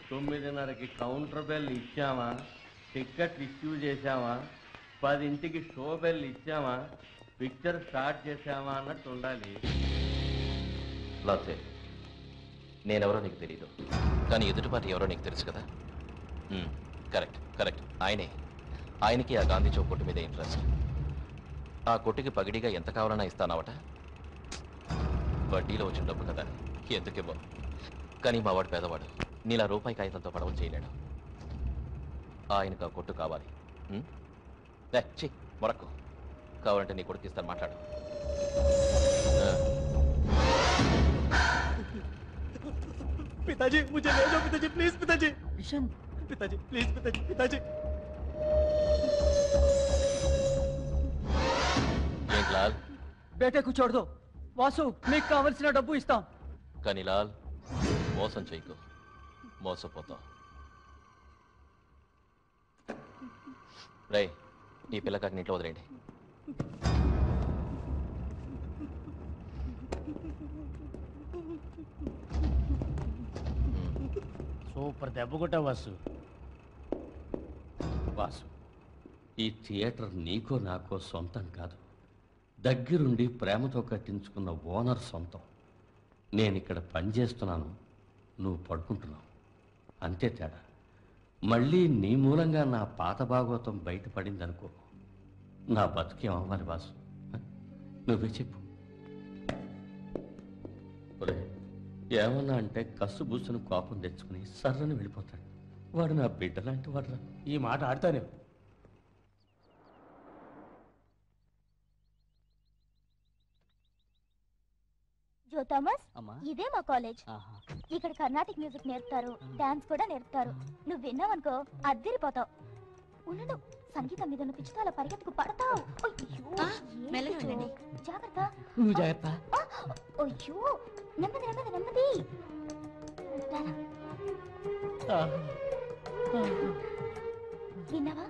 తొమ్మిదిన్నరకి counter bell ఇచ్చామా ticket issue చేశామా పదింటికి షో బెల్ ఇచ్చామా పిక్చర్ స్టార్ట్ చేశామా అన్నట్టు ఉండాలి లాసే నేనెవరో నీకు తెలియదు కానీ ఎదుటి పార్టీ ఎవరో నీకు తెలుసు కదా మ్మ్, కరెక్ట్ కరెక్ట్ ఆయనే ఆయనకి ఆ గాంధీ చౌక్ కొట్టు మీద ఇంట్రెస్ట్ ఆ కొట్టుకి పగిడిగా ఎంత కావాలన్నా ఇస్తానవట వడ్డీలో వచ్చిన డబ్బు కదా ఎందుకివ్వం కానీ మా వాడు పేదవాడు నీలా రూపాయి కాగితంతో పడవలు చేయలేడు ఆయనకు ఆ కొట్టు కావాలి మ్మ్? లే చి మొరక్కు కావాలంటే నీ కొడుకు ఇస్తాను మాట్లాడు ఆ. पिताजी मुझे ले जाओ पिताजी प्लीज पिताजी किशन पिताजी प्लीज पिताजी पिताजी ఏంటి లాల్ బేటకు చూడదు వాసు మీకు కావలసిన డబ్బు ఇస్తాం కానీ లాల్ మోసం చేయకు మోసపోతావు రై ఈ పిల్లకాకి ఇంట్లో వదిలేండి సూపర్ దెబ్బ కొట్టావు వాసు వాసు ఈ థియేటర్ నీకో నాకో సొంతం కాదు దగ్గరుండి ప్రేమతో కట్టించుకున్న ఓనర్ సొంతం నేను ఇక్కడ పనిచేస్తున్నాను నువ్వు పడుకుంటున్నావు అంతే తేడా మళ్ళీ నీ మూలంగా నా పాత భాగవతం బయటపడిందనుకో నా బతుకేం అవ్వాలి వాసు హ? నువ్వే చెప్పు ఒరేయ్, ఏమన్నా అంటే కసు బూసును కోపం తెచ్చుకుని సర్రని వెళ్ళిపోతాడు వాడు నా బిడ్డ లాంటి వాడు ఈ మాట ఆడతానే జో థామస్ అమ్మా ఇదే మా కాలేజ్ ఆహా. ఇక్కడ కర్ణాటిక్ మ్యూజిక్ నేర్పుతారు డాన్స్ కూడా నేర్పుతారు నువ్వు విన్నావనుకో అద్దిరిపోతావు ఉండు సంగీతం మీద ఉన్న పిచ్చితో అలా పరిగెత్తుకు పడతావు అయ్యో, ఏంటి మెల్లగా జో? వెళ్ళండి. జాగ్రత్త నువ్వు జాగ్రత్త ఆ, అయ్యో నెమ్మది నెమ్మది నెమ్మది రారా. విన్నావా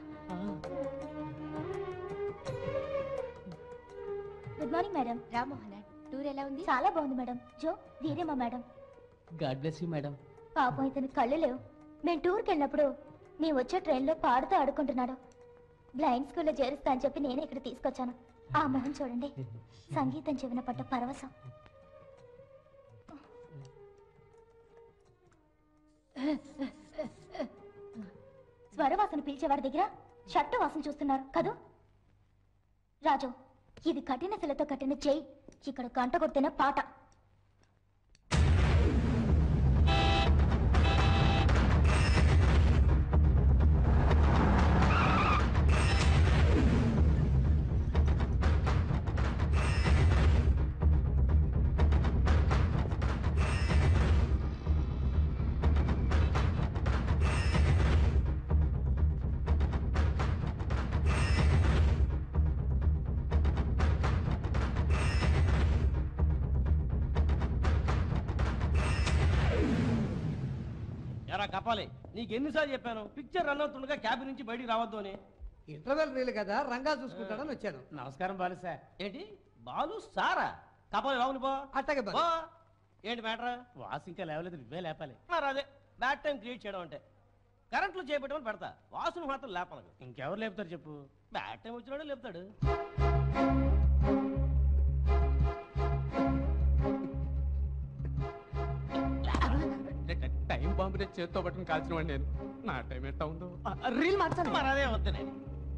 good morning madam Ramohan tour ఎలా ఉంది చాలా బాగుంది మేడం జో వీరే మా madam god bless you madam పాపం ఇతని కళ్ళు లేవు మేము టూర్కి వెళ్ళినప్పుడు మేము వచ్చే ట్రైన్లో పాడుతూ ఆడుకుంటున్నాడు బ్లైండ్ స్కూల్లో చేరుస్తా అని చెప్పి నేనే ఇక్కడ తీసుకొచ్చాను ఆ మొహం చూడండి సంగీతం చెవిన పట్ట పరవశం స్వరవాసన పిలిచేవాడి దగ్గర షట్టు వాసన చూస్తున్నారు కదూ రాజు ఇది కఠిన శిలతో కట్టిన చెయ్యి ఇక్కడ గంట కొట్టిన పాట ఎరా కపాలి నీకు ఎన్నిసార్లు చెప్పాను పిక్చర్ రన్ అవుతుండగా క్యాబిన్ నుంచి బయటికి రావద్దు అని ఇంటర్వెల్ రీల్ కదా రంగా చూసుకుంటాడని వచ్చాను నమస్కారం బాలు సార్ ఏంటి బాలు సారా కపాలి రావుని బా అట్టగే బాలు. బా. ఏంటి మ్యాటర్ వాసు ఇంకా లేవలేదు నువ్వే లేపాలి మరి అదే బ్యాడ్ టైం క్రియేట్ చేయడం అంటే కరెంట్లో చేపెట్టమని పెడతా వాసును మాత్రం లేపనకు ఇంకెవరు లేపుతారు చెప్పు బ్యాడ్ టైం వచ్చినాడే లేపుతాడు టైం బాంబునే చేత్తో పట్టుకుని కాల్చిన వాడిని నేను నా టైం ఎట్టా ఉందో రీల్ మార్చాను మరి అదే వద్దు నేను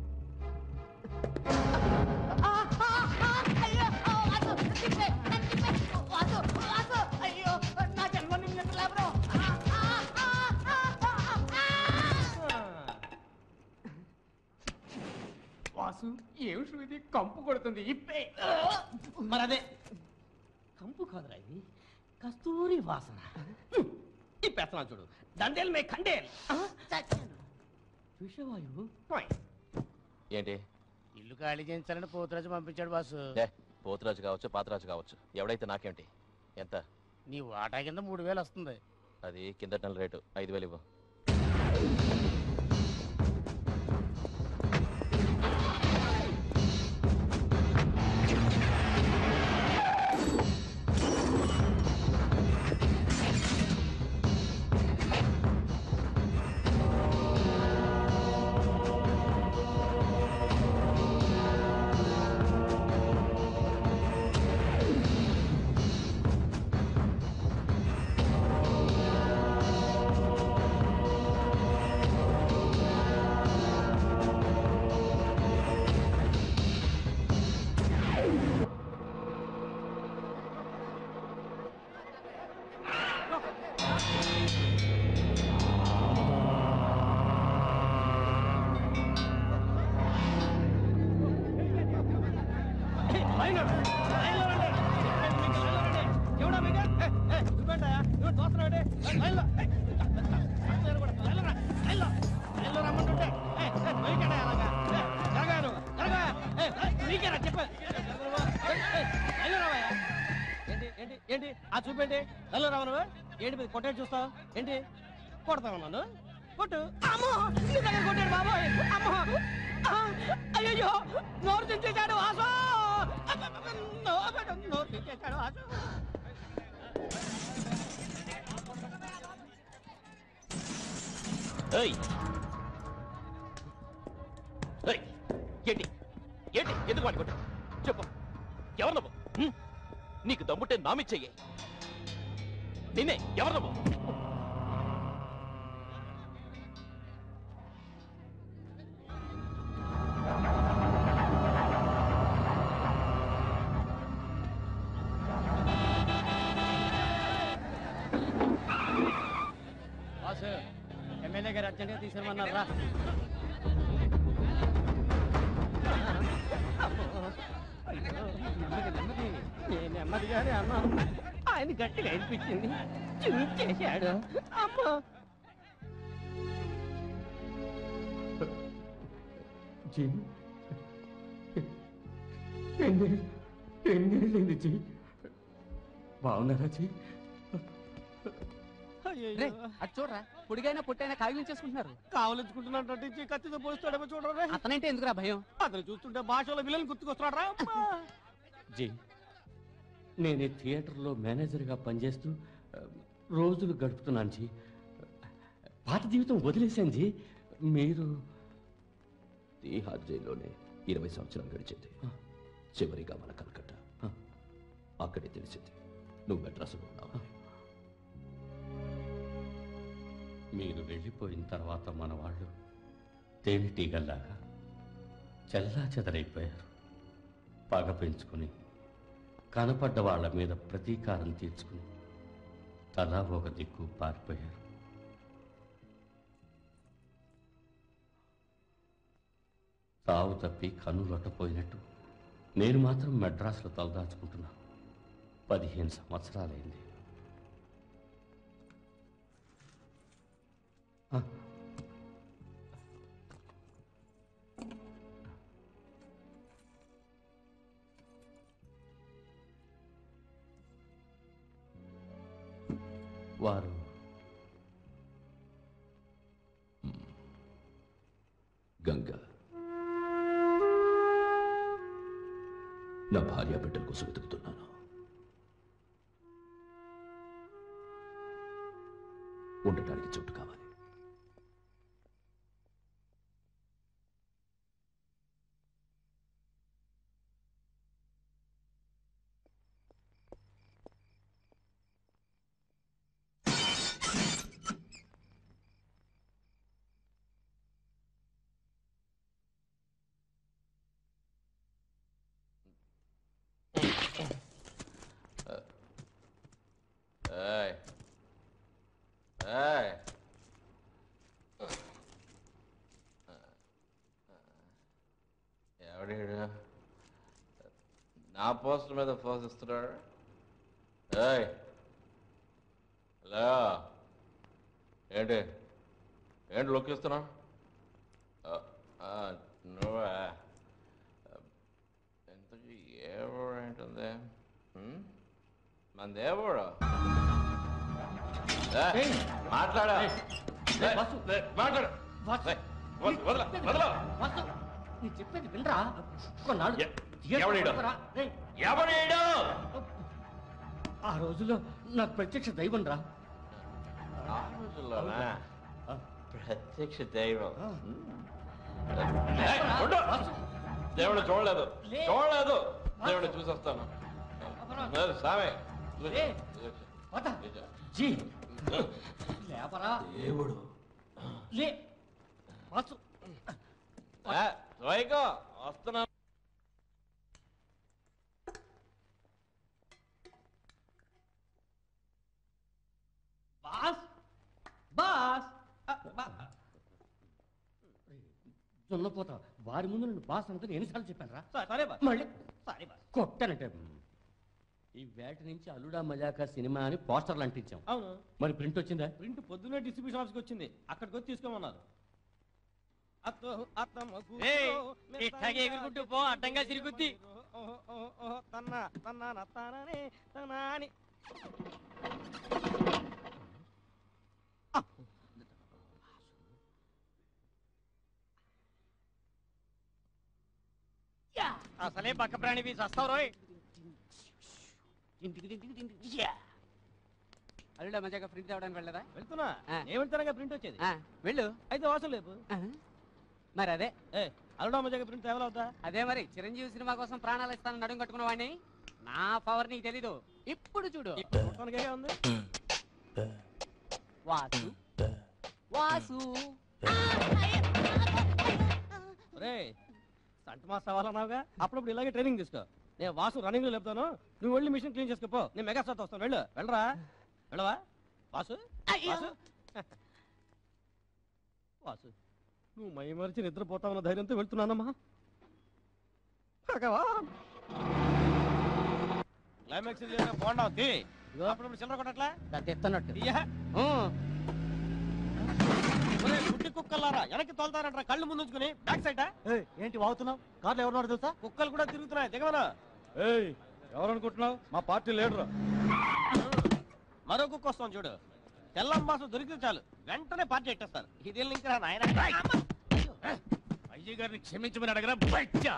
వాసు ఏం శృతి కంపు కొడుతుంది ఇప్పే మరి అదే కంపు కాదురా ఇది కస్తూరి వాసన ఈ పెత్తనా చూడు దండేల్ మే ఖండేల్ విషవాయువు ఏంటి ఇల్లు ఖాళీ చేయించాలని పోతురాజు పంపించాడు బాసు లే పోతురాజు కావచ్చు పాతరాజు కావచ్చు ఎవడైతే నాకేంటి ఎంత నీ వాటా కింద మూడు వేలు వస్తుంది అది కిందటి నెల రేటు ఐదు వేలు ఇవ్వు లైన్లో రండి. లైన్లో రండి. మీకు లైన్లో రండి. ఎవడా మీకు? ఏ, ఏ, నువ్వేంటయ్యా? నువ్వు తోస్తున్నావు ఏంటి? లైన్లో. ఏ, అందరూ కూడా లైన్లో రా. లైన్లో. లైన్లో రమ్మంటుంటే. ఏ, ఏ, మీకేనా అలాగా? ఏ, జరగవా నువ్వు? జరగవా? ఏ, ఏ, మీకేనా చెప్పేది? ఏ, జరగవా? ఏ, ఏ, లైన్లో రావయ్యా. ఏంటి ఏంటి ఏంటి ఆ చూపేంటి లైన్లో రావు నువ్వు ఏంటి మీరు కొట్టేది చూస్తావు ఏంటి కొడతావు నన్ను కొట్టు అమ్మో నీ దగ్గర కొట్టాడు బాబోయ్ అమ్మో ఆ, అయ్యయ్యో నోరు చించేశాడు వాసు అబ్బబ్బబ్బ, నోరు నోరు చించేశాడు వాసు ఏయ్ ఏయ్ ఏంటి ఏంటి ఎందుకు వాడి కొట్టావు చెప్పు ఎవరు నువ్వు హ్మ్? నీకు దమ్ముంటే నామిచ్చెయ్యి నిన్నే ఎవరు నువ్వు బాస్ ఎమ్మెల్యే గారు అర్జెంట్గా తీసుకురమన్నారు రా అయ్యో నెమ్మది నెమ్మది నేను నెమ్మదిగానే అన్నాను ఆయన గట్టిగా అనిపించింది చించేశాడు అమ్మో జీ ఎన్ని ఎన్నేళ్ళైంది జీ బాగున్నారా జీ అయ్యయ్యో. అటు చూడరా పొడిగైనా పొట్టైనా కాగిలించేసుకుంటున్నారు కావలించుకుంటున్నట్టు కత్తితో పోస్తాడేమో చూడరా అతనంటే ఎందుకురా భయం అతను చూస్తుంటే భాషలో విలన్ గుర్తుకొస్తున్నాడు రా జీ నేను ఈ థియేటర్లో మేనేజర్గా పనిచేస్తూ ఆ, రోజులు గడుపుతున్నాను జీ పాత జీవితం వదిలేశాను జీ మీరు తీహార్ జైల్లోనే ఇరవై సంవత్సరాలు గడిచింది చివరిగా మన కలకట్ట అక్కడే తెలిసింది నువ్వు మెడ్రాసులో ఉన్నావు మీరు వెళ్ళిపోయిన తర్వాత మన వాళ్ళు తేనెటీగల్లాగా చెల్లా చెదరైపోయారు పగ పెంచుకుని కనపడ్డ వాళ్ళ మీద ప్రతీకారం తీర్చుకుని తలా ఒక దిక్కు పారిపోయారు తావు తప్పి కన్నులొట్టపోయినట్టు నేను మాత్రం మెడ్రాస్లో తలదాచుకుంటున్నాను పదిహేను సంవత్సరాలైంది ఆ. వారు గంగ నా భార్య బిడ్డల కోసం వెతుకుతున్నాను ఉండటానికి చోటు కావాలి ఏయ్ ఏయ్ ఎవడీడు నా పోస్టర్ మీద ఫోర్స్ ఇస్తున్నాడు ఏయ్ హలో ఏంటి ఏంటి లుక్ ఇస్తున్నావు నువ్వా ఎంతకీ ఏ ఊరు ఏంటుంది హ్మ్? మనది ఏ ఊరు ఏ, మాట్లాడు ఏ, ఏ, మాట్లాడు ఏ, వదలు, వదలు, వదలు. వాసు, నీ చెప్పేది వినరా కొన్నాళ్ళు ఎ- థియేటర్ ఎవడీడు? కొడతారా? రేయ్, ఎవడీడు ఆ రోజుల్లో నాకు ప్రత్యక్ష దైవం రా ఆ రోజుల్లోనా ప్రత్యక్ష దైవం ఏయ్, ఉండు. దేవుడు చూడలేదు చూడలేదు దేవుడు చూసొస్తాను లేదు, సామే లే. వద. జీ లేపరా దేవుడు లే వాసు ఏ, స్వైకో వస్తున్నా బాస్ బాస్ ఆ, బా- దున్నపోతా వారి ముందు నేను బాస్ అంతా ఎన్నిసార్లు చెప్పాను రా సరే బా మళ్ళీ సారీ బాస్ కొట్టనంటే ఈ వేట నుంచి అల్లుడా మజాకా సినిమా అని పోస్టర్లు అంటించాం అవును మరి ప్రింట్ వచ్చిందా ప్రింట్ పొద్దున్నే డిస్ట్రిబ్యూషన్ ఆఫీస్కి వచ్చింది అక్కడికి వచ్చి తీసుకోమన్నారు అత్తో అత్తమ్మ కూతురు, ఏయ్, మెత్తగా ఇట్టాగే ఎగురుకుంటూ పో, అడ్డంగా తిరుగుద్ది. ఓహో, ఓహో, ఓహో, తన్నా తన్నా నత్తాననే తనాని అసలే పక్క ప్రాణివి చస్తావు రోయ్ అల్లుడా మజాగా ప్రింట్ తేవడానికి వెళ్ళదా వెళ్తున్నా ఆ. నేను వెళ్తానగా ప్రింట్ వచ్చేది ఆ, వెళ్ళు అయితే వాసం లేపు ఆ, మరి అదే ఏ అల్లుడా మజాగా ప్రింట్ తేవలవుతా అదే మరి చిరంజీవి సినిమా కోసం ప్రాణాలు ఇస్తాను నడుం కట్టుకున్న వాడిని నా పవర్ నీకు తెలీదు ఇప్పుడు చూడు మొత్తానికే ఉంది వాసు వాసు రే సంట మాస్ అవ్వాలన్నావుగా అప్పుడప్పుడు ఇలాగే ట్రైనింగ్ తీసుకో నేను వాసు రన్నింగ్ లో లేపుతాను నువ్వు వెళ్ళి మిషన్ క్లీన్ చేసుకోపో నేను మెగా స్టార్ వస్తాను వెళ్ళు వెళ్ళరా వెళ్ళవా వాసు వాసు వాసు నువ్వు మై మరిచి నిద్రపోతావన్న ధైర్యంతో వెళ్తున్నానమ్మా భగవాన్ క్లైమాక్స్ బాగుండా ఉంది అప్పుడప్పుడు చిల్లర కొట్టట్లా తెస్తున్నట్టు ఇయ్యా ఒరేయ్, గుడ్డి కుక్కలారా వెనక్కి తోలుతారంటారా కళ్ళు ముందు ఉంచుకుని బ్యాక్ సైడ్ ఏంటి వాగుతున్నావు కార్లో ఎవరున్నారు తెలుసా కుక్కలు కూడా తిరుగుతున్నాయి దిగమనా ఏయ్ ఎవరనుకుంటున్నావు మా పార్టీ లీడర్ మరో కుక్క వస్తాం చూడు తెల్లంబాసు దొరికితే చాలు వెంటనే పార్టీ ఎట్టేస్తారు ఇది ఇంకా నాయన అయ్య గారిని క్షమించమని అడగరా బచ్చా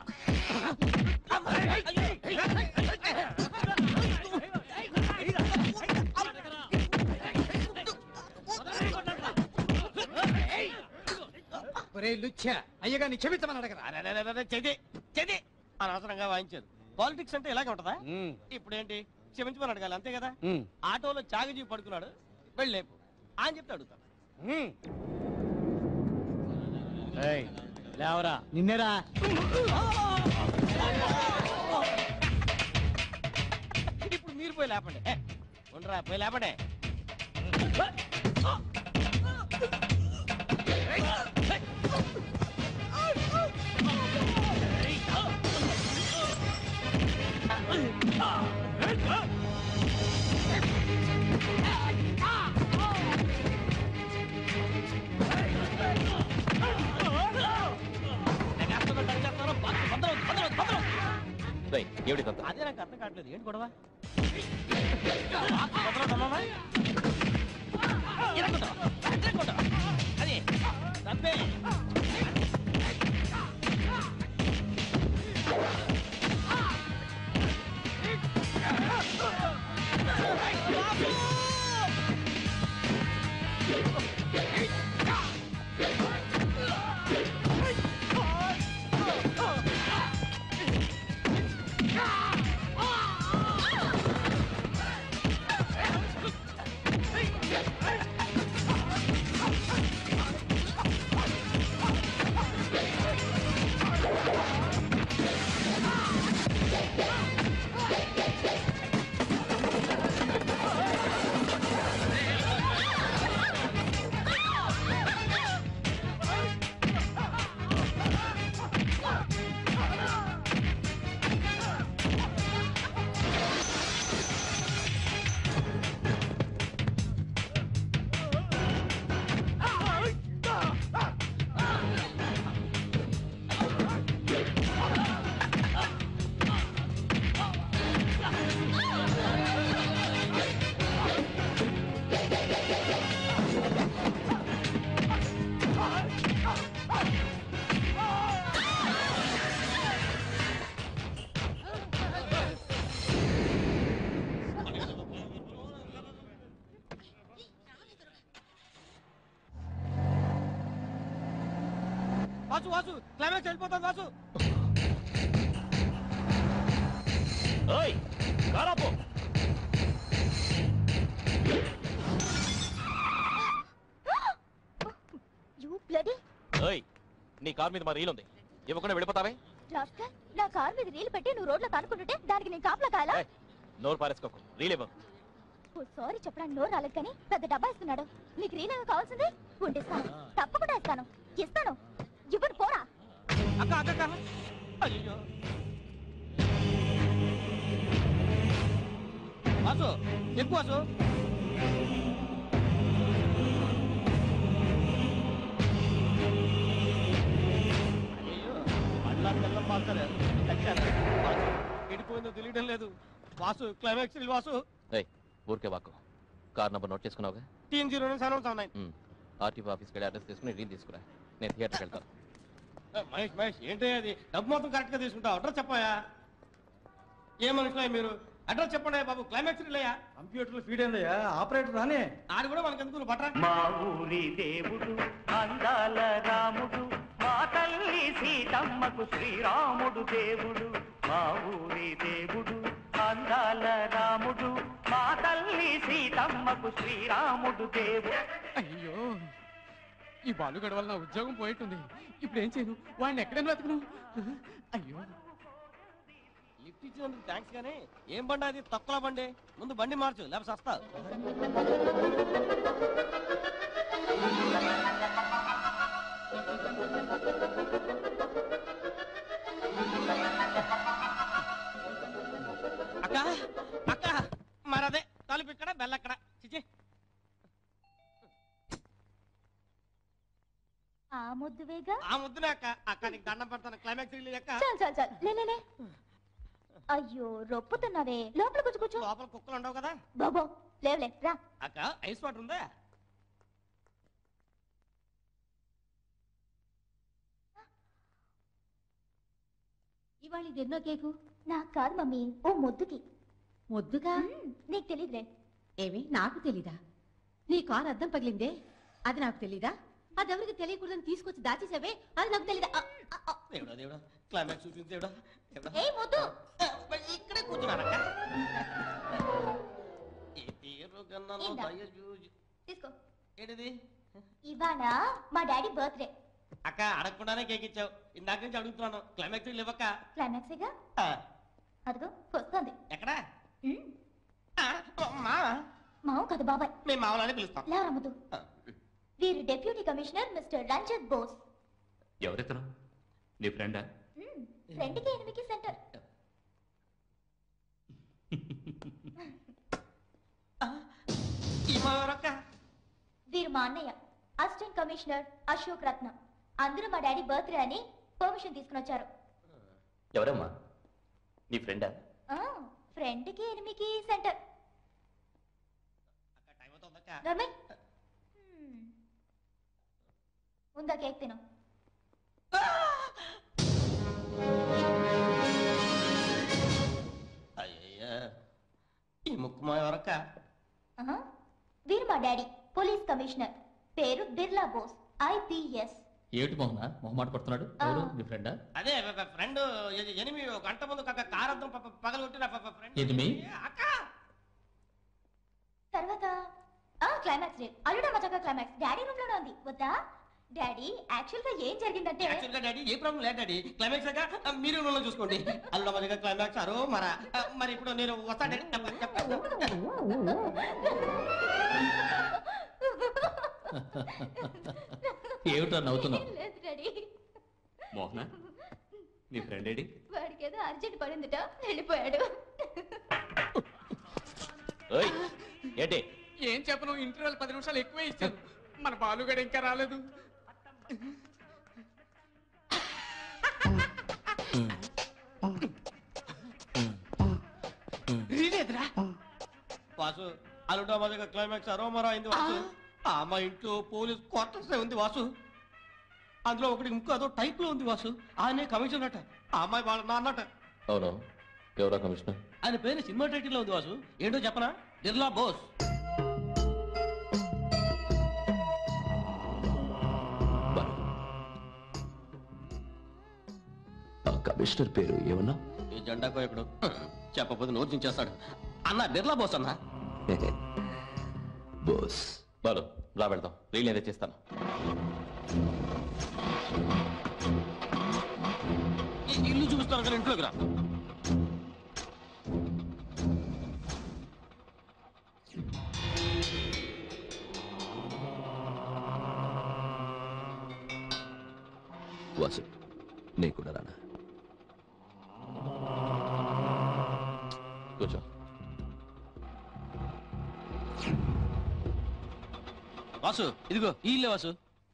ఒరే లుచ్చా అయ్యగారిని క్షమించమని అడగరా చెది చెది అనవసరంగా వాయించారు పాలిటిక్స్ అంటే ఇలాగే ఉంటదా ఇప్పుడు ఏంటి క్షమించమని అడగాలి అంతే కదా ఆటోలో చాగజీ పడుకున్నాడు వెళ్ళేపు అని చెప్తే అడుగుతాను లేవరా నిన్నేరా ఇప్పుడు మీరు పోయి లేపండి ఏ, ఉండరా పోయి లేపండి రేయ్, ఏమిటిదంతా అదే నాకు అర్థం కావట్లేదు ఏంటి గొడవ వదలొద్దమ్మా? ఇరక్కొట్టు, ఇరక్కొట్టు. అది తప్పే వాసు వాసు క్లైమాక్స్ వెళ్ళిపోతాను వాసు ఓయ్ కారాపో యూ బ్లడీ ఓయ్ నీ కార్ మీద మా రీల్ ఉంది ఇవ్వకుండా వెళ్ళిపోతావే రాస్కల్ నా కార్ మీద రీలు పెట్టి నువ్వు రోడ్లో కనుక్కుంటుంటే దానికి నేను కాపలా కాయలా ఏయ్, నోరు పారేసుకోకు రీల్ ఇవ్వు ఓ సారీ చెప్పడానికి నోరు రాలేదు కానీ పెద్ద డబ్బా ఇస్తున్నాడు నీకు రీల్ ఏమో కావాల్సింది ఉండిస్తాను తప్పకుండా ఇస్తాను ఇస్తాను ఇవ్వను పోరా అక్క అక్క అక్క అయ్యో వాసు ఎక్కువ వాసు అయ్యో మళ్ళా తెల్లం పాల్తారు ఎడిపోయిందో తెలియడం లేదు వాసు క్లైమాక్స్ వాసు ఏయ్ ఊరికే వాకు కార్ నెంబర్ నోట్ చేసుకున్నావుగా TN zero seven seven nine RTO ఆఫీస్కి వెళ్ళి అడ్రస్ తీసుకుని రీల్ తీసుకురా నేను థియేటర్కి వెళ్తాను మహేష్ మహేష్ ఏంటి అది డబ్బు మొత్తం కరెక్ట్ గా తీసుకుంటావు అడ్రస్ చెప్పాయా ఏ మనుషులే మీరు అడ్రస్ చెప్పండి బాబు క్లైమాక్స్ లేయా కంప్యూటర్ ఫీడ్ అయిందయ్యా ఆపరేటర్ రానే ఆడు కూడా మనకి ఎందుకు బట్రా మా ఊరి దేవుడు అందాల రాముడు మా తల్లి సీతమ్మకు శ్రీరాముడు దేవుడు మా ఊరి దేవుడు అందాల రాముడు మా తల్లి సీతమ్మకు శ్రీరాముడు దేవుడు అయ్యో ఈ బాలుగడ వల్ల నా ఉద్యోగం పోయేట్టుంది ఇప్పుడు ఏం చేయను వాడిని ఎక్కడైనా వెతకను అయ్యో లిఫ్ట్ ఇచ్చినందుకు థ్యాంక్స్ కానీ ఏం బండి అది తక్కువ బండి ముందు బండి మార్చు లేకపోతే సస్తా అక్క అక్క మరదే తలుపు ఇక్కడ బెల్లక్కడ చిచి ఆ ముద్దువేగా ఆ ముద్దునే అక్క అక్క నీకు దండం పెడతాను క్లైమాక్స్ రిలీజ్ అక్క చాలు చాలు చాలు లే, లే, లే. అయ్యో రొప్పుతున్నావే లోపల కూర్చో కూర్చో లోపల కుక్కలు ఉండవు కదా బాబో లేవులే రా అక్క ఐస్ వాటర్ ఉందా ఇవాళ ఇది ఎన్నో కేకు నాకు కాదు మమ్మీ ఓ ముద్దుకి ముద్దుగా మ్మ్, నీకు తెలియదులే ఏమి నాకు తెలీదా నీ కారు అద్దం పగిలిందే అది నాకు తెలీదా అది ఎవరికి తెలియకూడదని తీసుకొచ్చి దాచేసావే అది నాకు తెలీదా ఆ, ఆ, ఆ. దేవుడా దేవుడా క్లైమాక్స్ చూపించి దేవుడా దేవుడా ఏయ్ ముద్దు ఆ, మరి ఇక్కడే కూర్చున్నానక్క ఈ తీరు గన్నలో ఇందా. దయ చూచి తీసుకో ఏంటిది ఇవాళ మా డాడీ బర్త్డే అక్క అడగకుండానే కేక్ ఇచ్చావు ఇందాక నుంచి అడుగుతున్నాను క్లైమాక్స్ లేవక్క క్లైమాక్సేగా ఆ, అదిగో వస్తుంది ఎక్కడా మ్మ్. ఆ, మా మావు కదా బాబాయ్ మేము మామూలని పిలుస్తాం లేవరా ముద్దు ఆ, వీరు deputy commissioner mister Ranjith Bose ఎవరెత్తను నీ ఫ్రెండా మ్మ్, ఫ్రెండ్కి ఎనిమికి సెంటర్ ఈ మావరక్క వీరు మా అన్నయ్య అసిస్టెంట్ కమిషనర్ అశోక్ రత్న అందరూ మా డాడీ బర్త్డే అని పర్మిషన్ తీసుకుని వచ్చారు ఎవరమ్మా నీ ఫ్రెండా ఆ, ఫ్రెండ్కి ఎనిమికి సెంటర్ అక్క టైం అవుతుందక్క నర్మయ్ హ్మ్. ఉందా కేక్ తిను అయ్యయ్యా ఈ ముక్కు మావరక్క ఆహా. వీరు మా డాడీ పోలీస్ కమిషనర్ పేరు బిర్లా బోస్ ఐపీఎస్ ఏమిటి మోహన మొహమాట పడుతున్నాడు ఎవరు? నీ ఫ్రెండా అదే ఫ్రెండ్ ఎనిమిది ఒక గంట ముందు కాక కారద్దం పగలు కొట్టిన ఫ్రెండ్ ఎనిమి? అక్క తర్వాత ఆ క్లైమాక్స్ రేపు అల్లుడా మజాగా క్లైమాక్స్ డాడీ రూమ్ లోనే ఉంది వద్దా డాడీ యాక్చువల్ గా ఏం జరిగిందంటే యాక్చువల్ గా డాడీ ఏ ప్రాబ్లం లేదు డాడీ క్లైమాక్స్ దాకా ఆ, మీరు రూమ్ లో చూసుకోండి అల్లు మరిగా క్లైమాక్స్ అరో మరా ఆ, మరి ఇప్పుడు నేను వస్తా డాడీ చెప్ప- చెప్ప- ఏమిటో నవ్వుతున్నావు లేదు డాడీ మోహన నీ ఫ్రెండ్ ఏడి వాడికి ఏదో అర్జెంట్ పడిందిట వెళ్ళిపోయాడు ఓయ్ ఏంటి ఏం చెప్పను ఇంటర్వెల్ పది నిమిషాలు ఎక్కువే ఇచ్చాను మన బాలుగడ ఇంకా రాలేదు ఇదేంటిరా? వాసు అల్లుడా మరిగా క్లైమాక్స్ అరో మరో అయింది వాసు ఆ మా ఇంట్లో పోలీస్ క్వార్టర్స్ ఉంది వాసు అందులో ఒకటి ఇంకో అదో టైప్ లో ఉంది వాసు ఆయనే కమిషనర్ అట ఆ అమ్మాయి వాళ్ళ నాన్నట అవును ఎవరా కమిషనర్ ఆయన పేరు సినిమా టైటిల్ లో ఉంది వాసు ఏంటో చెప్పనా బిర్లా బోస్ ఆ కమిషనర్ పేరు ఏమన్నా ఈ జెండా కోయకుడు చెప్పకపోతే నోరు చేస్తాడు అన్న బిర్లా బోస్ అన్న బోస్ బాలు రా వెళ్దాం రీల్ ఏదో చేస్తాను ఈ ఇల్లు చూపిస్తాను కానీ ఇంట్లోకి రా వాసు నీ కూడా రానా కూర్చో వాసు ఇదిగో ఈ ఇల్లే వాసు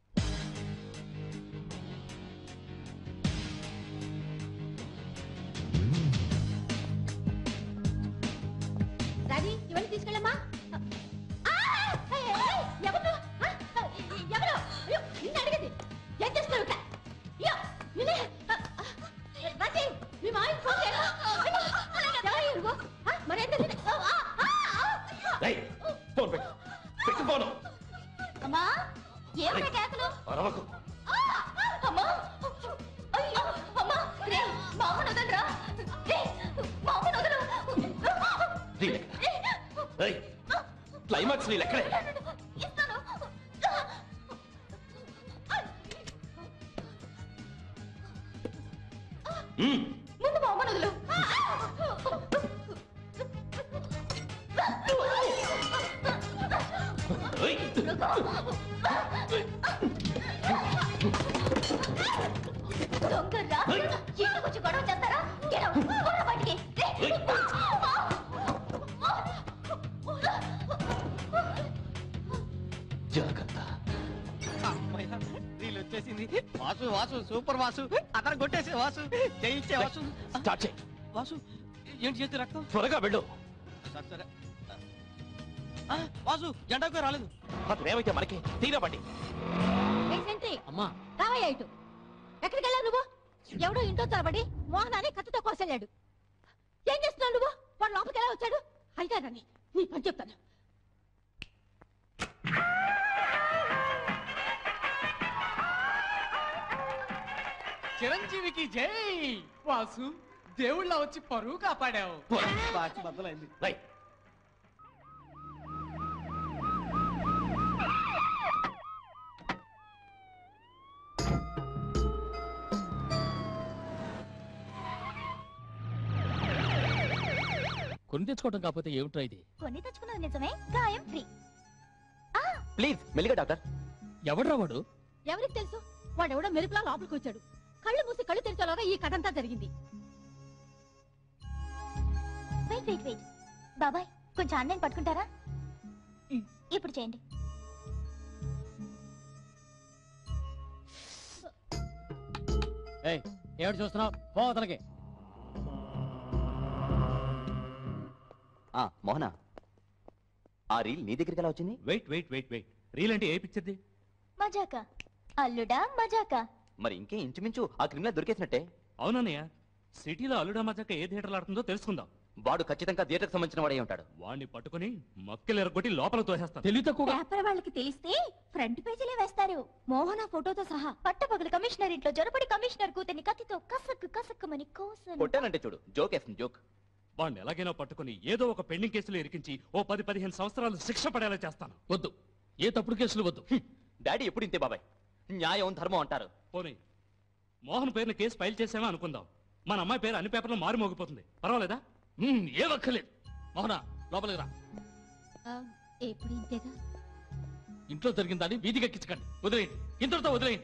రాజీ ఇవన్నీ తీసుకెళ్ళమ్మా ఆ! ఏయ్, ఏయ్, ఎవరు ఆ, ఎవరు అయ్యో, నిన్ను అడిగేది ఏం చేస్తున్నావు ఇక్కడ అయ్యో, నిన్నే ఆ, ఆ, రాజీ మీ మా ఆయన ఫోన్ చేయరా? అయ్యో, ఎవరయ్యా నువ్వు? ఆ, మరేంటి నిన్ను? ఆ, ఆ, ఆ, ఆ. రేయ్, ఫోన్ పెట్టు పెట్టు ఫోను అమ్మా ఏమిటా కేకలు అరవకు ఆ, అమ్మా అయ్యో అమ్మా రే మా అమ్మను వదలరా రే మా అమ్మను వదలు రీల్ రేయ్ క్లైమాక్స్ రీల్ ఎక్కడే ఇస్తాను మ్మ్. ముందు మా అమ్మను వదలు ఏయ్. దొంగ రాత్రి ఇంటికి వచ్చి గొడవ చేస్తారా Get out. పోరా బయటికి రే. జాగ్రత్త వీళ్ళు వచ్చేసింది వాసు వాసు సూపర్ వాసు అతను కొట్టేసి వాసు జయించే వాసు స్టార్ట్ చేయి వాసు ఏంటి చేతి రక్తం త్వరగా వెళ్ళు సరే సరే ఆ, వాసు జెండాకు రాలేదు అతను ఏమైతే మనకి తీరబండి ఏయ్, సెంట్రీ అమ్మా రావయ్యా ఇటు ఎక్కడికి వెళ్ళావు నువ్వు ఎవడో ఇంట్లో తరబడి మోహనాన్ని కత్తితో కోసెళ్ళాడు ఏం చేస్తున్నావు నువ్వు వాడు లోపలికి ఎలా వచ్చాడు అయితే రాని నీ పని చెప్తాను చిరంజీవికి జై వాసు దేవుళ్ళ వచ్చి పరువు కాపాడావు బాచి బద్దలైంది రై కొని తెచ్చుకోవడం కాకపోతే ఏమిట్రా ఇది కొన్ని తెచ్చుకున్నది నిజమే గాయం ఫ్రీ ప్లీజ్ మెల్లిగా డాక్టర్ ఎవడ్రా వాడు ఎవరికి తెలుసు వాడెవడో మెరుపులా లోపలికి వచ్చాడు కళ్ళు మూసి కళ్ళు తెరిచేలోగా ఈ కథ అంతా జరిగింది వెయిట్ వెయిట్ వెయిట్ బాబాయ్ కొంచెం అన్నయ్య పట్టుకుంటారా ఉమ్, ఇప్పుడు చేయండి ఏయ్ ఏమిటి చూస్తున్నావు పో అతనికి ఆ మోహన ఆ రీల్ నీ దగ్గరికి ఎలా వచ్చింది wait wait wait wait reel అంటే ఏ పిక్చర్ది మజాక అల్లుడా మజాక మరి ఇంకే ఇంచుమించు ఆ క్రిమినల్ దొరికేసినట్టే అవునన్నయ్య సిటీలో అల్లుడా మజాక ఏ థియేటర్లు ఆడుతుందో తెలుసుకుందాం వాడు ఖచ్చితంగా థియేటర్కి సంబంధించిన వాడే ఉంటాడు వాడిని పట్టుకుని మక్కలు ఎరగొట్టి లోపల తోసేస్తాను తెలివి తక్కువ పేపర్ వాళ్ళకి తెలిస్తే ఫ్రంట్ పేజీలే వేస్తారు మోహన ఫోటోతో సహా పట్టపగలు కమిషనర్ ఇంట్లో జొరపడి కమిషనర్ కూతుర్ని కత్తితో కసక్కు కసక్కుమని కోసను కొట్టానంటే చూడు జోక్ వేస్తుంది జోక్ వాడిని ఎలాగైనా పట్టుకుని ఏదో ఒక పెండింగ్ కేసులో ఇరికించి ఓ పది పదిహేను సంవత్సరాలు శిక్ష పడేలా చేస్తాను వద్దు ఏ తప్పుడు కేసులు వద్దు డాడీ ఎప్పుడు ఇంతే బాబాయ్ న్యాయం ధర్మం అంటారు పోనీ మోహన్ పేరున కేసు ఫైల్ చేసామా అనుకుందాం మన అమ్మాయి పేరు అన్ని పేపర్లో మారు మోగిపోతుంది పర్వాలేదా ఉమ్, ఏమక్కర్లేదు మోహన లోపలికి రా ఆ, ఎప్పుడు ఇంతేగా ఇంట్లో జరిగిన దాన్ని వీధికి ఎక్కించకండి వదిలేయండి ఇంతటితో వదిలేయండి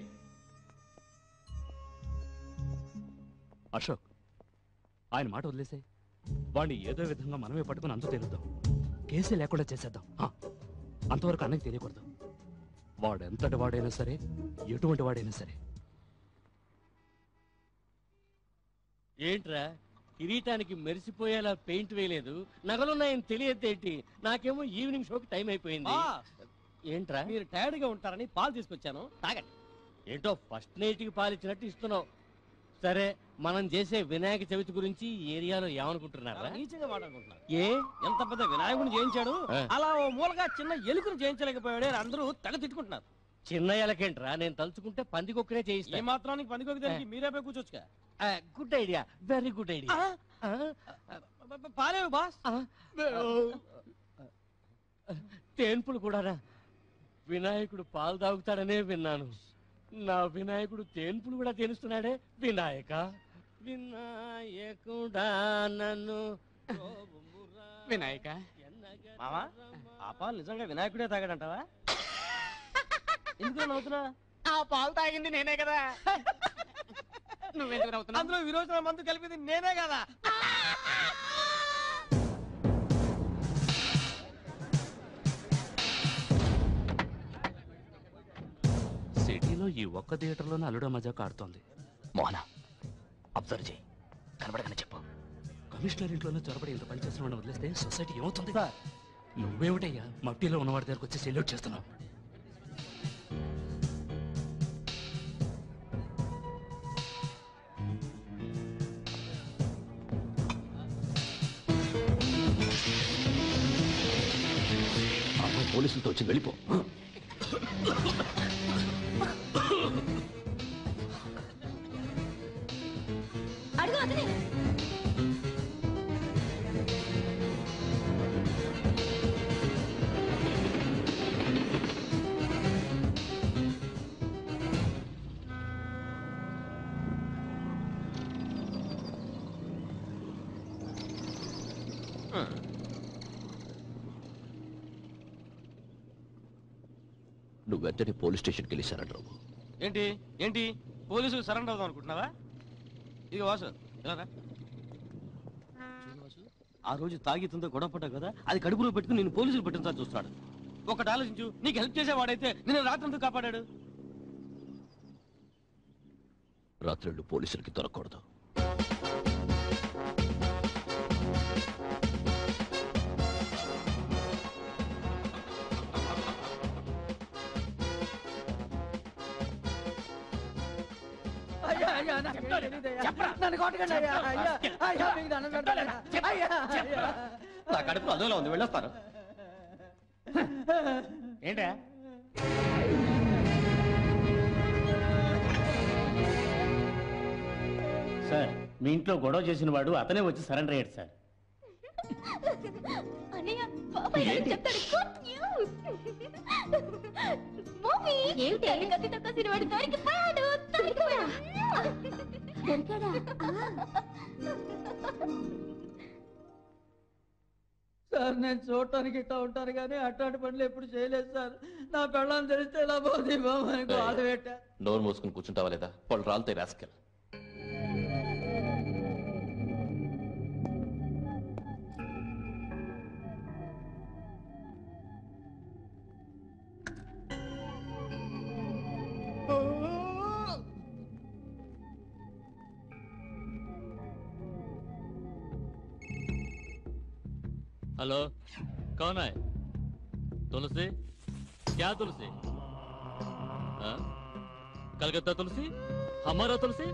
అశోక్ ఆయన మాట వదిలేసే వాడిని ఏదో విధంగా మనమే పట్టుకుని అంతు తేలుద్దాం కేసే లేకుండా చేసేద్దాం ఆ, అంతవరకు అన్నకి తెలియకూడదు వాడెంతటి వాడైనా సరే ఎటువంటి వాడైనా సరే ఏంట్రా కిరీటానికి మెరిసిపోయేలా పెయింట్ వేయలేదు నగలున్నాయని తెలియదేంటి నాకేమో ఈవినింగ్ షోకి టైం అయిపోయింది ఏంట్రా మీరు టైర్డ్ గా ఉంటారని పాలు తీసుకొచ్చాను తాగండి ఏంటో ఫస్ట్ నైట్ కి పాలిచ్చినట్టు ఇస్తున్నావు సరే మనం చేసే వినాయక చవితి గురించి ఈ ఏరియాలో ఏమనుకుంటున్నారా నీచంగా మాట్లాడుకుంటున్నారు ఏ ఎంత పెద్ద వినాయకుడిని చేయించాడు ఆ. అలా ఓ మూలగా చిన్న ఎలుకను చేయించలేకపోయాడే అని అందరూ తెగ తిట్టుకుంటున్నారు చిన్న ఎలకేంట్రా నేను తలుచుకుంటే పందికొక్కనే ఏ చేయిస్తా మాత్రానికి పనికొక దానికి మీరే పోయి కూర్చోచ్చుగా good idea very good idea పాలేవు బాస్ తేన్పులు కూడానా వినాయకుడు పాలు తాగుతాడనే విన్నాను నా వినాయకుడు తేన్పులు కూడా తేనుస్తున్నాడే వినాయక వినాయకుడా నన్ను వినాయక మావా ఆ పాలు నిజంగా వినాయకుడే తాగాడంటావా ఎందుకు నవ్వుతున్నా ఆ పాలు తాగింది నేనే కదా నువ్వెందుకు నవ్వుతున్నావు అందులో విరోచన మందు కలిపింది నేనే కదా ఈ ఒక్క థియేటర్లోనే అల్లుడ మజాకు ఆడుతోంది మోహన అబ్జర్వ్ చేయి కనబడగానే చెప్పు కమిషనర్ ఇంట్లోనే చొరబడి ఇంత పని చేసిన వాడిని వదిలేస్తే సొసైటీ ఏమవుతుంది నువ్వేమిటయ్యా మట్టిలో ఉన్నవాడి దగ్గరకు వచ్చి సెల్యూట్ చేస్తున్నావు అమ్మాయి పోలీసులతో వచ్చి వెళ్ళిపో అడుగు అతనే నువ్వు వెంటనే పోలీస్ స్టేషన్కి వెళ్ళి సరెండర్ అవ్వు ఏంటి ఏంటి పోలీసులు సరెండర్ అవుదాం అనుకుంటున్నావా ఇక వాసు ఇలా రా. ఆ రోజు తాగితంతో గొడవ పడ్డా కదా అది కడుపులో పెట్టుకుని నేను పోలీసులు పెట్టించాలని చూస్తున్నాడు ఒకటి ఆలోచించు నీకు హెల్ప్ చేసేవాడైతే నేను రాత్రంతా కాపాడాడు రాత్రిళ్ళు పోలీసులకి దొరకకూడదు అయ్యా అయ్యా నాకేం తెలీదయ్యా. నన్ను కొట్టకండి అయ్యా అయ్యా అయ్యా మీకు దండం పెడతాను అయ్యా అయ్యా నా కడుపులో అదోలా ఉంది వెళ్ళొస్తాను ఏంటా సార్ మీ ఇంట్లో గొడవ చేసిన వాడు అతనే వచ్చి సరెండర్ అయ్యాడు సార్ అన్నయ్య బాబాయ్ నాకు చెప్తాడు గుడ్ న్యూస్ మమ్మీ ఏమిటి కత్తితో కసిన వాడు దొరికిపోయాడు దొరికిపోయా దొరికాడా సార్ నేను చూడటానికి ఇట్లా ఉంటాను కానీ అట్లాంటి పనులు ఎప్పుడు చేయలేదు సార్ నా పెళ్ళని తెలిస్తే ఇలా పోతే బాబు బాధ పెట్టా నోరు మూసుకుని కూర్చుంటావా లేదా వాళ్ళు రాలుతాయి రాసుకెళ్ళి हेलो कौन है तुलसी क्या तुलसी हाँ? कलकत्ता तुलसी हमारा तुलसी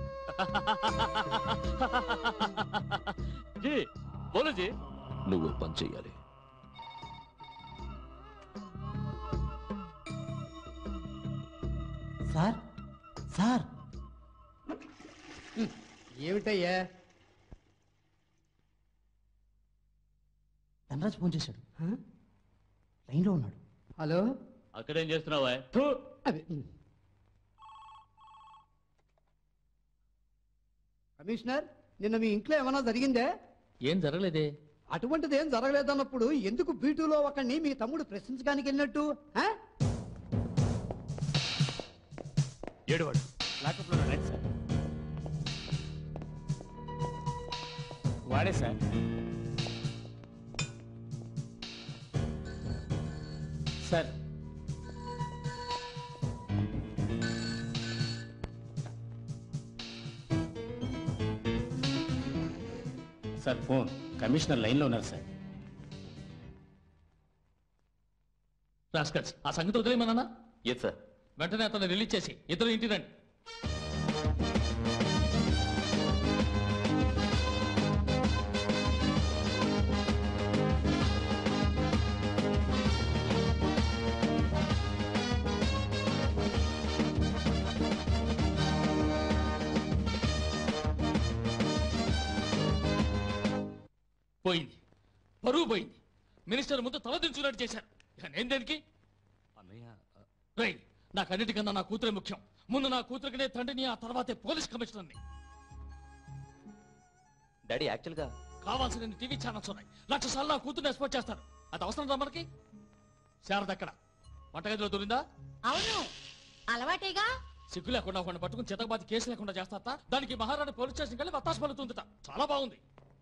जी बोलो जी నువ్వు పని చెయ్యాలి సార్ సార్ ఏమిటయ్యా ధనరాజ్ ఫోన్ చేశాడు లైన్లో ఉన్నాడు హలో అక్కడేం చేస్తున్నావా కమిషనర్ నిన్న మీ ఇంట్లో ఏమైనా జరిగిందే ఏం జరగలేదే అటువంటిది ఏం జరగలేదన్నప్పుడు ఎందుకు బీటూలో ఒకడిని మీ తమ్ముడు ప్రశ్నించడానికి వెళ్ళినట్టు ఆ? ఏడువాడు లాకప్లో రైట్ సార్ వాడే sir sir sir phone commissioner లైన్లో ఉన్నారు సార్ రాస్కల్స్ ఆ సంగతి వదిలేమన్నా ఎస్ సార్ వెంటనే అతను రిలీజ్ చేసి ఇద్దరు ఇంటి రండి పోయింది పరువు పోయింది మినిస్టర్ ముందు తలదించుకున్నట్టు చేశారు ఇక నేను దేనికి అన్నయ్య రై నాకన్నిటికన్నా నా కూతురే ముఖ్యం ముందు నా కూతురికినే తండ్రిని ఆ తర్వాతే పోలీస్ కమిషనర్ని డాడీ యాక్చువల్గా కావాల్సిన టీవీ ఛానల్స్ ఉన్నాయి లక్ష సార్లు నా కూతుర్ని ఎక్స్పోర్ట్ చేస్తారు అది అవసరం రా మనకి శారద అక్కడ వంటగదిలో దొరిందా అవును అలవాటేగా సిగ్గు లేకుండా ఒకరిని పట్టుకుని చితకబాతి కేసు లేకుండా చేస్తారట దానికి మహారాణి పోలీస్ స్టేషన్ వెళ్ళి వత్తాసు పలుతుందట చాలా బాగుంది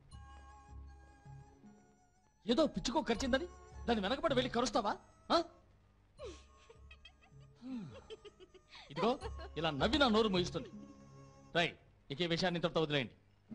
ఏదో పిచ్చుకో ఖర్చిందని దాన్ని వెనకబడి వెళ్ళి కరుస్తావా ఆ? ఇదిగో ఇలా నవ్వి నా నోరు మోయిస్తుంది రై ఇక ఈ విషయాన్ని ఇంతటితో వదిలేయండి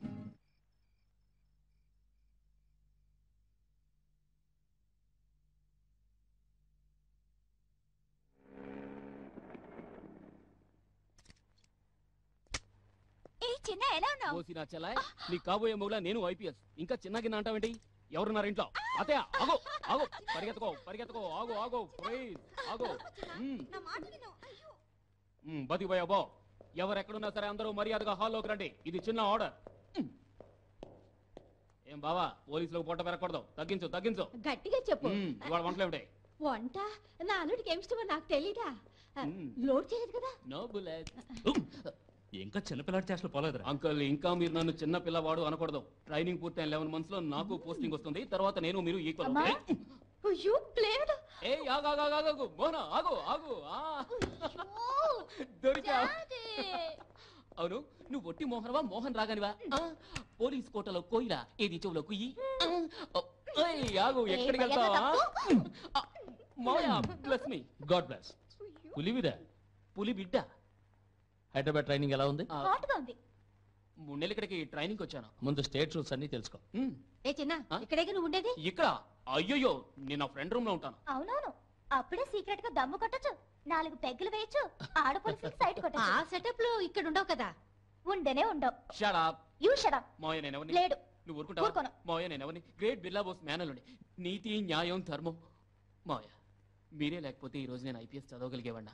ఏ చిన్న ఎలా ఉన్నావు ఓసి నా చెల్లాయ్ నీ కాబోయే మొగులా నేను ఐపీఎస్ ఇంకా చిన్న గిన్న అంటావేంటి ఎవరున్నారు ఇంట్లో అతయ్య ఆగో ఆగో పరిగెత్తుకో పరిగెత్తుకో ఆగో ఆగో ప్లీజ్ ఆగో మ్మ్. మ్మ్, బతికిపోయావు బో ఎవరెక్కడున్నా సరే అందరూ మర్యాదగా హాల్లోకి రండి ఇది చిన్న ఆర్డర్ మ్మ్. ఏం బావా పోలీసులకు పొట్ట పెరగకూడదు తగ్గించు తగ్గించు గట్టిగా చెప్పు మ్మ్, ఇవాళ వంటలు ఏమిటి వంట నా అల్లుడికి ఏమి ఇష్టమో నాకు తెలీదా ఆ, మ్మ్. లోడ్ చేయలేదు కదా నో బుల్లెట్ ఇంకా చిన్నపిల్లాడి చేష్టలు పోలేదు అంకల్ ఇంకా మీరు నన్ను చిన్న పిల్లవాడు అనకూడదు ట్రైనింగ్ పూర్తయిన లెవెన్ మంత్స్ లో నాకు పోస్టింగ్ వస్తుంది తర్వాత నేను మీరు ఈక్వల్ అమ్మా అయ్యో లేదు ఏ ఆగు ఆగు ఆగు ఆగు మోహన ఆగు ఆగు ఆ దొరికా అవును నువ్వు ఒట్టి మోహనవా మోహన్ రాగానివా ఆ, పోలీస్ కోటలో కోయిలా ఏది చెవులో కుయ్యి ఆ, ఓ, ఏయ్, ఆగు ఎక్కడికి ఏ, మర్యాద వెళ్తావా మాయా బ్లెస్ మీ గాడ్ బ్లెస్ పులి మీద పులి బిడ్డ హైదరాబాద్ ట్రైనింగ్ ఎలా ఉంది హాట్ గా ఉంది మూడేళ్ళు ఇక్కడికి ట్రైనింగ్ వచ్చాను ముందు స్టేట్ రూల్స్ అన్ని తెలుసుకో ఏ చిన్న ఇక్కడే నువ్వు ఉండేది ఇక్కడ అయ్యయ్యో నేను నా ఫ్రెండ్ రూమ్ లో ఉంటాను అవునవును అప్పుడే సీక్రెట్ గా దమ్ము కొట్టచ్చు నాలుగు పెగ్గులు వేయచ్చు ఆడపోలీసులకు సైట్ ఆ కొట్టచ్చు సెటప్ లో ఇక్కడ ఉండవు కదా ఉండనే ఉండవు షడా యూ షడప్ మోయ నేను ఎవరిని లేడు నువ్వు ఊరుకుంటావా ఊరుకోను. మోయ నేను ఎవరిని గ్రేట్ బిర్లా బోస్ మేనలుండి నీతి న్యాయం ధర్మం మోయ మీరే లేకపోతే ఈ రోజు నేను ఐపీఎస్ చదవగలిగేవాడినా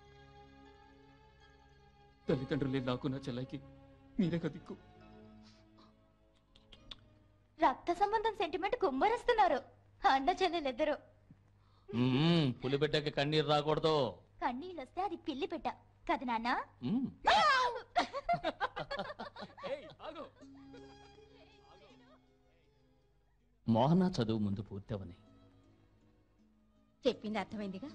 తల్లిదండ్రులు నాకు నా చెల్లైకి మీరే కదిక్కు రక్త సంబంధం సెంటిమెంట్ కుమ్మరిస్తున్నారు అన్న చెల్లెలిద్దరు మ్మ్, పులి పెట్టాక కన్నీరు రాకూడదు కన్నీళ్ళు వస్తే అది పిల్లి పెట్ట కదా నాన్న మ్మ్. మోహన చదువు ముందు పూర్తవని చెప్పింది అర్థమైందిగా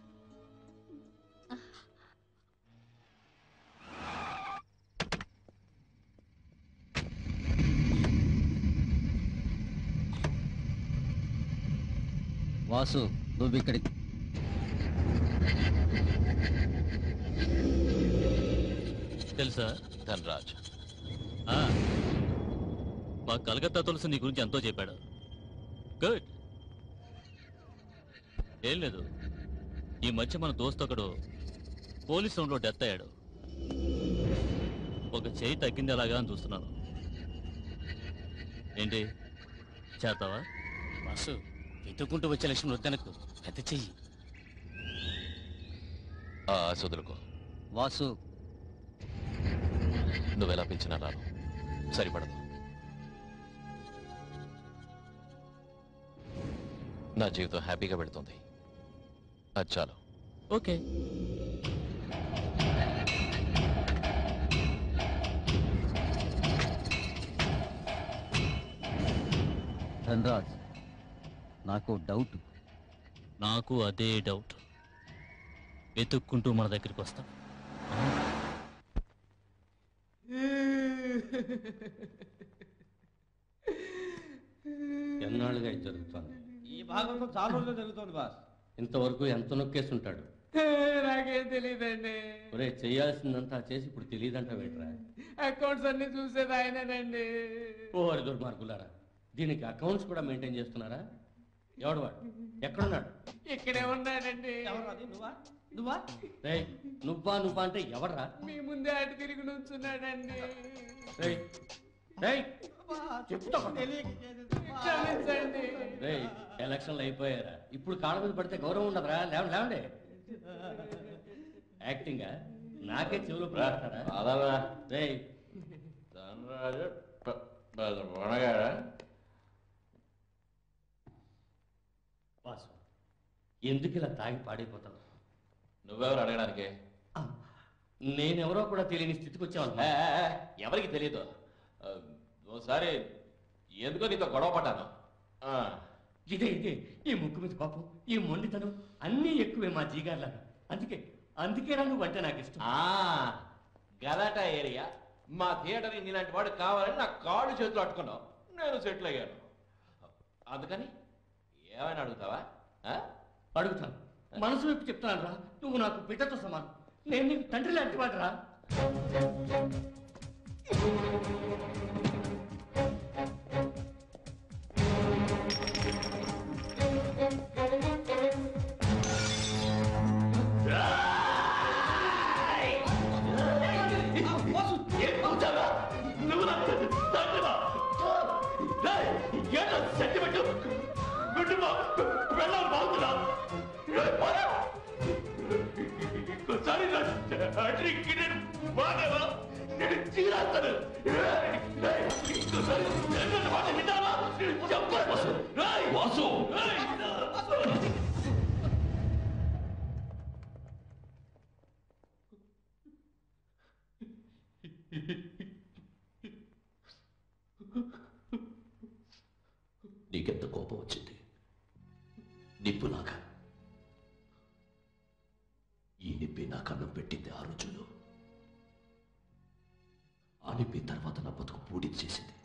వాసు నువ్వు ఇక్కడికి తెలుసా ధనరాజ్ ఆ, మా కలకత్తా తులసి నీ గురించి ఎంతో చెప్పాడు గుడ్ ఏం లేదు ఈ మధ్య మన దోస్త్ ఒకడు పోలీస్ రౌండ్లో డెత్ అయ్యాడు ఒక చేయి తగ్గింది అలాగా అని చూస్తున్నాను ఏంటి చేస్తావా వాసు వెతుక్కుంటూ వచ్చే లక్ష్మి వద్దనకు పెద్ద చెయ్యి ఆ ఆశ వదులుకో వాసు నువ్వెలా పిలిచినా రాను సరిపడదు నా జీవితం హ్యాపీగా పెడుతుంది అది చాలు ఓకే ధనరాజ్ నాకు డౌట్ నాకు అదే డౌట్ వెతుక్కుంటూ మన దగ్గరికి వస్తాం ఎన్నాళ్ళుగా ఇది జరుగుతోంది ఈ భాగంలో చాలా రోజులు జరుగుతోంది బాస్ ఇంతవరకు ఎంత నొక్కేస్తుంటాడు నాకేం తెలియదండి ఒరే చేయాల్సిందంతా చేసి ఇప్పుడు తెలియదంట వేట్రా అకౌంట్స్ అన్ని చూసేది ఆయనేనండి ఓ హరి దుర్మార్గులారా దీనికి అకౌంట్స్ కూడా మెయింటైన్ చేస్తున్నారా ఎవడు వాడు ఎక్కడున్నాడు ఇక్కడే ఉన్నాడండి నువ్వా నువ్వా రేయ్ నువ్వా నువ్వా అంటే ఎవడరా మీ ముందే అటు తిరిగి నుంచున్నాడండి రేయ్ రేయ్ చెప్తా క్షమించండి రేయ్ ఎలక్షన్లు అయిపోయారా ఇప్పుడు కాళ్ళ మీద పడితే గౌరవం ఉండదురా లేవండి లేవండి యాక్టింగ్ నాకే చెవులు ప్రాడతారా అదరా రేయ్ ధనరాజు వనగాడా వాసు ఎందుకు ఇలా తాగి పాడైపోతావు నువ్వెవరు అడగడానికి నేనెవరో కూడా తెలియని స్థితికి వచ్చాను ఏ, ఏ, ఏ, ఎవరికి తెలియదు ఆ, ఓసారి ఎందుకో నీతో గొడవ పడ్డాను ఆ, ఇదే ఇదే ఈ ముక్కు మీద కోపం ఈ మొండితనం అన్నీ ఎక్కువే మా జీగార్లాగా అందుకే అందుకేరా నువ్వు అంటే నాకు ఇష్టం ఆ, గలాటా ఏరియా మా థియేటర్ నీలాంటి వాడు కావాలని నా కాళ్ళు చేతులు అట్టుకున్నావు నేను సెటిల్ అయ్యాను అందుకని ఏమైనా అడుగుతావా ఆ? అడుగుతాను మనసు వైపు చెప్తాను రా నువ్వు నాకు బిడ్డతో సమానం నేను నీకు తండ్రి లాంటి వాడరా నువ్వు నాకు తండ్రివా? రేయ్, ఏంటో సెంటిమెంట్ గుడ్డు వెళ్ళాలి బాగుందా ఇంకోసారి నా తండ్రికి నేను మానేవా నేను చీరాస్తాను రేయ్, రేయ్, ఇంకోసారి నేను మాట వింటావా నేను చెప్పను రేయ్, వాసు రేయ్, నీకెంత కోపం వచ్చింది నిప్పులాగా ఈ నిప్పి నాకు అన్నం పెట్టింది ఆ రోజుల్లో ఆ నిప్పి తర్వాత నా బతుకు పూడి చేసింది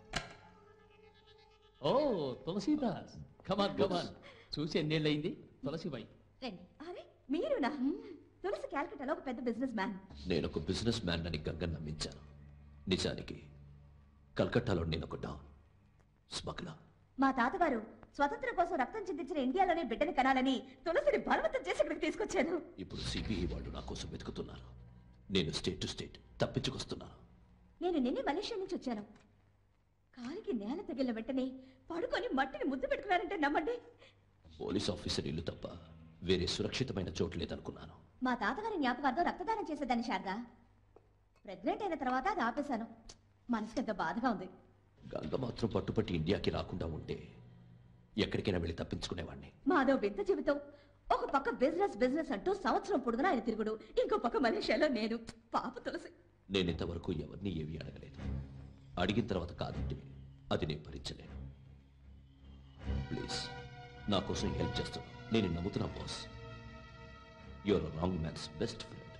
ఓ తులసీదాస్ కమాన్ కమాన్ చూసి ఎన్నేళ్ళయింది తులసిబాయి రండి అరే మీరునా తులసి క్యాల్కటాలో ఒక పెద్ద బిజినెస్ మ్యాన్ నేను ఒక బిజినెస్ మ్యాన్ అని గంగ నమ్మించాను నిజానికి కల్కట్టాలో నేను ఒక డాన్ స్మగ్లర్ మా తాతగారు స్వతంత్రం కోసం రక్తం చిందించిన ఇండియాలోనే బిడ్డని కనాలని తులసిని బలవంతం చేసి ఇక్కడికి తీసుకొచ్చాను ఇప్పుడు సిబిఐ వాళ్ళు నా కోసం వెతుకుతున్నారు నేను స్టేట్ టు స్టేట్ తప్పించుకొస్తున్నాను నేను నిన్నే మలేషియా నుంచి వచ్చాను కాలికి నేల తగిలిన వెంటనే పడుకొని మట్టిని ముద్దు పెట్టుకున్నారంటే నమ్మండి పోలీస్ ఆఫీసర్ ఇల్లు తప్ప వేరే సురక్షితమైన చోటు లేదనుకున్నాను మా తాతగారి జ్ఞాపకార్థం రక్తదానం చేసేదాన్ని శారదా ప్రెగ్నెంట్ అయిన తర్వాత అది ఆపేశాను మనసుకి ఎంత బాధగా ఉంది గంగ మాత్రం పట్టుపట్టి ఇండియాకి రాకుండా ఉంటే ఎక్కడికైనా వెళ్ళి తప్పించుకునేవాడిని మాదో వింత జీవితం ఒక పక్క బిజినెస్ బిజినెస్ అంటూ సంవత్సరం పొడుగునా ఆయన తిరుగుడు ఇంకో పక్క మలేషియాలో నేను పాప తులసి నేను ఇంతవరకు ఎవరిని ఏమీ అడగలేదు అడిగిన తర్వాత కాదంటే అది నేను భరించలేను ప్లీజ్ నా కోసం హెల్ప్ చేస్తున్నా నేను నమ్ముతున్నా boss your wrong man's best friend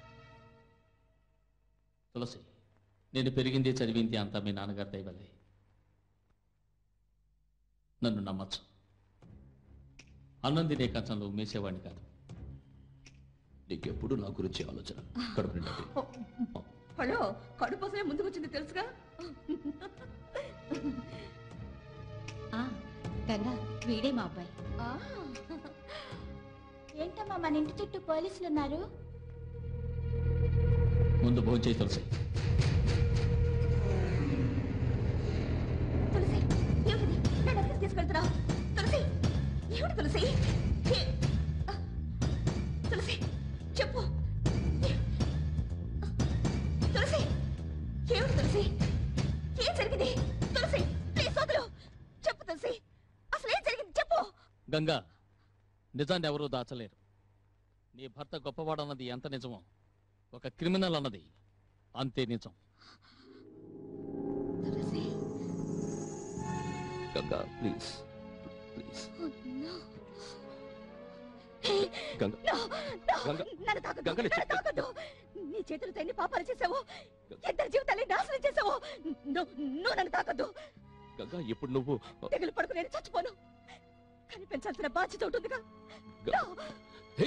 Tulasi నేను పెరిగింది చదివింది అంతా మీ నాన్నగారి దయవల్లే నన్ను నమ్మచ్చు అన్నం తినే కంచంలో మేసేవాడిని కాదు నీకెప్పుడు నా గురించి ఆలోచన కడుపు నిండా తిను. హలో కడుపోసమే ముందుకు వచ్చింది తెలుసుగా గంగా వీడే మా అబ్బాయి ఏంటమ్మా మన ఇంటి చుట్టూ పోలీసులు ఉన్నారు ముందు భోజనం చేసి తులసి తులసి ఏమిటిది నన్ను ఎక్కడికి తీసుకెళ్తున్నావు తులసి ఏమిటి తులసి ఏ- ఆ, తులసి చెప్పు ఏ- తులసి ఏమిటి తులసి ఏం జరిగింది తులసి ప్లీజ్ వదులు చెప్పు తులసి అసలు ఏం జరిగింది చెప్పు గంగా నిజాన్ని ఎవరూ దాచలేరు నీ భర్త గొప్పవాడన్నది ఎంత నిజమో ఒక క్రిమినల్ అన్నది అంతే నిజం Ganga please please Ganga No, no, Ganga నన్ను తాకద్దు, గంగని నన్ను తాకద్దు. నీ చేతులతో ఎన్ని పాపాలు చేసావు ఇద్దరి జీవితాన్ని నాశనం చేసావు నువ్వు నువ్వు నన్ను తాకద్దు గంగా ఇప్పుడు నువ్వు తెగులు పడుకు నేను చచ్చిపోను కనిపించాల్సిన బాధ్యత ఉంటుందిగా గ- హే!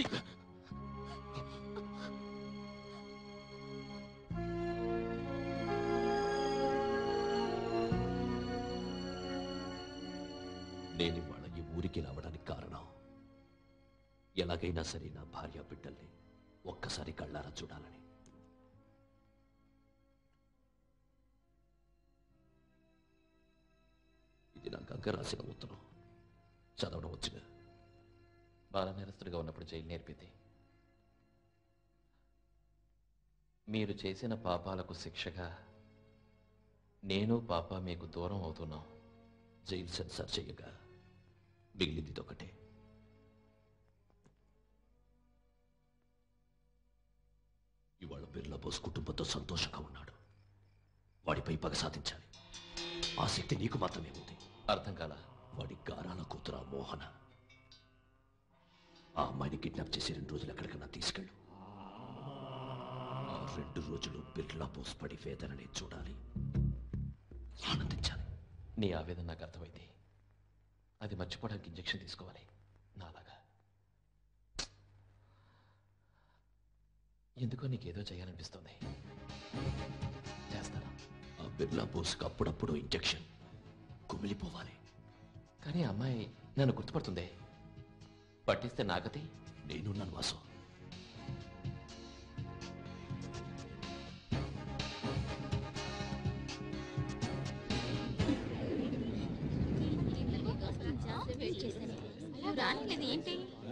నేను ఇవాళ ఈ ఊరికి రావడానికి కారణం ఎలాగైనా సరే నా భార్య బిడ్డల్ని ఒక్కసారి కళ్ళారా చూడాలని ఇది నా గంగ రాసిన ఉత్తరం చదవడం వచ్చుగా బాల నేరస్తుడిగా ఉన్నప్పుడు జైలు నేర్పింది మీరు చేసిన పాపాలకు శిక్షగా నేను పాప మీకు దూరం అవుతున్నాం జైలు సెన్సార్ చేయగా మిగిలింది ఒకటే ఇవాళ బిర్లా బోస్ కుటుంబంతో సంతోషంగా ఉన్నాడు వాడిపై పగ సాధించాలి ఆ శక్తి నీకు మాత్రమే ఉంది అర్థం కాల వాడి గారాల కూతుర మోహన ఆ అమ్మాయిని కిడ్నాప్ చేసి రెండు రోజులు ఎక్కడికన్నా తీసుకెళ్ళు ఆ రెండు రోజులు బిర్లా బోస్ పడి వేదనని చూడాలి ఆనందించాలి నీ ఆవేదన నాకు అర్థమైంది అది మర్చిపోవడానికి ఇంజెక్షన్ తీసుకోవాలి నాలాగా ఎందుకో నీకేదో చేయాలనిపిస్తుంది చేస్తాను ఆ బిర్లా బోస్కి అప్పుడప్పుడు ఇంజెక్షన్ కుమిలిపోవాలి కానీ ఆ అమ్మాయి నన్ను గుర్తుపడుతుందే పట్టిస్తే నాగతి నేనున్నాను వాసు ఏంటి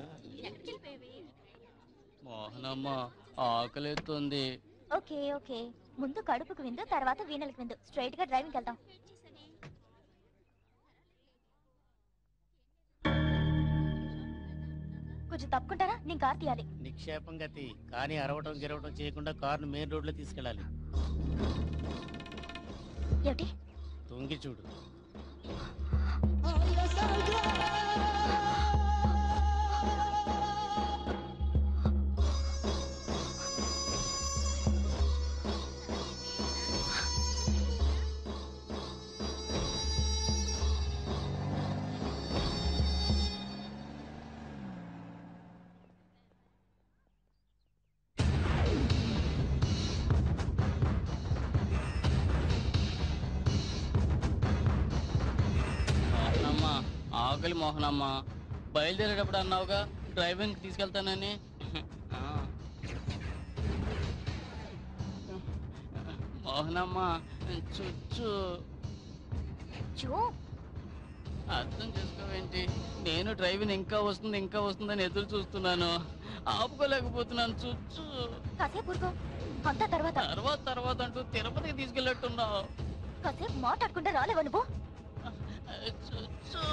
మోహనమ్మ ఆకలిస్తుంది ఓకే ఓకే ముందు కడుపుకు విందు తర్వాత వీణలకు విందు స్ట్రైట్ గా డ్రైవింగ్ వెళ్దాం కొంచెం తప్పుకుంటారా నేను కార్ తీయాలి నిక్షేపం గతి కానీ అరవటం గిరవటం చేయకుండా కారును మెయిన్ రోడ్లో తీసుకెళ్ళాలి ఏమిటి తొంగి చూడు మోహనమ్మ ఆకలి మోహనమ్మ బయలుదేరేటప్పుడు అన్నావుగా డ్రైవింగ్ తీసుకెళ్తానని ఆ. మోహనమ్మ చుచ్చు చూ అర్థం చేసుకోవేంటి నేను డ్రైవింగ్ ఇంకా వస్తుంది ఇంకా వస్తుందని ఎదురు చూస్తున్నాను ఆపుకోలేకపోతున్నాను చుచ్చు కాసేపు ఊరుకో అంతా తర్వాత తర్వాత తర్వాత అంటూ తిరుపతికి తీసుకెళ్ళట్టున్నావు కాసేపు మాట్లాడకుండా రాలేవా నువ్వు చుచ్చు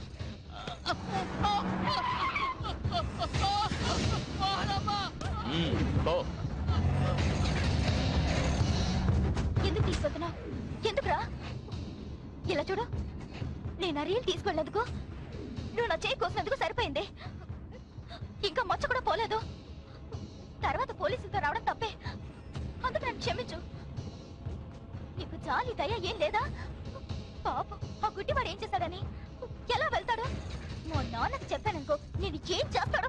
ఎందుకు తీసుకెళ్తున్నావు ఎందుకురా ఇలా చూడు నేను ఆ రీల్ తీసుకెళ్ళేందుకు నువ్వు నా చేయి కోసినందుకు సరిపోయింది ఇంకా మచ్చ కూడా పోలేదు తర్వాత పోలీసులతో రావడం తప్పే అందుకు నన్ను క్షమించు నీకు జాలి దయ ఏం లేదా పాపం ఆ గుడ్డివాడు ఏం చేశాడని ఎలా వెళ్తాడు మా నాన్నకి చెప్పాననుకో నేను ఏం చేస్తాడో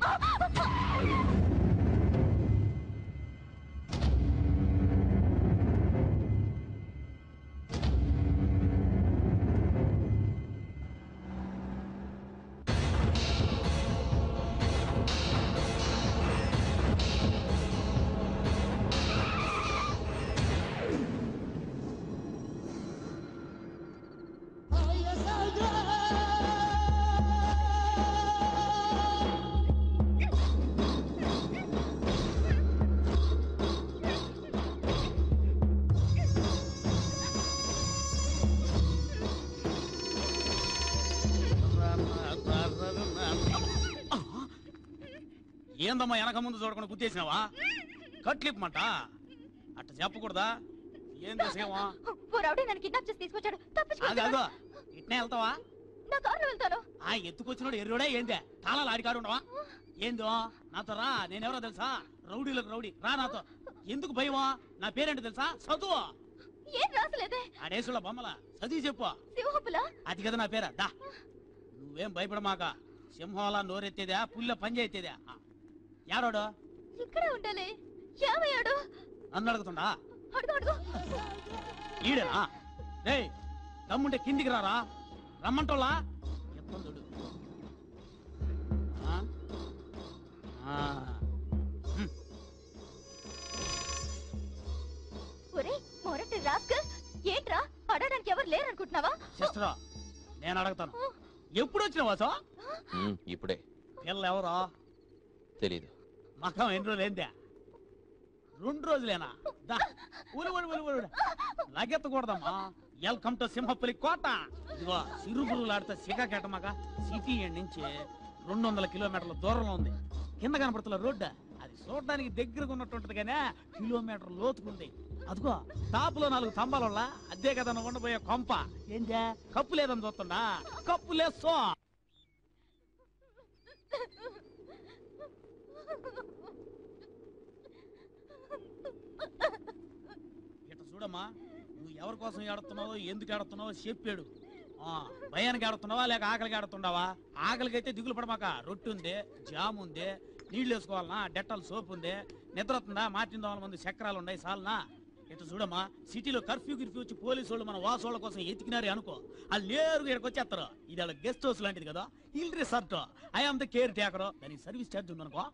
ఏందమ్మా వెనక ముందు చూడకుండా గుద్దేసినావా కట్లిప్పమంట అట్ట చెప్పకూడదా ఏం చేసేవా ఓ రౌడీ నన్ను కిడ్నాప్ చేసి తీసుకొచ్చాడు అదో తప్పించుకో ఇట్నే వెళ్తావా నా కారులో వెళ్తాను ఆ ఎత్తుకొచ్చినోడు ఎర్రోడే ఏందే తాళాలు ఆడి కాడు ఉండవా ఏందో నాతో రా నేనెవరో తెలుసా రౌడీలకు రౌడీ రా నాతో ఎందుకు భయమా నా పేరేంటో తెలుసా చదువు ఏం రాసలేదే ఆడేసుల బొమ్మల చదివి చెప్పు సింహపులా అది కదా నా పేరా దా నువ్వేం భయపడమాక సింహంలా నోరెత్తేదా పుల్ల పని చేత్తేదా యారోడు ఇక్కడే ఉండాలి ఏమయ్యాడు నన్ను అడుగుతుండా అడుగు అడుగు ఈడేనా రేయ్ దమ్ముంటే కిందికి రారా రమ్మంటోలా ఎత్తందుడు ఆ? ఆ. హ్మ్. ఒరే మొరటి రాస్కల్ ఏంట్రా అడగడానికి ఎవరు లేరనుకుంటున్నావా సిస్టరా నేను అడుగుతాను ఎప్పుడు వచ్చినావా సో ఉమ్, ఇప్పుడే పిల్ల ఎవరో తెలీదు మకం ఎన్ని రోజులు ఏందే రెండు రోజులేనా దా ఉలి ఉలి ఉలి ఉలి లగెత్తకూడదమ్మా వెల్కమ్ టు సింహపులి కోట ఇదిగో సిరుగురులాడితే సిగకెట్టమాక సిటీ ఎండ్ నుంచి రెండు వందల కిలోమీటర్ల దూరంలో ఉంది కింద కనపడుతున్న రోడ్డు అది చూడడానికి దగ్గరగా ఉన్నట్టుంటది కానీ కిలోమీటర్ లోతుకుంది అదిగో టాపులో నాలుగు స్తంభాల అదే కదా నువ్వు ఉండబోయే కొంప ఏందే కప్పు లేదని చూస్తుండా కప్పు లేసో ఇట్ట చూడమ్మా నువ్వు ఎవరి కోసం ఏడుతున్నావో ఎందుకు ఏడుతున్నావో చెప్పాడు ఆ, భయానికి ఏడుతున్నావా లేక ఆకలికి ఏడుతుండవా ఆకలికైతే దిగులు పడమాక రొట్టె ఉంది జామ్ ఉంది నీళ్ళు వేసుకోవాలనా డెట్టాల్ సోప్ ఉంది నిద్ర వస్తుందా మార్టిన్ దోమల మంది చక్రాలు ఉన్నాయి సాలనా ఇటు చూడమ్మా సిటీలో కర్ఫ్యూ గిర్ఫ్యూ వచ్చి పోలీసు వాళ్ళు మన వాసోళ్ళ కోసం ఎతికినారు అనుకో వాళ్ళు నేరుగా ఇక్కడికి వచ్చేస్తారు ఇది వాళ్ళ గెస్ట్ హౌస్ లాంటిది కదా ఇల్ resort I am the caretaker దానికి సర్వీస్ ఛార్జ్ ఉంది అనుకో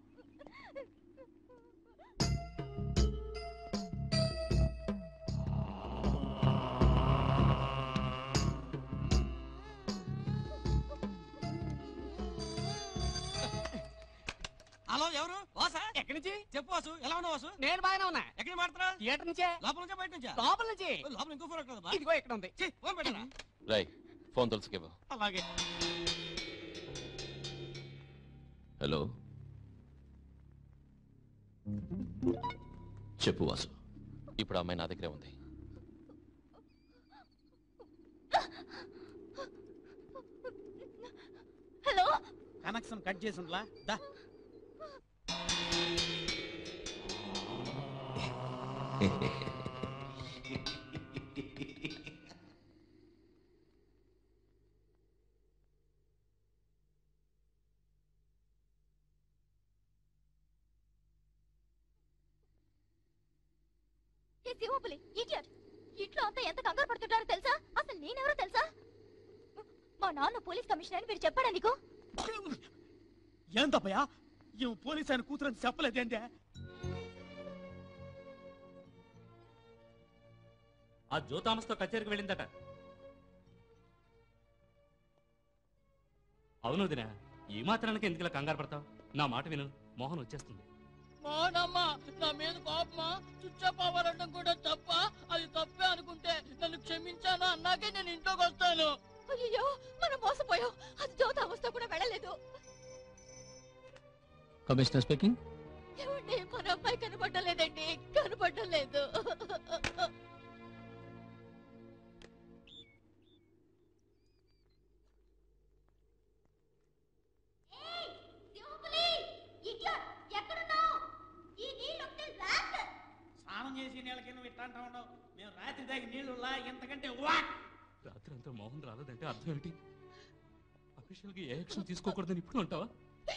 హలో ఎవరు వాసా ఎక్కడి నుంచి చెప్పు వాసు ఎలా ఉన్నావు వాసు నేను బాగానే ఉన్నా ఎక్కడ మాడుతున్నా థియేటర్ నుంచే లోపల నుంచా బయట నుంచా లోపల నుంచి ఓ, లోపల ఇంకో ఫోన్ ఎక్కడ ఇదిగో ఇక్కడ ఉంది ఫోన్ పెట్టరా రై ఫోన్ తులసికివ్వు అలాగే హలో చెప్పు వాసు ఇప్పుడు ఆ అమ్మాయి నా దగ్గరే ఉంది హలో కనెక్షన్ కట్ చేసి ఉండలా దా ఏ శివపులి ఇడియట్ ఇంట్లో అంతా ఎంత కంగారు పడుతుంటారో తెలుసా అసలు నేనెవరో తెలుసా మా నాన్న పోలీస్ కమిషనర్ అని మీరు చెప్పాడా నీకు ఏం తప్పయా ఈ పోలీస్ ఆయన కూతురని చెప్పలేదేంటే ఆ జో థామస్తో కచేరికి వెళ్ళిందట అవును దినా ఈ మాత్రానికి ఎందుకు ఇలా కంగారు పడతావు నా మాట విను మోహన్ వచ్చేస్తుంది మోనమ్మా నా మీద కోపమా చుచ్చపోవాలంటే కూడా తప్ప అది తప్పే అనుకుంటే నన్ను క్షమించాను అన్నాకే నేను ఇంట్లోకి వస్తాను అయ్యో మనం మోసపోయాం అది జ్యోతి అవస్థ కూడా వెళ్ళలేదు కమిషనర్ స్పీకింగ్ ఏమండి మన అమ్మాయి కనపడలేదండి కనపడలేదు స్నానం చేసి నీళ్ళకి నువ్వు ఇట్లా అంటా ఉండవు మేము రాత్రి దాగి నీళ్ళు ఇంతకంటే వా రాత్రి అంతా మోహన్ రాలేదంటే అర్థం ఏంటి అఫీషియల్గా ఏ యాక్షన్ తీసుకోకూడదని ఇప్పుడు అంటావా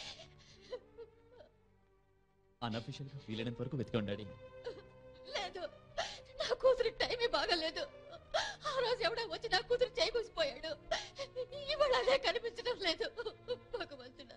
అన్అఫీషియల్ గా వీలైనంత వరకు వెతికి ఉండాలి లేదు నా కూతురి టైమే బాగలేదు ఆ రోజు ఎవడో వచ్చి నా కూతురు చేయకూసిపోయాడు ఇవాళ అదే కనిపించడం లేదు భగవంతుడా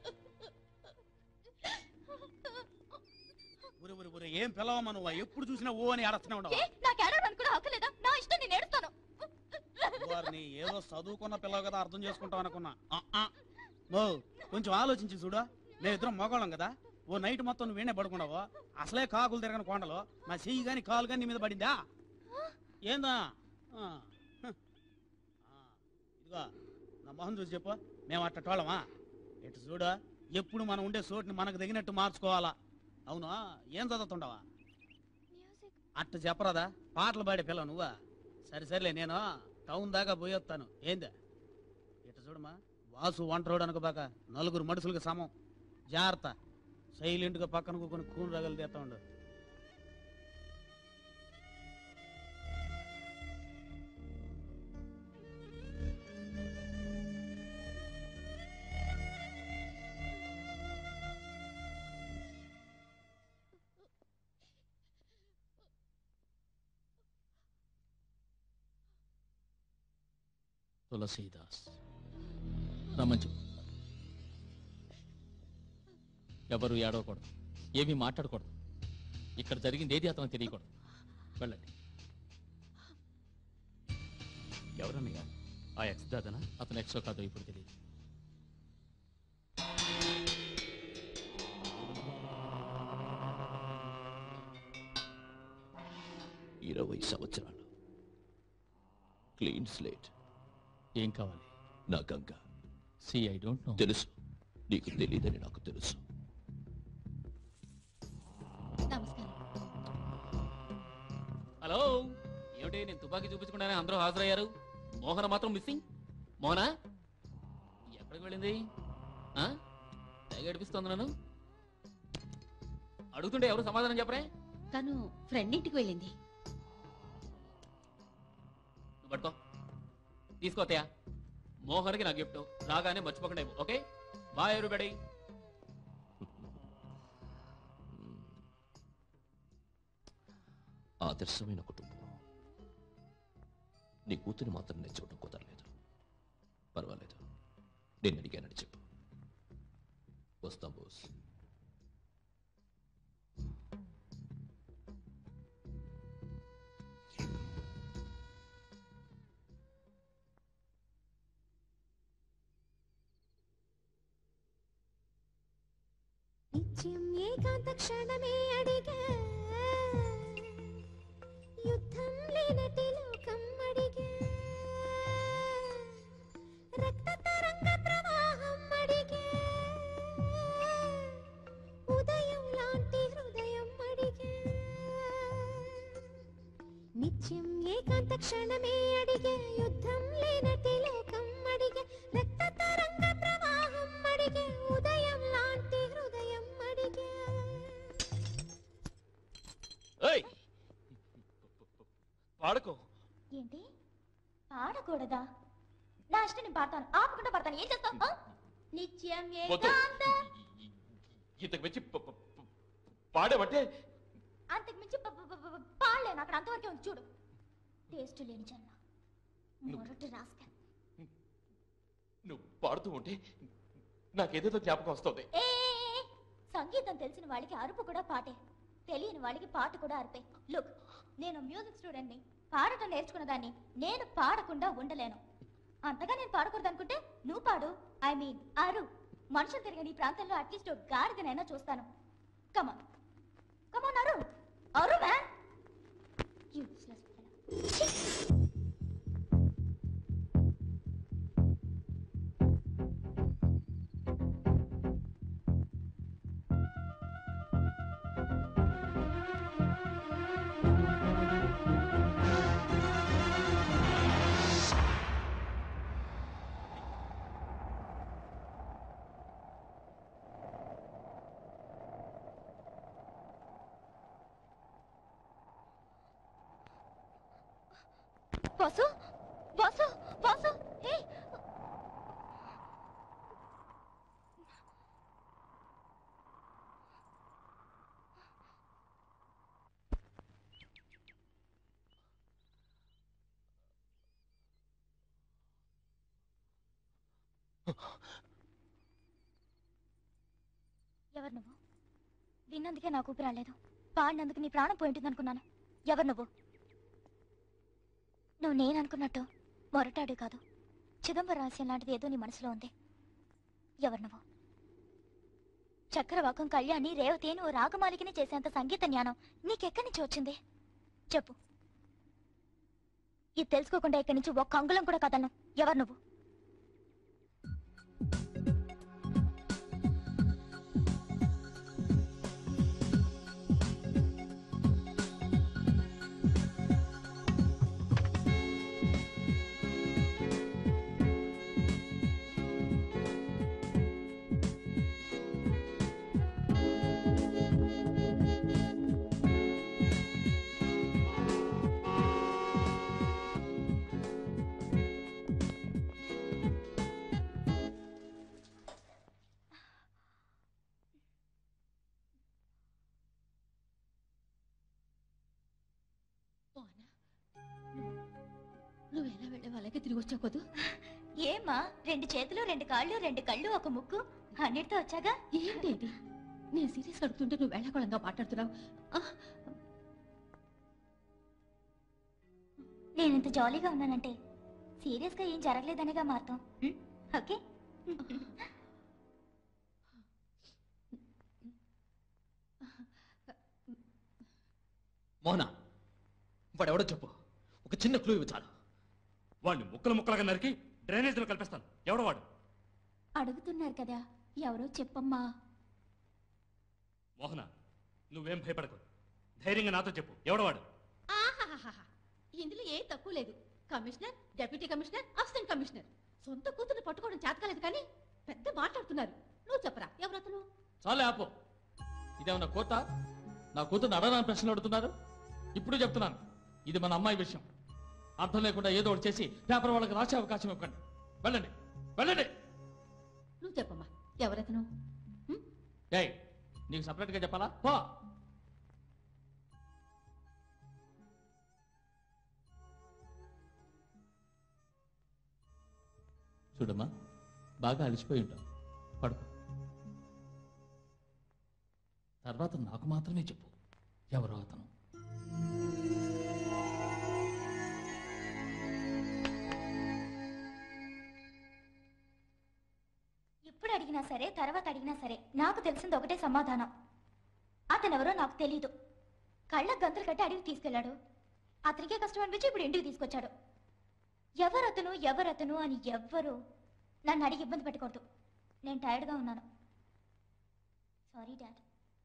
ఊరి ఊరి ఊరి ఏం పిలవమ్మా నువ్వు ఎప్పుడు చూసినా ఓ అని ఆడస్తూనే ఉండవు ఏ నాకు ఏడవడానికి కూడా హక్కు లేదా నా ఇష్టం నేను ఏడుస్తాను వారిని ఏదో చదువుకున్న పిల్లవు కదా అర్థం చేసుకుంటాం అనుకున్నా ఆ, ఆ. మో కొంచెం ఆలోచించి చూడు మేమిద్దరం మగవాళ్ళం కదా ఓ నైట్ మొత్తం నువ్వు వీణే పడుకున్నావు అసలే కాకులు తిరగని కొండలు నా చెయ్యి గాని కాలు గాని నీ మీద పడిందా ఏందా ఆ, హ. ఆ, ఇదిగో నా మొహం చూసి చెప్పు మేము అట్టటోళ్ళమా ఎటు చూడు ఎప్పుడు మనం ఉండే చోటుని మనకు తగినట్టు మార్చుకోవాలా అవునా ఏం చదువుతుండవా అట్ట చెప్పరాదా పాటలు పాడే పిల్ల నువ్వా సరే సరేలే నేను టౌన్ దాకా పోయొస్తాను ఏందా ఇట్ట చూడమ్మా వాసు వంటరోడు అనుకోబాక నలుగురు మనుషులకు సమం జాగ్రత్త సైలెంట్గా పక్కన కూకొని కూని రగలు తీస్తా ఉండు తులసీదాస్ రమంచు ఎవరు ఏడవకూడదు ఏమీ మాట్లాడకూడదు ఇక్కడ జరిగింది ఏది అతను తెలియకూడదు వెళ్ళండి ఎవరన్నయ్య ఆ ఎక్స్ దాదనా అతను ఎక్సో కాదో ఇప్పుడు తెలియదు ఇరవై సంవత్సరాలు క్లీన్ స్లేట్ ఏం కావాలి నా Ganga see I don't know తెలుసు నీకు తెలియదని నాకు తెలుసు హలో ఏమిటి నేను తుపాకీ చూపించకుండానే అందరూ హాజరయ్యారు మోహన మాత్రం మిస్సింగ్ మోహన ఎక్కడికి వెళ్ళింది ఆ? తెగ ఏడిపిస్తోంది నన్ను అడుగుతుంటే ఎవరు సమాధానం చెప్పరే తను ఫ్రెండ్ ఇంటికి వెళ్ళింది నువ్వు పట్టుకో తీసుకోతయా మోహన్కి నా గిఫ్ట్ రాగానే మర్చిపోకుండా ఇవ్వు, ఓకే బాయ్ ఎవరిబడి ఆదర్శమైన కుటుంబం నీ కూతురు మాత్రం నేను చూడడం కుదరలేదు పర్వాలేదు నేను అడిగానని చెప్పు వస్తాం బోస్ నిత్యం ఏకాంత క్షణమే అడిగా యుద్ధం లేనటి లోకం అడిగా రక్త తరంగ ప్రవాహం అడిగా ఉదయం లాంటి హృదయం అడిగా నిత్యం ఏకాంత క్షణమే అడిగా యుద్ధం లేనటి లోకం అడిగా రక్త తరంగ ప్రవాహం అడిగా ఉదయం లాంటి హృదయం అడిగా ఏయ్ పాడుకో ఏంటి పాడకూడదా నా ఇష్టం నేను పాడతాను ఆపకుండా పాడతాను ఏం చేస్తావు ఆ? నిత్యం వద్దు. ఏకాంత ఇంతకు మించి ప- ప- ప- పాడావంటే అంతకు మించి ప- ప- ప- ప- పాడలేను అక్కడ అంతవరకే ఉంది చూడు టేస్ట్ లేని జన్మ మొరటి రాస్కల్ నువ్వు పాడుతూ ఉంటే నాకేదేదో జ్ఞాపకం వస్తుంది ఏ ఏ, ఏ, సంగీతం తెలిసిన వాళ్ళకి అరుపు కూడా పాటే తెలియని వాళ్ళకి పాట కూడా అరిపే లుక్ నేను మ్యూజిక్ స్టూడెంట్ని పాడటం నేర్చుకున్న దాన్ని నేను పాడకుండా ఉండలేను అంతగా నేను పాడకూడదు అనుకుంటే నువ్వు పాడు ఐ మీన్ అరు మనుషులు తిరిగిన ఈ ప్రాంతంలో అట్లీస్ట్ ఒక గాడిదనైనా చూస్తాను కమాన్ కమాన్ అరు అరు man useless Vasu Vasu Vasu hey ఎవరు నువ్వు విన్నందుకే నాకు ఊపిరి రాలేదు పాడినందుకు నీ ప్రాణం పోయింటుంది అనుకున్నాను ఎవరు నువ్వు నువ్వు నేను అనుకున్నట్టు మొరటాడు కాదు చిదంబర రహస్యం లాంటిది ఏదో నీ మనసులో ఉంది ఎవరు నువ్వు చక్రవాకం కళ్యాణి రేవతి నువ్వు రాగమాలికని చేసేంత సంగీత జ్ఞానం నీకెక్కడి నుంచి వచ్చింది చెప్పు ఇది తెలుసుకోకుండా ఇక్కడి నుంచి ఒక్క అంగుళం కూడా కదలను ఎవరు నువ్వు నువ్వు ఎలా వెళ్ళే వాళ్ళకి తిరిగి వచ్చావు కదూ ఏమా రెండు చేతులు రెండు కాళ్ళు రెండు కళ్ళు ఒక ముక్కు అన్నిటితో వచ్చాగా ఏంటి ఇది నేను సీరియస్ అడుగుతుంటే నువ్వు వెళ్ళకోళంగా మాట్లాడుతున్నావు ఆ, నేను ఇంత జాలీగా ఉన్నానంటే సీరియస్ గా ఏం జరగలేదనేగా మారుతాం ఓకే మోహన వాడెవడో చెప్పు ఒక చిన్న క్లూ ఇవ్వు చాలు వాడిని ముక్కలు ముక్కలుగా నరికి డ్రైనేజీలో కల్పిస్తాను ఎవడో వాడు అడుగుతున్నారు కదా ఎవరో చెప్పమ్మా మోహన నువ్వేం భయపడకు ధైర్యంగా నాతో చెప్పు ఎవడో వాడు ఆహాహాహా. ఇందులో ఏ తక్కువ లేదు commissioner deputy commissioner assistant commissioner సొంత కూతుర్ని పట్టుకోవడం చేతకాలేదు కానీ పెద్ద మాట్లాడుతున్నారు నువ్వు చెప్పరా ఎవరతను చాలే ఆపు ఇదేమన్నా కోత నా కూతురు అడగడానికి ప్రశ్నలు అడుగుతున్నారు ఇప్పుడు చెప్తున్నాను ఇది మన అమ్మాయి విషయం అర్థం లేకుండా ఏదో ఒకటి చేసి పేపర్ వాళ్ళకి రాసే అవకాశం ఇవ్వకండి వెళ్ళండి వెళ్ళండి నువ్వు చెప్పమ్మా ఎవరతను ఏయ్ నీకు సపరేట్గా చెప్పాలా పో చూడమ్మా బాగా అలసిపోయి ఉంటావు పడుకో తర్వాత నాకు మాత్రమే చెప్పు ఎవరో అతను ఇప్పుడు అడిగినా సరే తర్వాత అడిగినా సరే నాకు తెలిసింది ఒకటే సమాధానం అతనెవరో నాకు తెలీదు కళ్ళ గంతులు కట్టి అడిగి తీసుకెళ్ళాడు అతనికే కష్టం అనిపించి ఇప్పుడు ఇంటికి తీసుకొచ్చాడు ఎవరతను ఎవరతను అని ఎవ్వరు నన్ను అడిగి ఇబ్బంది పెట్టకూడదు నేను టైర్డ్గా ఉన్నాను సారీ డాడ్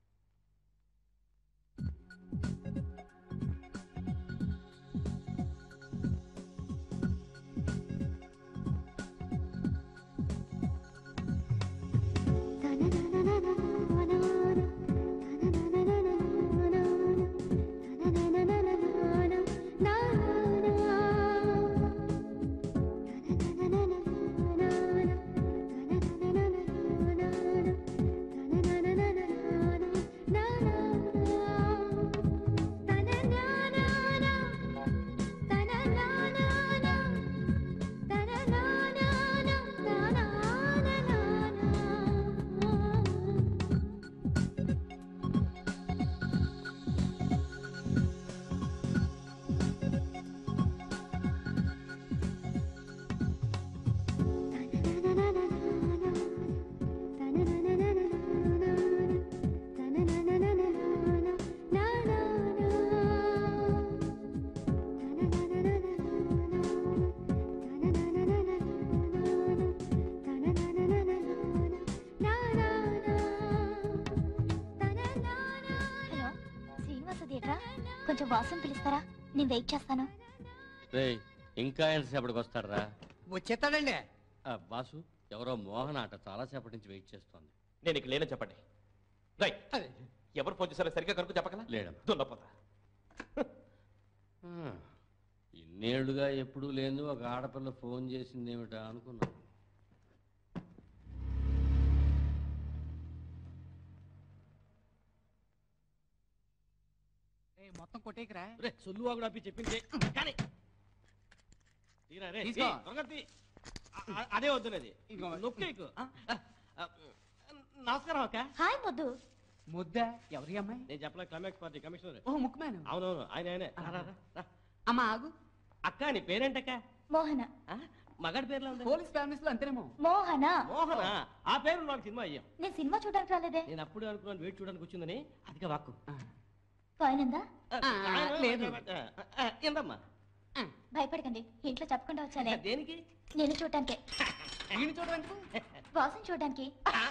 హలో శ్రీనివాస థియేటరా కొంచెం వాసం పిలుస్తారా నేను వెయిట్ చేస్తాను రే ఇంకా ఎంతసేపటికి వస్తాడరా వచ్చేస్తాడండి ఆ, బాసు ఎవరో మోహన్ ఆట చాలాసేపటి నుంచి వెయిట్ చేస్తోంది నేను ఇక లేనని చెప్పండి రై ఎవరు ఫోన్ చేశారో సరిగ్గా కనుక చెప్పగల లేడమ్మా. దున్నపోతా ఆ, ఇన్నేళ్లుగా ఎప్పుడూ లేదు ఒక ఆడపిల్ల ఫోన్ చేసింది ఏమిటా అనుకున్నాను మొత్తం కొట్టేకరా రే సొల్లు వాగుడు ఆపి చెప్పింది కానీ తీరా రే తీసుకో. తీ, త్వరగా తీ. అ- అ- అదే వద్దునది నొక్కి ఎక్కు. ఆ, ఆ, ఆ, నమస్కారం అక్క హాయ్ ముద్దు ముద్ద ఎవరి అమ్మాయి నేను చెప్పలే క్లైమాక్స్ పార్టీ కమిషనర్ ఓ ముక్కుమేను అవునవును ఆయన ఆయనే రా, రా, రా, రా. అమ్మా ఆగు అక్క నీ పేరేంటక్క మోహన మగాడి పేర్లో ఉంది పోలీస్ ఫ్యామిలీస్ లో అంతేనేమో మోహన మోహన ఆ పేరు నాకు సినిమా అయ్యాం నేను సినిమా చూడడానికి రాలేదే నేను అప్పుడే అనుకున్నాను వెయిట్ చూడడానికి వచ్చిందని అదిగా వాక్కు పోయినందా లేదు ఏందమ్మా భయపడకండి ఇంట్లో చెప్పకుండా వచ్చానే దేనికి నేను చూడటానికే ఈయన చూడడానికి వాసన చూడడానికి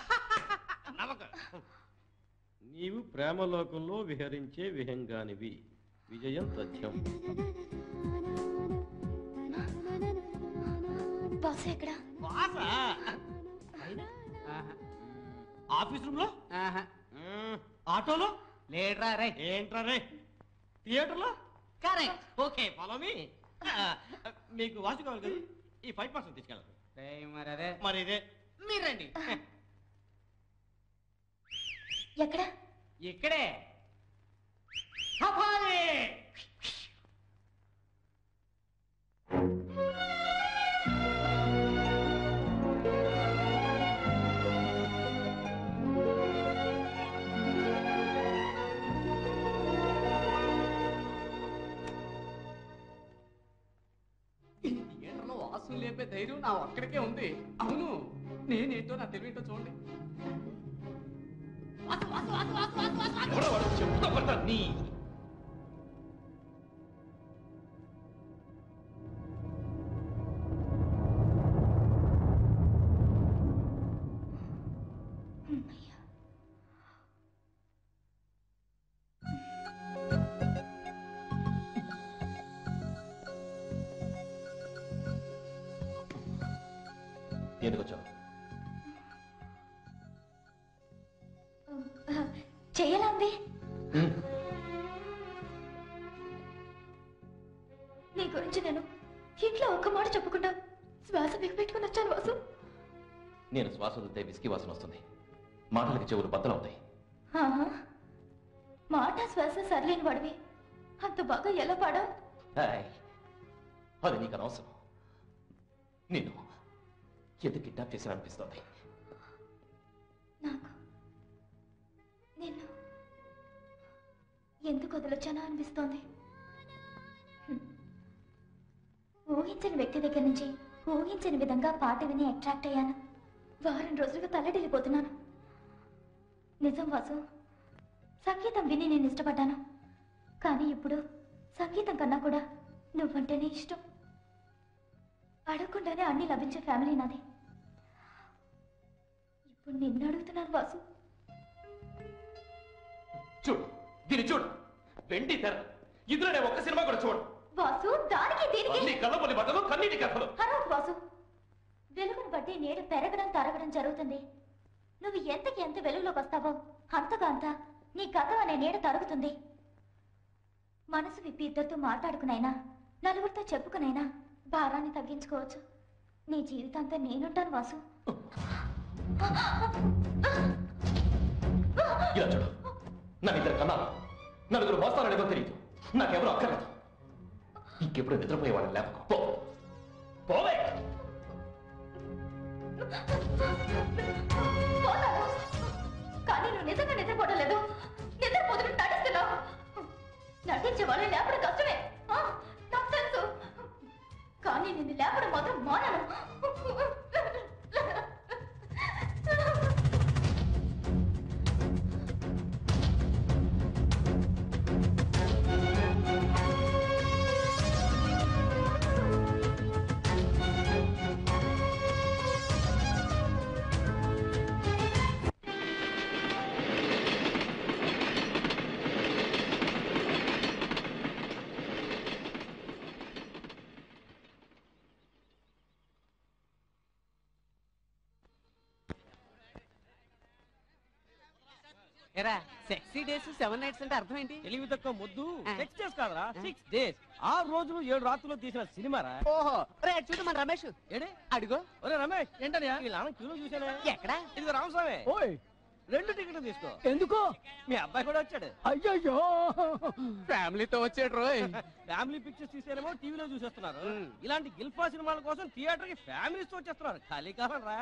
నీవు ప్రేమలోకంలో విహరించే విహంగానివి విజయం తథ్యం బాసు ఎక్కడ వాస ఆఫీస్ రూమ్ లో మ్మ్. ఆటోలో లేడ్రా రే ఏంట్రా రే థియేటర్లో కరెక్ట్ ఓకే ఫాలో మీ మీకు వాచ్ కావాలి కదా ఈ ఫైవ్ పర్సెంట్ తీసుకెళ్ళాలి మరి అదే మరి ఇదే మీరండి ఎక్కడ ఇక్కడే థియేటర్లో వాసు లేపే ధైర్యం నా ఒక్కడికే ఉంది అవును నేనేంటో నా తెలివింటో చూడండి వాసు, వాసు, వాసు, వాసు, వాసు, వాసు, వాసు. ఎవడో వాడు చెప్పుతో కొడతా నీ ఎందుకు వచ్చావు చెయ్యలా ఉంది నీ గురించి నేను ఇంట్లో ఒక్క మాట చెప్పకుండా శ్వాస బిగపెట్టుకుని వచ్చాను వాసు నేను శ్వాస వదిలితే విసికి వాసన వస్తుంది మాటలకి చెవులు బద్దలవుతాయి ఆహా. మాట శ్వాస సరిలేని వాడివి అంత బాగా ఎలా పాడావు హాయ్. అది నీకు అనవసరం నిన్ను ఎందుకు కిడ్నాప్ చేసిన అనిపిస్తోంది నాకు నిన్ను ఎందుకు వదిలొచ్చానో అనిపిస్తోంది హ్మ్. ఊహించని వ్యక్తి దగ్గర నుంచి ఊహించని విధంగా పాట విని అట్రాక్ట్ అయ్యాను వారం రోజులుగా తల్లడిల్లిపోతున్నాను నిజం వాసు సంగీతం విని నేను ఇష్టపడ్డాను కానీ ఇప్పుడు సంగీతం కన్నా కూడా నువ్వంటేనే ఇష్టం అడగకుండానే అన్ని లభించే ఫ్యామిలీ నాది ఇప్పుడు నిన్ను అడుగుతున్నాను వాసు చూడు దీన్ని చూడు వెండి తెర ఇందులో నేను ఒక్క సినిమా కూడా చూడు వాసు దానికి దీనికి అన్ని కళ్ళబొల్లి బట్టలు కన్నీటి కథలు హరాకు వాసు వెలుగును బట్టి నీడ పెరగడం తరగడం జరుగుతుంది నువ్వు ఎంతకి ఎంత వెలుగులోకి వస్తావో అంతగా అంత నీ గతం అనే నీడ తరుగుతుంది మనసు విప్పి ఇద్దరితో మాట్లాడుకునైనా నలుగురితో చెప్పుకునైనా భారాన్ని తగ్గించుకోవచ్చు నీ జీవితాంతం నేనుంటాను వాసు ఇలా చూడు నా ఇద్దరు కన్నాను నలుగురు మోస్తాననేదో తెలియదు నాకెవరు అక్కర్లేదు ఇంకెప్పుడు నిద్రపోయేవాడిని లేపకు పో పోవే పోతాను. కానీ నువ్వు నిజంగా నిద్రపోవడం లేదు నిద్రపోతున్న నటిస్తున్నావు నటించే వాళ్ళు లేపడం కష్టమే ఆ, నాకు తెలుసు కానీ నిన్ను లేపడం మాత్రం మానను ఎరా సెక్సీ డేస్ సెవెన్ నైట్స్ అంటే అర్థం ఏంటి తెలివి తక్కువ ముద్దు సిక్స్ డేస్ కాదురా సిక్స్ డేస్ ఆరు రోజులు ఏడు రాత్రులు తీసిన సినిమారా ఓహో రే చూడు మన రమేష్ ఏడే అడుగు ఒరే రమేష్ ఏంటని వీళ్ళ నాన్న క్యూలో చూసానే ఎక్కడ ఇది రామస్వామి ఓయ్ రెండు టికెట్లు తీసుకో ఎందుకు మీ అబ్బాయి కూడా వచ్చాడు అయ్యయ్యో ఫ్యామిలీతో వచ్చాడు రోయ్ ఫ్యామిలీ పిక్చర్స్ తీసేనేమో టీవీలో చూసేస్తున్నారు ఇలాంటి గిల్ఫా సినిమాల కోసం థియేటర్ కి ఫ్యామిలీస్ తో వచ్చేస్తున్నారు ఖాళీ కాలం రా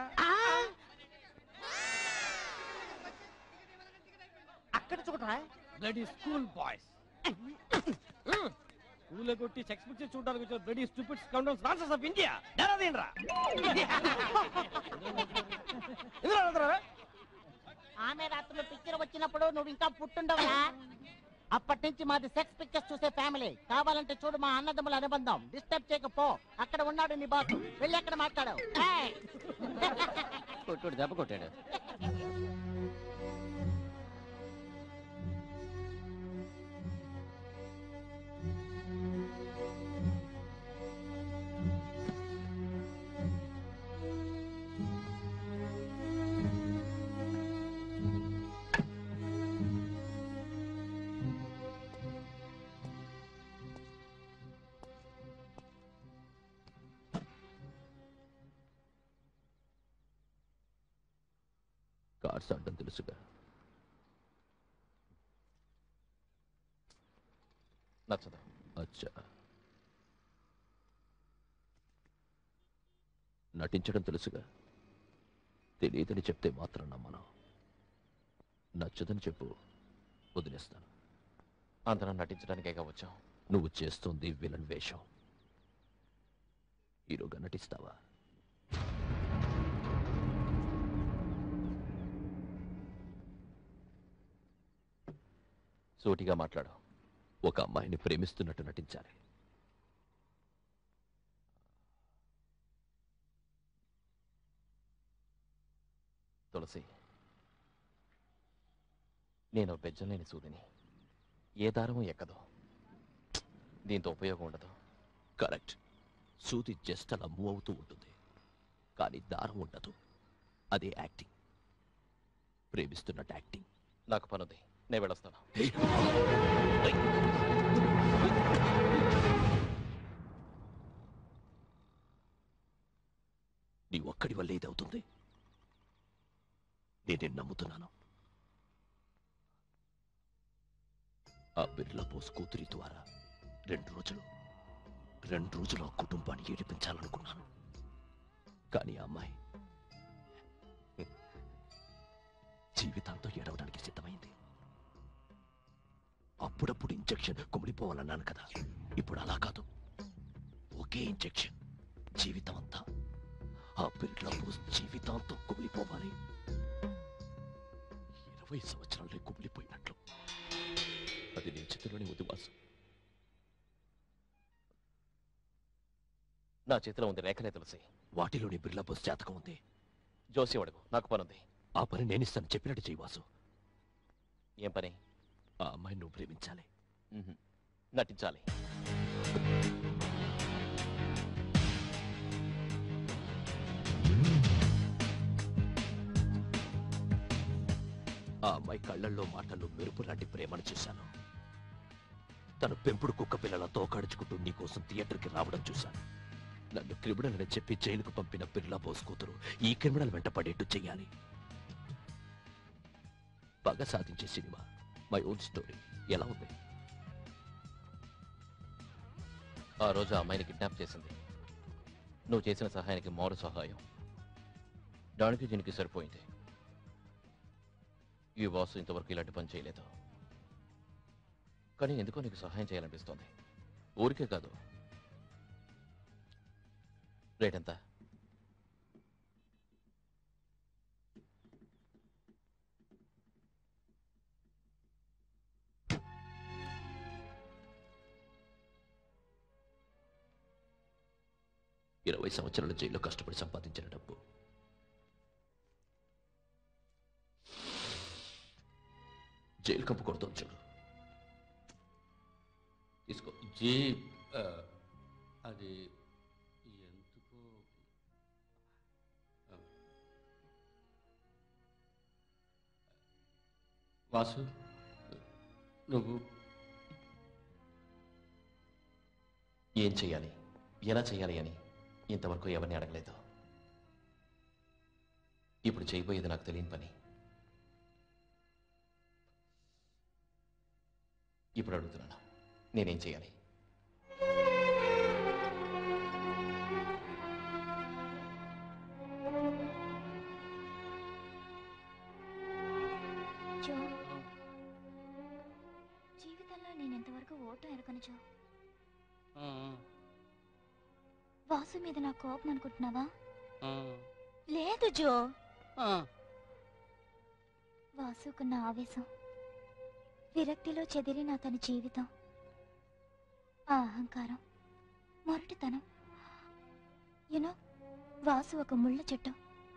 అక్కడ చూడరా బ్లడీ స్కూల్ బాయ్స్ స్కూల్లో కొట్టి సెక్స్ పిక్చర్ చూడడానికి వచ్చిన bloody stupid scoundrels nonsense of India డరాదేంట్రా ఎందుకు అడుగుతున్నారా ఆమె రాత్రులు పిక్చర్ వచ్చినప్పుడు నువ్వు ఇంకా పుట్టుండవా అప్పటి నుంచి మాది సెక్స్ పిక్చర్స్ చూసే ఫ్యామిలీ కావాలంటే చూడు మా అన్నదమ్ముల అనుబంధం డిస్టర్బ్ చేయకపో అక్కడ ఉన్నాడు నీ బాస్ వెళ్ళి అక్కడ మాట్లాడావు కొట్టుడు దెబ్బ కొట్టాడు కార్డ్స్ ఆడడం తెలుసుగా నచ్చదు అచ్చా నటించడం తెలుసుగా తెలియదని చెప్తే మాత్రం నమ్మను నచ్చదని చెప్పు వదిలేస్తాను అందరం నటించడానికే వచ్చాం నువ్వు చేస్తోంది విలన్ వేషం హీరోగా నటిస్తావా సూటిగా మాట్లాడు ఒక అమ్మాయిని ప్రేమిస్తున్నట్టు నటించాలి తులసి నేను బెజ్జం లేని సూదిని ఏ దారము ఎక్కదు దీంతో ఉపయోగం ఉండదు కరెక్ట్ సూది జస్ట్ అలా మూవ్ అవుతూ ఉంటుంది కానీ దారం ఉండదు అదే యాక్టింగ్ ప్రేమిస్తున్నట్టు యాక్టింగ్ నాకు పనుంది నేను వెళ్ళొస్తాను నీ ఒక్కడి వల్ల ఇదవుతుంది నేనే నమ్ముతున్నాను ఆ బిర్లా బోస్ కూతురి ద్వారా రెండు రోజులు రెండు రోజులు ఆ కుటుంబాన్ని ఏడిపించాలనుకున్నాను కానీ ఆ అమ్మాయి జీవితాంతం ఏడవడానికి సిద్ధమైంది అప్పుడప్పుడు ఇంజెక్షన్ కుమిడిపోవాలన్నాను కదా ఇప్పుడు అలా కాదు ఒకే ఇంజెక్షన్ జీవితం అంతా ఆ పిల్ల పోస్ జీవితాంతం కుమిలిపోవాలి ఇరవై సంవత్సరాలే కుమిలిపోయినట్లు అది నీ చేతిలోనే ఉంది వాసు నా చేతిలో ఉంది రేఖలే తులసి వాటిలోని బిర్లా బస్ జాతకం ఉంది జోసి అడుగు నాకు పనుంది ఆ పని నేనిస్తాను చెప్పినట్టు చెయ్యి వాసు ఏం పని ఆ అమ్మాయిని నువ్వు ప్రేమించాలి నటించాలి ఆ అమ్మాయి కళ్ళల్లో మాటల్లో మెరుపు లాంటి ప్రేమను చూశాను తను పెంపుడు కుక్క పిల్లల తోకాడుచుకుంటూ నీకోసం థియేటర్కి రావడం చూశాను నన్ను క్రిమినల్ అని చెప్పి జైలుకు పంపిన బిర్లా బోస్ కూతురు ఈ క్రిమినల్ వెంట పడేట్టు చెయ్యాలి పగ సాధించే సినిమా మై ఓన్ స్టోరీ ఎలా ఉంది ఆ రోజు ఆ అమ్మాయిని కిడ్నాప్ చేసింది నువ్వు చేసిన సహాయానికి మౌర సహాయం దానికి దీనికి సరిపోయింది ఈ వాసు ఇంతవరకు ఇలాంటి పని చేయలేదు కానీ ఎందుకో నీకు సహాయం చేయాలనిపిస్తోంది ఊరికే కాదు రేట్ ఎంత ఇరవై సంవత్సరాల జైల్లో కష్టపడి సంపాదించిన డబ్బు జైలు కంపు కొడుతుంది చూడు తీసుకో జీ ఆ, అది ఎందుకు ఆ. వాసు నువ్వు ఏం చేయాలి ఎలా చేయాలి అని ఇంతవరకు ఎవరిని అడగలేదు ఇప్పుడు చేయబోయేది నాకు తెలియని పని ఇప్పుడు అడుగుతున్నాను నేనేం చేయాలి జో జీవితంలో నేను ఎంతవరకు ఓటు ఎరగను జో వాసు మీద నా కోపం అనుకుంటున్నావా లేదు జో వాసుకున్న ఆవేశం విరక్తిలో చెదిరిన అతని జీవితం ఆ అహంకారం మొరటితనం యునో వాసు ఒక ముళ్ళ చెట్టు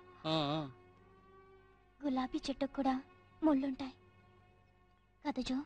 గులాబీ చెట్టుకు కూడా ముళ్ళుంటాయి కదా జో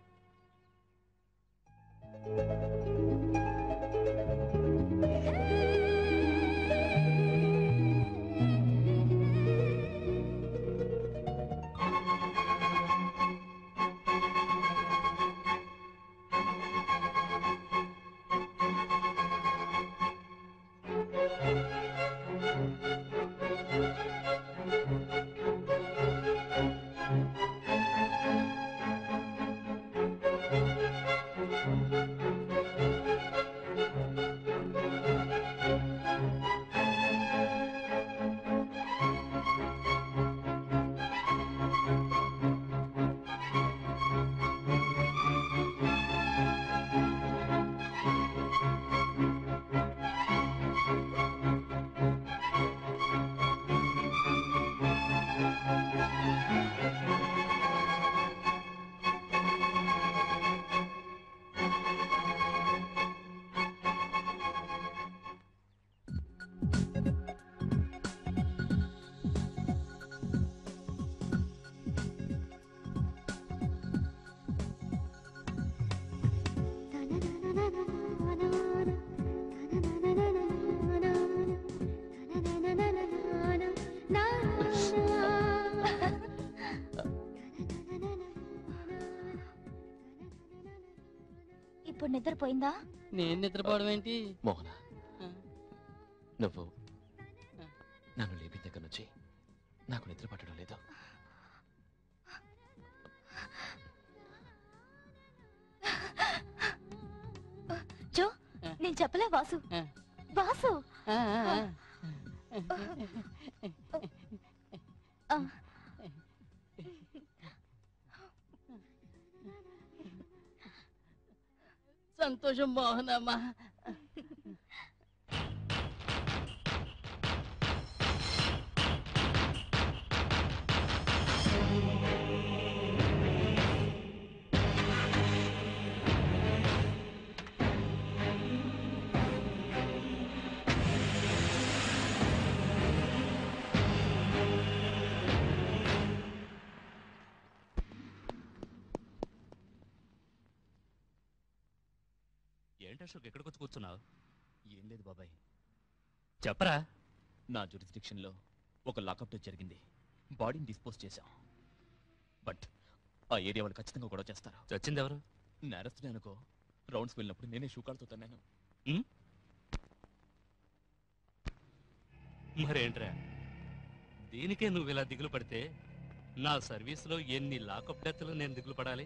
ఇప్పుడు నిద్రపోయిందా నేను నిద్రపోవడం ఏంటి మోహన నువ్వు నన్ను లేపిన దగ్గర నుంచి నాకు నిద్ర పట్టడం లేదు జో నేను చెప్పలే వాసు వాసు ఆ. సంతోషం మోహనమ్మా ఏంటి అశోక్ ఎక్కడికి వచ్చి కూర్చున్నావు ఏం లేదు బాబాయ్ చెప్పరా నా జ్యూరిస్డిక్షన్లో ఒక లాకప్ డెత్ జరిగింది బాడీని డిస్పోజ్ చేశాం బట్ ఆ ఏరియా వాళ్ళు ఖచ్చితంగా గొడవ చేస్తారు చచ్చింది ఎవరు నేరస్తుడే అనుకో రౌండ్స్ వెళ్ళినప్పుడు నేనే షూకాలతో తన్నాను మరేంట్రా దీనికే నువ్వు ఇలా దిగులు పడితే నా సర్వీస్లో ఎన్ని లాకప్ డెత్లు నేను దిగులు పడాలి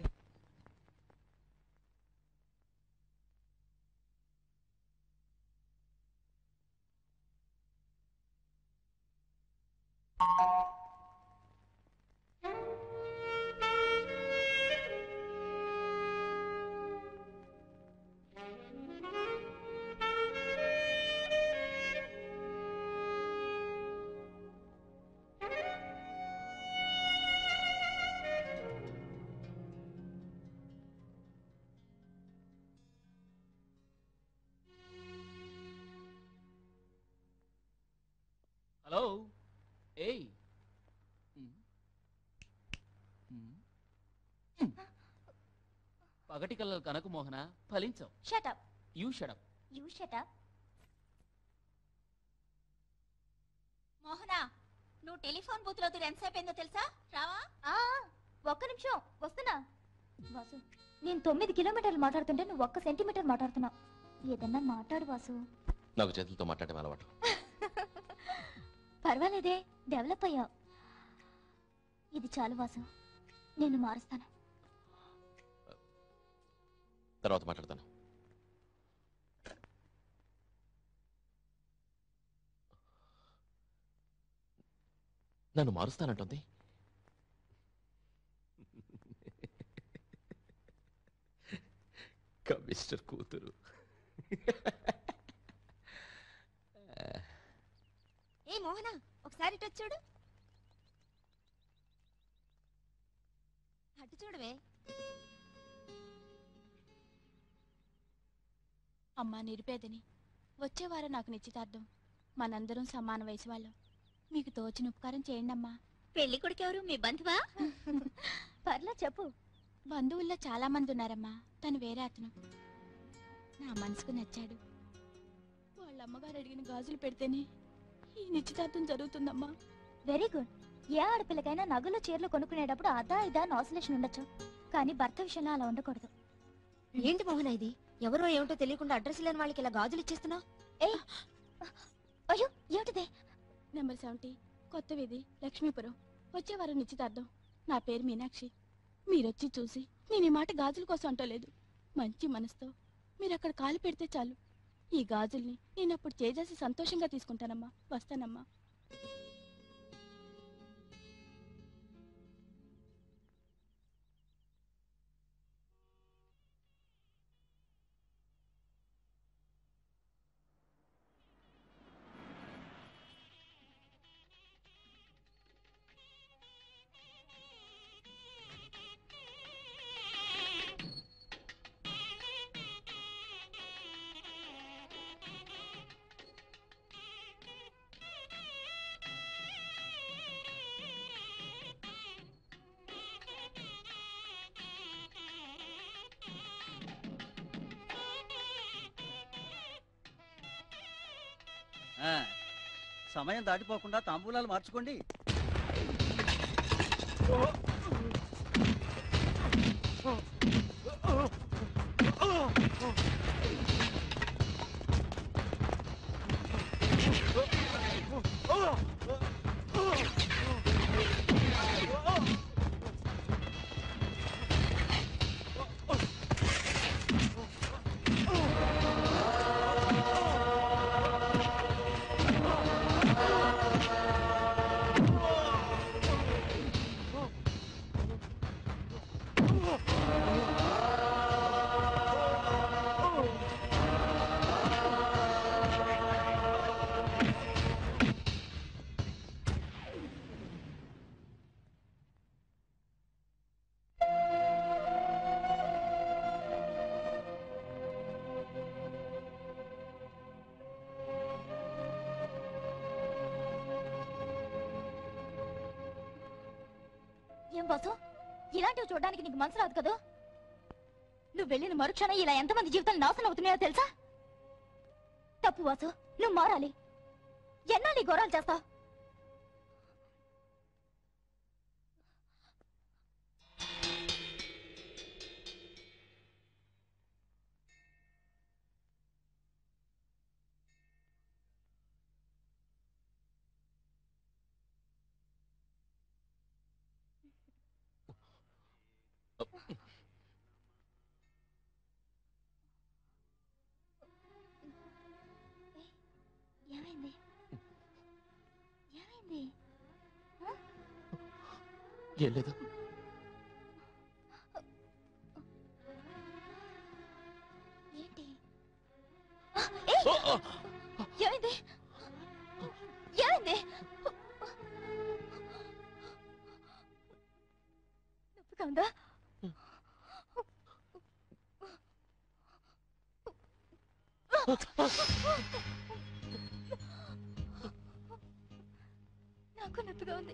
హలో ఏయ్ పగటి కళ్ళ కనకు మోహన ఫలించవు shut up you shut up you shut up Mohana నువ్వు టెలిఫోన్ బూత్ లో ఎంతసేపు అయిందో తెలుసా రావా ఒక్క నిమిషం వస్తున్నా వాసు నేను తొమ్మిది కిలోమీటర్లు మాట్లాడుతుంటే నువ్వు ఒక్క సెంటీమీటర్ మాట్లాడుతున్నావు ఏదన్నా మాట్లాడు వాసు నాకు చేతులతో మాట్లాడటం అలవాటు పర్వాలేదే డెవలప్ అయ్యావు ఇది చాలు వాసు నేను మారుస్తాను తర్వాత మాట్లాడతాను నన్ను మారుస్తానంటుంది కమిస్టర్ కూతురు ఏ మోహన ఒకసారి ఇటు వచ్చి చూడు అటు చూడవే అమ్మా నిరుపేదని వచ్చే వారం నాకు నిశ్చితార్థం మనందరం సమాన వయసు వాళ్ళం మీకు తోచిన ఉపకారం చేయండి అమ్మా పెళ్లి కొడుకెవరు మీ బంధువా పర్లా చెప్పు బంధువుల్లో చాలా మంది ఉన్నారమ్మా తను వేరే అతను నా మనసుకు నచ్చాడు వాళ్ళ అమ్మగారు అడిగిన గాజులు పెడితేనే ఈ నిశ్చితార్థం జరుగుతుందమ్మా వెరీ గుడ్ ఏ ఆడపిల్లకైనా నగలు చీరలు కొనుక్కునేటప్పుడు అదా ఇదా ఆసిలేషన్ ఉండొచ్చు కానీ భర్త విషయంలో అలా ఉండకూడదు ఏంటి మోహన ఇది ఎవరో ఏమిటో తెలియకుండా అడ్రస్ లేని వాళ్ళకి ఇలా గాజులు ఇచ్చేస్తున్నావు ఏయ్ అయ్యో ఏమిటిదే నెంబర్ సెవెంటీ కొత్త వీధి లక్ష్మీపురం వచ్చే వారం నిశ్చితార్థం నా పేరు మీనాక్షి మీరొచ్చి చూసి నేను ఈ మాట గాజుల కోసం అంటలేదు మంచి మనసుతో మీరు అక్కడ కాలు పెడితే చాలు ఈ గాజుల్ని నేను అప్పుడు చేసేసి సంతోషంగా తీసుకుంటానమ్మా వస్తానమ్మా ఆ, సమయం దాటిపోకుండా తాంబూలాలు మార్చుకోండి ఏం బాసు ఇలాంటివి చూడడానికి నీకు మనసు రాదు కదా నువ్వు వెళ్ళిన మరుక్షణం ఇలా ఎంతమంది జీవితాలు నాశనం అవుతున్నాయో తెలుసా తప్పు వాసు నువ్వు మారాలి ఎన్నాళ్ళు ఈ ఘోరాలు చేస్తావు ఏమైంది ఏమైంది ఏం లేదు ఏంటి ఆ, ఏయ్! ఏమైంది ఏమైంది నొప్పిగా ఉందా నాకు నొప్పిగా ఉంది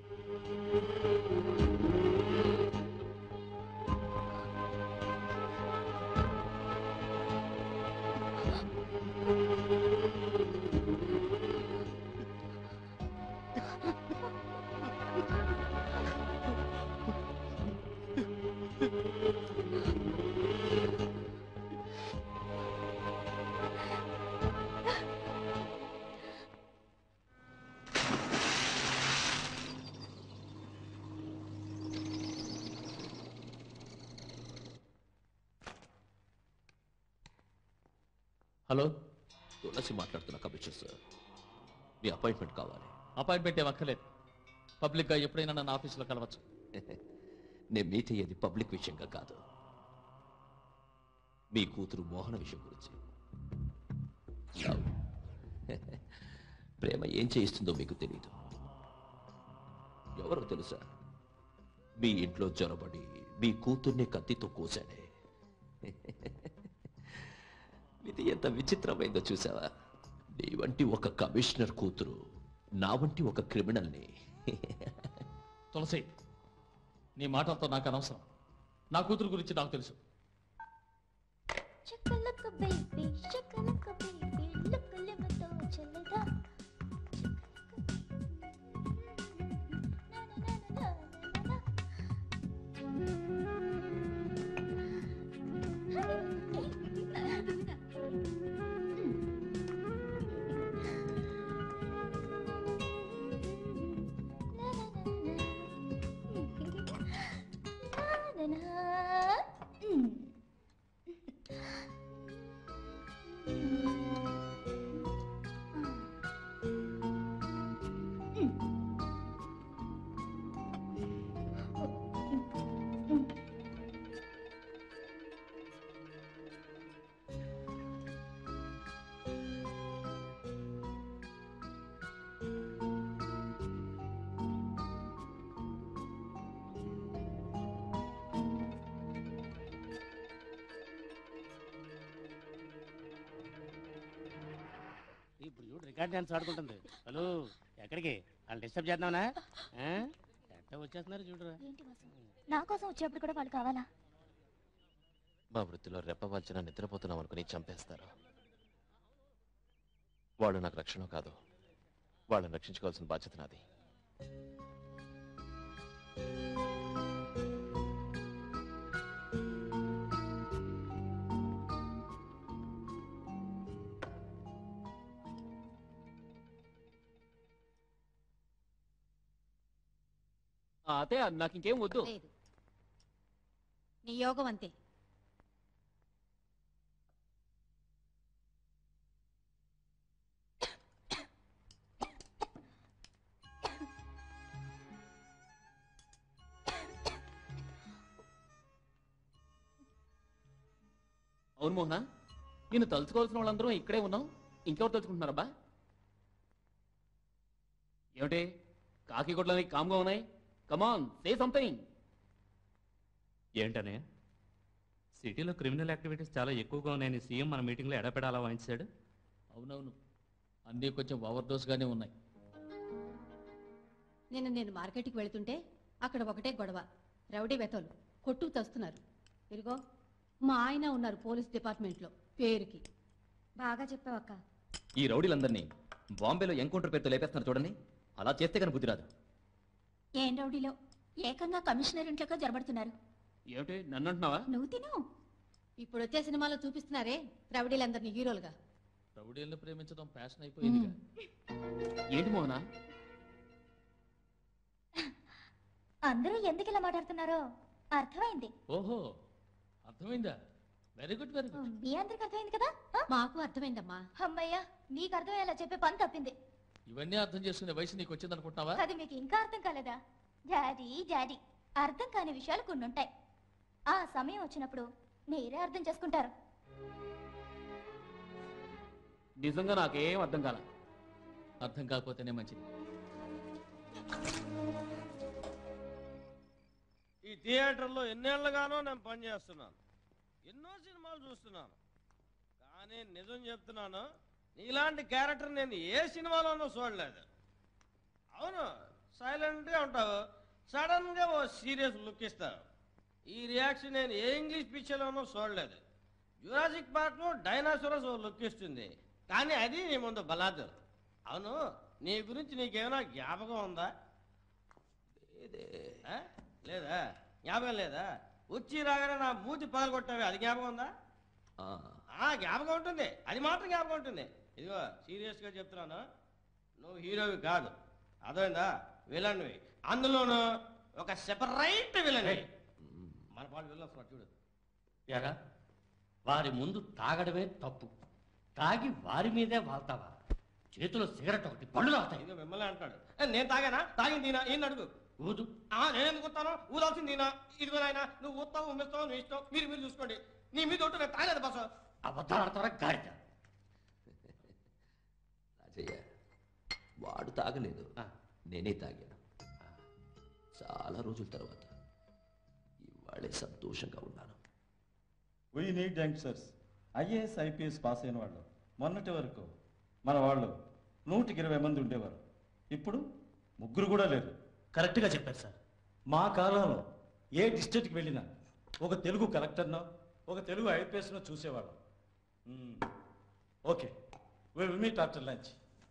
హలో తులసి మాట్లాడుతున్నా కమిషనర్ సార్ మీ అపాయింట్మెంట్ కావాలి అపాయింట్మెంట్ ఏం అక్కర్లేదు పబ్లిక్గా ఎప్పుడైనా నన్ను ఆఫీసులో కలవచ్చు నేను మీట్ అయ్యేది పబ్లిక్ విషయంగా కాదు మీ కూతురు మోహన విషయం గురించి లవ్. ప్రేమ ఏం చేయిస్తుందో మీకు తెలియదు ఎవరో తెలుసా మీ ఇంట్లో జొరబడి మీ కూతుర్ని కత్తితో కోశాడే ఇది ఎంత విచిత్రమైందో చూసావా నీ వంటి ఒక కమిషనర్ కూతురు నా వంటి ఒక క్రిమినల్ని తులసి నీ మాటలతో నాకు అనవసరం నా కూతురు గురించి నాకు తెలుసు Shakalaka baby, shakalaka baby, look a little bit చల్లగా ఇప్పుడు చూడు రికార్డ్ డాన్స్ ఆడుకుంటుంది హలో ఎక్కడికి వాళ్ళు డిస్టర్బ్ చేద్దామనా ఆ? ఎట్ట వచ్చేస్తున్నారు చూడరా ఏంటి వాసు నా కోసం వచ్చేప్పుడు కూడా వాళ్ళు కావాలా మా వృత్తిలో రెప్పవాల్చిన నిద్రపోతున్నాం అనుకుని చంపేస్తారు వాళ్ళు నాకు రక్షణ కాదు వాళ్ళని రక్షించుకోవాల్సిన బాధ్యత నాది ఆ, అతే నాకు ఇంకేం వద్దు లేదు నీ యోగం అంతే అవును మోహన నిన్ను తలుచుకోవాల్సిన వాళ్ళందరూ ఇక్కడే ఉన్నాం ఇంకెవరు తలుచుకుంటున్నారబ్బా ఏమిటి కాకి గుడ్లని కామ్గా ఉన్నాయి కమాన్ సే సంథింగ్ ఏంటనే సిటీలో క్రిమినల్ యాక్టివిటీస్ చాలా ఎక్కువగా ఉన్నాయని సీఎం మన మీటింగ్లో ఎడపెడాలా వాయించాడు అవునవును అన్నీ కొంచెం ఓవర్ డోస్గానే ఉన్నాయి నిన్న నేను మార్కెట్కి వెళ్తుంటే అక్కడ ఒకటే గొడవ రౌడీ వెతలు కొట్టుకు తెస్తున్నారు ఇదిగో మా ఆయన ఉన్నారు పోలీస్ డిపార్ట్మెంట్లో పేరుకి బాగా చెప్పావక్క ఈ రౌడీలందరినీ బాంబేలో ఎన్కౌంటర్ పేరుతో లేపేస్తున్నారు చూడండి అలా చేస్తే కానీ బుద్ధి రాదు ఏం రౌడీలో ఏకంగా కమిషనర్ ఇంట్లోకి జరబడుతున్నారు ఏమిటి నన్ను అంటున్నావా నువ్వు తిను ఇప్పుడు వచ్చే సినిమాలో చూపిస్తున్నారే రౌడీలందరినీ హీరోలుగా రౌడీలను ప్రేమించడం ప్యాషన్ అయిపోయింది ఏంటి మోహనా అందరూ ఎందుకు ఇలా మాట్లాడుతున్నారో అర్థమైంది ఓహో అర్థమైందా వెరీ గుడ్ వెరీ గుడ్ మీ అందరికి అర్థమైంది కదా మాకు అర్థమైందమ్మా అమ్మయ్యా నీకు అర్థమయ్యేలా చెప్పే పని తప్పింది ఇవన్నీ అర్థం చేసుకునే వయసు నీకు వచ్చింది అనుకుంటున్నావా అది మీకు ఇంకా అర్థం కాలేదా డాడీ డాడీ అర్థం కాని విషయాలు కొన్ని ఉంటాయి ఆ సమయం వచ్చినప్పుడు మీరే అర్థం చేసుకుంటారు నిజంగా నాకేం అర్థం కాల అర్థం కాకపోతేనే మంచిది ఈ థియేటర్లో ఎన్నేళ్లుగానో నేను పనిచేస్తున్నాను ఎన్నో సినిమాలు చూస్తున్నాను కానీ నిజం చెప్తున్నాను నీలాంటి క్యారెక్టర్ నేను ఏ సినిమాలోనూ చూడలేదు అవును సైలెంట్గా ఉంటావు సడన్గా ఓ సీరియస్ లుక్ ఇస్తావు ఈ రియాక్షన్ నేను ఏ ఇంగ్లీష్ పిక్చర్లోనూ చూడలేదు జురాసిక్ పార్క్లో డైనాసోరస్ ఓ లుక్ ఇస్తుంది కానీ అది నీ ముందు బలాదూర్ అవును నీ గురించి నీకేమైనా జ్ఞాపకం ఉందా ఆ? లేదా జ్ఞాపకం లేదా వచ్చి రాగానే నా మూతి పగలగొట్టావే అది జ్ఞాపకం ఉందా ఆ జ్ఞాపకం ఉంటుంది అది మాత్రం జ్ఞాపకం ఉంటుంది ఇదిగో సీరియస్గా చెప్తున్నాను నువ్వు హీరోవి కాదు అర్థమైందా విలన్వి అందులోను ఒక సెపరైట్ విలన్ మన పాడు విలన్ వస్తున్నాడు చూడు ఎరా వారి ముందు తాగడమే తప్పు తాగి వారి మీదే వాళ్తావా చేతిలో సిగరెట్ ఒకటి పళ్ళు రాస్తాయి ఇదిగో మిమ్మల్ని అంటాడు ఏ, నేను తాగానా తాగింది తీనా ఏం అడుగు ఊదు ఆ, నేనేం ఊతాను ఊదాల్సింది తీనా ఇదిగో నాయనా నువ్వు ఊతావు ఉమ్మిస్తావు నువ్వు ఇష్టం మీరు మీరు చూసుకోండి నీ మీద ఒట్టు నేను తాగలేదు బస్ అబద్ధాలు ఆడతారా గాడిద రాజయ్య వాడు తాగలేదు నేనే తాగాను చాలా రోజుల తర్వాత ఇవాళే సంతోషంగా ఉన్నాను we need youngsters IAS IPS pass అయిన వాళ్ళు మొన్నటి వరకు మన వాళ్ళు నూటికి ఇరవై మంది ఉండేవారు ఇప్పుడు ముగ్గురు కూడా లేరు కరెక్ట్గా చెప్పారు సార్ మా కాలంలో ఏ డిస్ట్రిక్ట్కి వెళ్ళినా ఒక తెలుగు కలెక్టర్నో ఒక తెలుగు ఐపీఎస్నో చూసేవాళ్ళం మ్మ్. Okay we will meet after lunch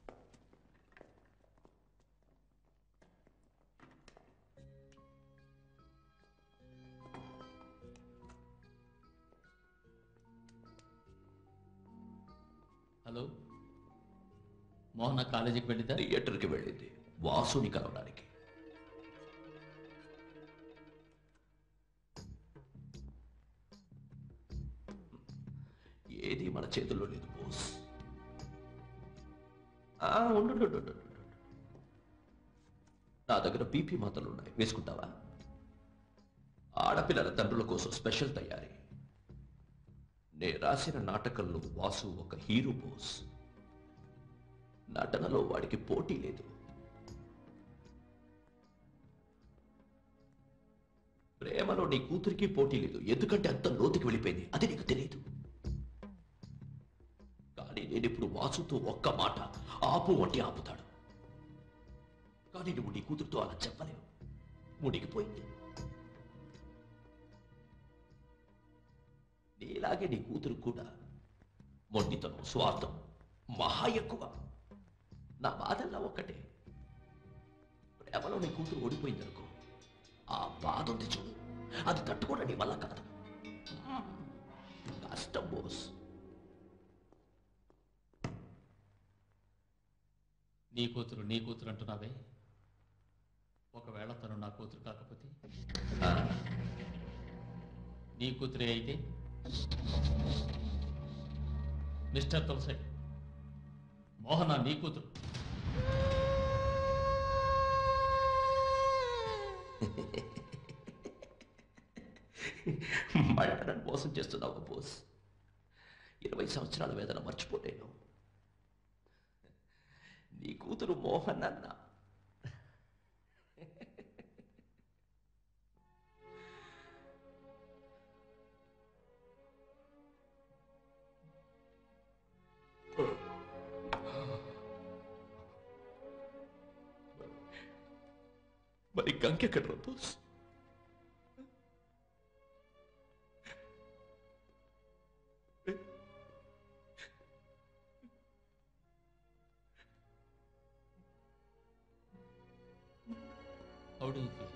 hello Mohana కాలేజీకి వెళ్ళిందా థియేటర్కి వెళ్ళింది వాసుని కలవడానికి ఏది మన చేతుల్లో లేదు బోస్ ఆ, ఉండు ఉండు, ఉండు, ఉండు, ఉండు. నా దగ్గర బీపీ మాత్రలు ఉన్నాయి వేసుకుంటావా ఆడపిల్లల తండ్రుల కోసం స్పెషల్ తయారీ నే రాసిన నాటకంలో వాసు ఒక హీరో బోస్ నటనలో వాడికి పోటీ లేదు ప్రేమలో నీ కూతురికి పోటీ లేదు ఎందుకంటే అంత లోతుకి వెళ్ళిపోయింది అది నీకు తెలియదు కానీ నేను ఇప్పుడు వాసుతో ఒక్క మాట ఆపు అంటే ఆపుతాడు కానీ నువ్వు నీ కూతురుతో అలా చెప్పలేవు మునిగిపోయింది నీలాగే నీ కూతురు కూడా మొండితనం స్వార్థం మహా ఎక్కువ నా బాధల్లా ఒక్కటే ప్రేమలో నీ కూతురు ఓడిపోయిందనుకో ఆ బాధ ఉంది చూడు అది తట్టుకోవడం నీ వల్ల కాదు కష్టం బోస్ నీ కూతురు నీ కూతురు అంటున్నావే ఒకవేళ తను నా కూతురు కాకపోతే నీ కూతురే అయితే మిస్టర్ తులసి మోహన నీ కూతురు మళ్ళీ నన్ను మోసం చేస్తున్నావు బోస్ ఇరవై సంవత్సరాల వేదన మర్చిపోలేను నీ కూతురు మోహన్ అన్న మరి గంకెక్కడ Bose how do you feel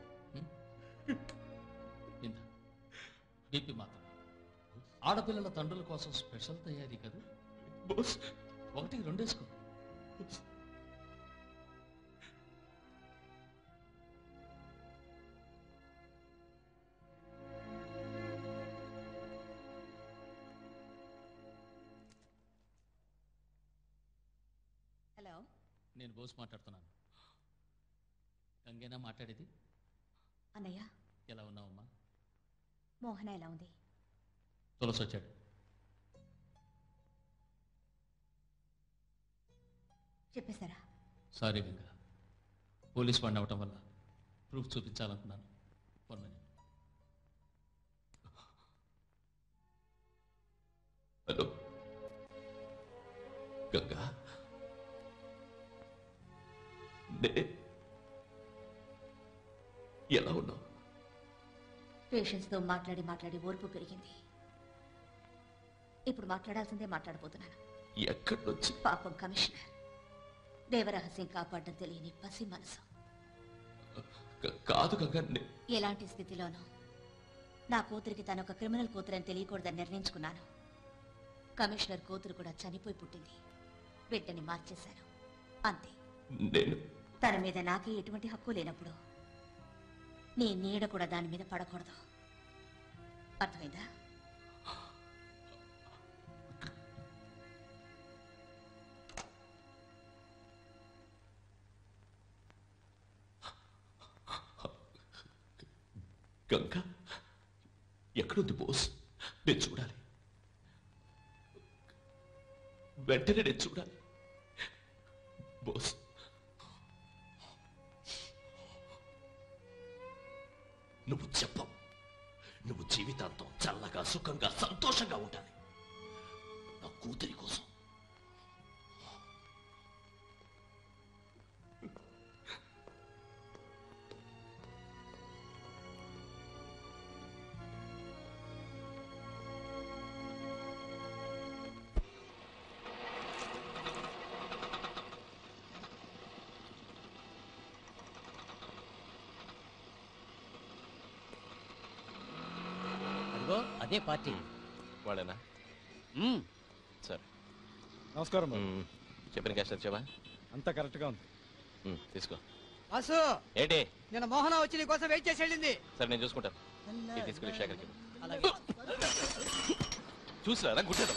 ఇంత బీపీ మాత్రం ఆడపిల్లల తండ్రుల కోసం స్పెషల్ తయారీ కదా ఒకటికి రెండేసుకో హలో నేను బోస్ మాట్లాడుతున్నాను గంగేనా మాట్లాడేది అన్నయ్య ఎలా ఉన్నావమ్మా మోహన ఎలా ఉంది తులసి వచ్చాడు చెప్పేశారా సారీ గంగా పోలీస్ వాడిని అవ్వటం వల్ల ప్రూఫ్ చూపించాలనుకున్నాను వన్ మినిట్ హలో గంగా నే ఎలా ఉన్నావు పేషెంట్స్తో మాట్లాడి మాట్లాడి ఓర్పు పెరిగింది ఇప్పుడు మాట్లాడాల్సిందే మాట్లాడబోతున్నాను ఎక్కడి నుంచి పాపం కమిషనర్ దేవరహస్యం కాపాడడం తెలియని పసి మనసు క- కాదు గంగా నే- ఎలాంటి స్థితిలోనూ నా కూతురికి తను ఒక క్రిమినల్ కూతురని తెలియకూడదని నిర్ణయించుకున్నాను కమిషనర్ కూతురు కూడా చనిపోయి పుట్టింది బిడ్డని మార్చేశాను అంతే నేను తన మీద నాకే ఎటువంటి హక్కు లేనప్పుడు నీ నీడ కూడా దాని మీద పడకూడదు అర్థమైందా గంగా ఎక్కడుంది బోస్ నేను చూడాలి వెంటనే నేను చూడాలి బోస్ నువ్వు చెప్పవు నువ్వు జీవితాంతం చల్లగా సుఖంగా సంతోషంగా ఉండాలి నా కూతురి కోసం అదిగో అదే పార్టీ వాళ్ళేనా సరే నమస్కారం మ్మ్. చెప్పిన క్యాష్ వచ్చావా అంతా కరెక్ట్గా ఉంది మ్మ్, తీసుకో వాసు ఏంటి నిన్న మోహన వచ్చి నీ కోసం వెయిట్ చేసి వెళ్ళింది సరే నేను చూసుకుంటాను ఇది తీసుకెళ్ళి శేఖర్కి ఇవ్వు. అలాగే చూసిరా గుట్టేదా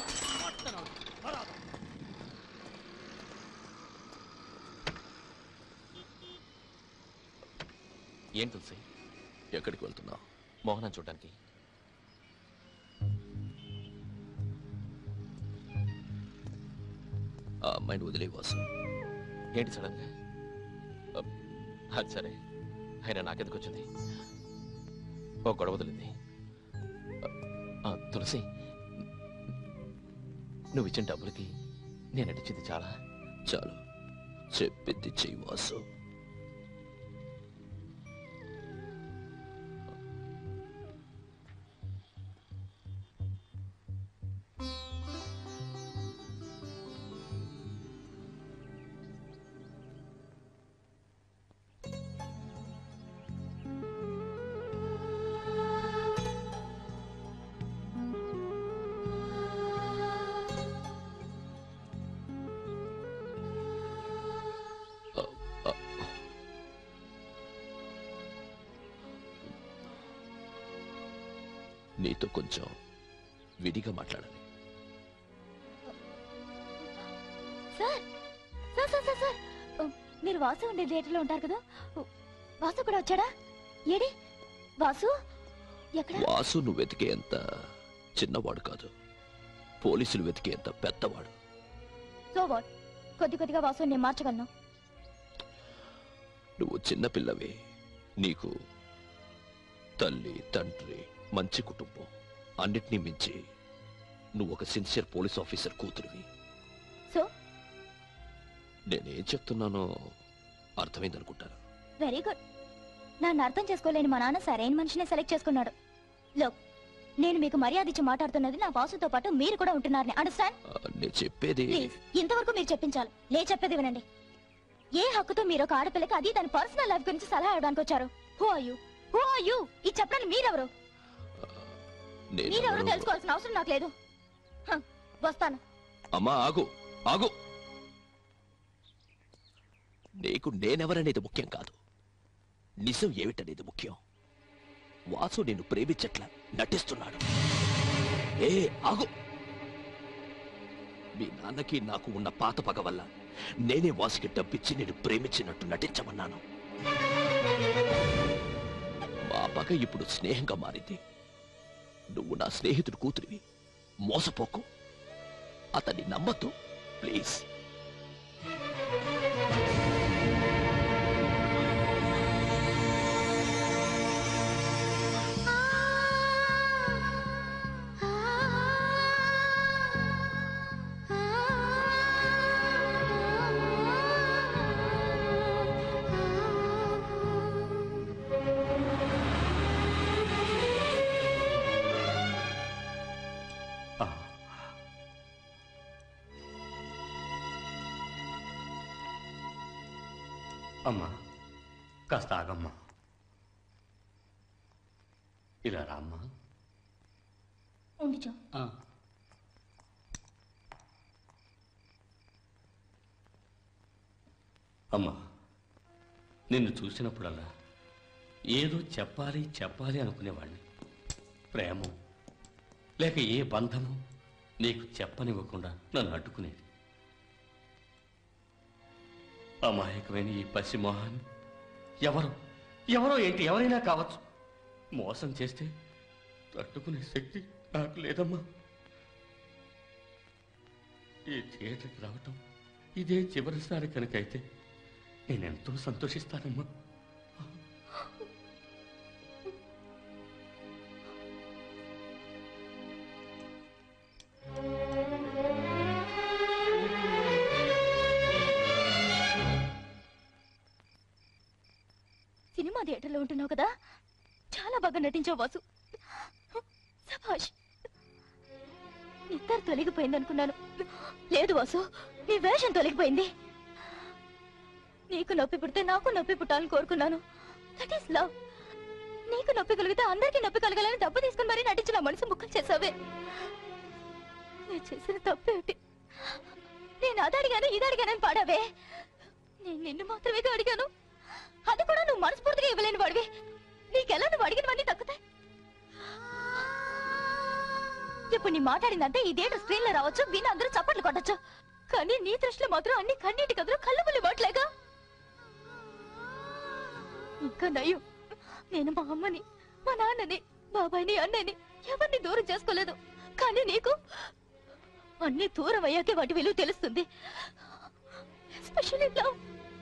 ఏం తులసి ఎక్కడికి వెళ్తున్నావు మోహనం చూడడానికి ఆ అమ్మాయిని వదిలే వాసు ఏంటి సడన్ గా అ, అది సరే అయినా నాకెందుకు వచ్చింది ఓ గొడవ వదిలింది ఆ, తులసి నువ్వు ఇచ్చిన డబ్బులకి నేను నటించింది చాలా చాలు చెప్పింది చెయ్యి వాసు నీతో కొంచెం విడిగా మాట్లాడాలి sir sir sir sir sir ఓ, మీరు వాసు ఉండే థియేటర్లో ఉంటారు కదా ఓ, వాసు కూడా వచ్చాడా ఏడి వాసు ఎక్కడ వాసు నువ్వు వెతికేంత చిన్నవాడు కాదు పోలీసులు వెతికేంత పెద్దవాడు సో వాట్ కొద్ది కొద్దిగా వాసు నేను మార్చగలను నువ్వు చిన్నపిల్లవి నీకు తల్లి తండ్రి మంచి కుటుంబం అన్నిటినీ మించి నువ్వు ఒక సిన్సియర్ పోలీస్ ఆఫీసర్ కూతురివి సో నేనేం చెప్తున్నానో అర్థమైందనుకుంటాను వెరీ గుడ్ నన్ను అర్థం చేసుకోలేని మా నాన్న సరైన మనిషిని సెలెక్ట్ చేసుకున్నాడు లోక్ నేను మీకు మర్యాద ఇచ్చి మాట్లాడుతున్నది నా వాసుతో పాటు మీరు కూడా ఉంటున్నారని అండర్స్టాండ్ ఆ, నేను చెప్పేది ప్లీజ్ ఇంతవరకు మీరు చెప్పించాలి లే చెప్పేది వినండి ఏ హక్కుతో మీరు ఒక ఆడపిల్లకి అది దాని పర్సనల్ లైఫ్ గురించి సలహా ఇవ్వడానికి వచ్చారు who are you who are you ఈ చెప్పడానికి మీరెవరు మీరెవరు తెలుసుకోవాల్సిన అవసరం నాకు లేదు హ, వస్తాను అమ్మా ఆగు ఆగు నీకు నేనెవరనేది ముఖ్యం కాదు నిజం ఏమిటనేది ముఖ్యం వాసు నిన్ను ప్రేమించట్ల నటిస్తున్నాడు ఏ ఆగు మీ నాన్నకి నాకు ఉన్న పాత పగ వల్ల నేనే వాసుకి డబ్బిచ్చి నేను ప్రేమించినట్టు నటించమన్నాను మా పగ ఇప్పుడు స్నేహంగా మారింది నువ్వు నా స్నేహితుడు కూతురివి మోసపోకు అతన్ని నమ్మద్దు ప్లీజ్ అమ్మా కాస్త ఆగమ్మా ఇలా రామ్మా ఉండి చూ అమ్మా నిన్ను చూసినప్పుడల్లా ఏదో చెప్పాలి చెప్పాలి అనుకునేవాడిని ప్రేమ లేక ఏ బంధము నీకు చెప్పనివ్వకుండా నన్ను అడ్డుకునేది అమాయకమైన ఈ పసిమోహాన్ని ఎవరు ఎవరో ఏంటి ఎవరైనా కావచ్చు మోసం చేస్తే తట్టుకునే శక్తి నాకు లేదమ్మా ఈ థియేటర్కి రావటం ఇదే చివరిసారి కనుకైతే నేనెంతో సంతోషిస్తానమ్మా సినిమా థియేటర్లో ఉంటున్నావు కదా చాలా బాగా నటించావు వాసు సభాష్ నిద్ర తొలగిపోయింది అనుకున్నాను లేదు వాసు నీ వేషం తొలగిపోయింది నీకు నొప్పి పుడితే నాకు నొప్పి పుట్టాలని కోరుకున్నాను దట్ ఈస్ లవ్ నీకు నొప్పి కలిగితే అందరికీ నొప్పి కలగాలని డబ్బు తీసుకుని మరీ నటించిన మనసు ముక్కలు చేసావే నేను చేసిన తప్పేమిటి నేను అది అడిగాను ఇది అడిగానని పాడావే నేను నిన్ను మాత్రమే అడిగాను అది కూడా నువ్వు మనస్ఫూర్తిగా ఇవ్వలేని వాడివి నీకెలా నువ్వు అడిగినవన్నీ తగ్గుతాయి ఇప్పుడు నీ మాట్లాడిందంటే ఈ థియేటర్ స్క్రీన్ లో రావచ్చు విని అందరూ చప్పట్లు కొట్టచ్చు కానీ నీ దృష్టిలో మాత్రం అన్ని కన్నీటి కదులు కళ్ళు ముల్లి మాటలేగా ఇంకా నయ్యం నేను మా అమ్మని మా నాన్నని బాబాయ్ని అన్నని ఎవరిని దూరం చేసుకోలేదు కానీ నీకు అన్ని దూరం అయ్యాకే వాటి విలువ తెలుస్తుంది especially love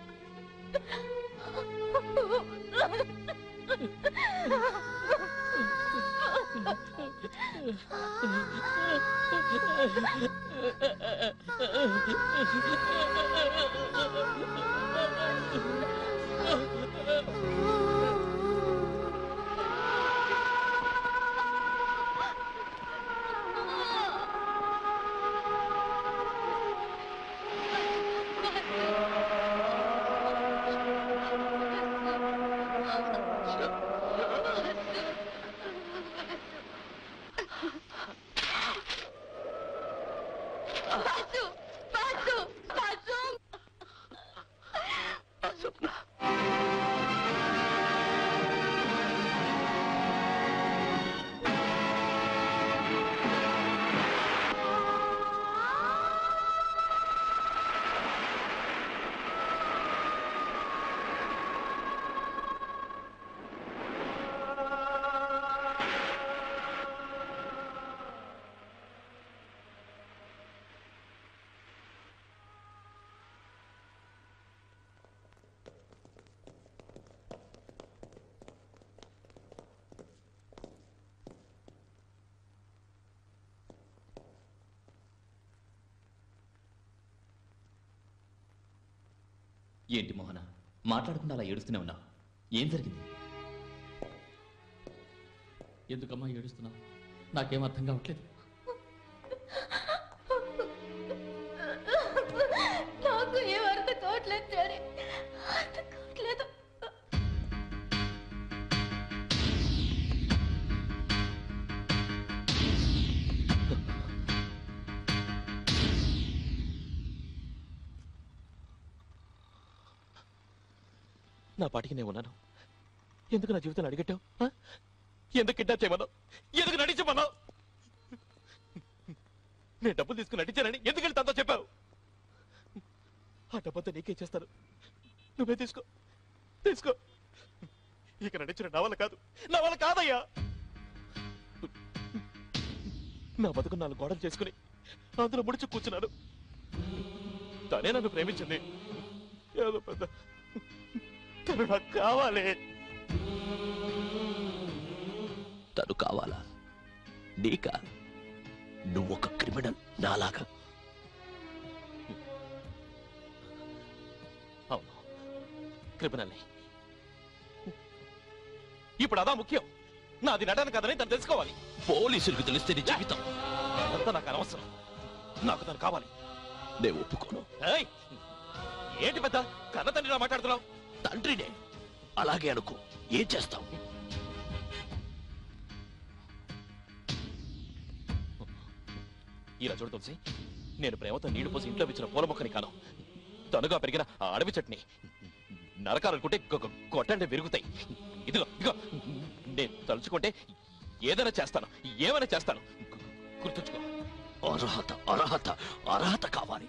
boss boss boss ఏంటి మోహన మాట్లాడకుండా అలా ఏడుస్తూనే ఉన్నావు ఏం జరిగింది ఎందుకమ్మా ఏడుస్తున్నావు నాకేం అర్థం కావట్లేదు నాకు ఏం అర్థం కావట్లేదు డాడీ నా పాటికి నేను ఉన్నాను ఎందుకు నా జీవితాన్ని అడిగట్టావు ఆ? ఎందుకు కిడ్నాప్ చేయమన్నావు ఎందుకు నటించమన్నావు నేను డబ్బులు తీసుకుని నటించానని ఎందుకు వెళ్ళి తనతో చెప్పావు ఆ డబ్బంతా నీకే చేస్తాను నువ్వే తీసుకో తీసుకో ఇక నటించిన నా వల్ల కాదు నా వల్ల కాదయ్యా నా బతుకు నాలుగు గోడలు చేసుకుని అందులో ముడిచి కూర్చున్నాను తనే నన్ను ప్రేమించింది ఏదో పెద్ద తను నాకు కావాలి తను కావాలా నీకా నువ్వొక క్రిమినల్ నాలాగా అవును క్రిమినల్ని ఇప్పుడు అదా ముఖ్యం నాది నటన కదని తను తెలుసుకోవాలి పోలీసులకు తెలిస్తే నీ జీవితం అదంతా నాకు అనవసరం నాకు తను కావాలి నేను ఒప్పుకోను ఏయ్! ఏంటి పెద్ద కన్న తండ్రిలా మాట్లాడుతున్నావు తండ్రినే అలాగే అనుకో ఏం చేస్తావు ఇలా చూడు తులసి నేను ప్రేమతో నీళ్లు పోసి ఇంట్లో ఇచ్చిన పూల మొక్కని కాను తనుగా పెరిగిన ఆ అడవి చట్నీ నరకాలనుకుంటే గొ- గొ- కొట్టండి విరుగుతాయి ఇదిగో ఇదిగో నేను తలుచుకుంటే ఏదైనా చేస్తాను ఏమైనా చేస్తాను గు- గుర్తుంచుకో అర్హత అర్హత అర్హత కావాలి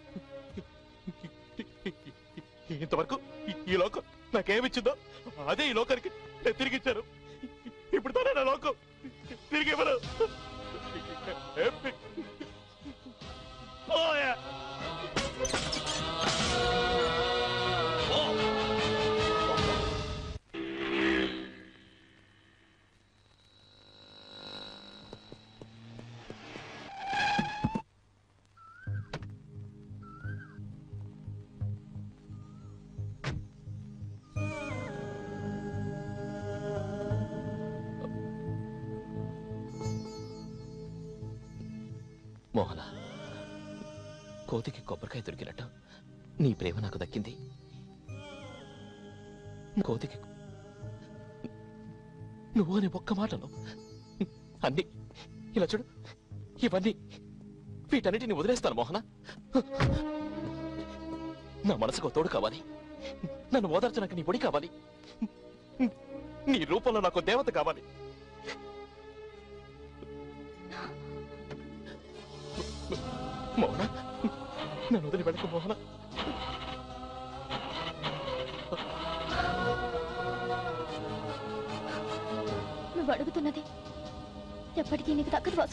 ఇంతవరకు ఈ- ఈ లోకం నాకేమిచ్చిందో అదే ఈ లోకానికి నేను తిరిగి ఇచ్చాను ఇప్పుడు తనే నా లోకం తిరిగి ఇవ్వను Oh, yeah. మోహన కోతికి కొబ్బరికాయ దొరికినట్టు నీ ప్రేమ నాకు దక్కింది కోతికి నువ్వు అనే ఒక్క మాటను అన్ని ఇలా చూడు ఇవన్నీ వీటన్నిటిని వదిలేస్తాను మోహన నా మనసుకు ఒక తోడు కావాలి నన్ను ఓదార్చడానికి నీ పొడి కావాలి నీ రూపంలో నాకు దేవత కావాలి మోహన నన్ను వదిలి వెళ్ళకు మోహన నువ్వు అడుగుతున్నది ఎప్పటికీ నీకు దక్కదు వాసు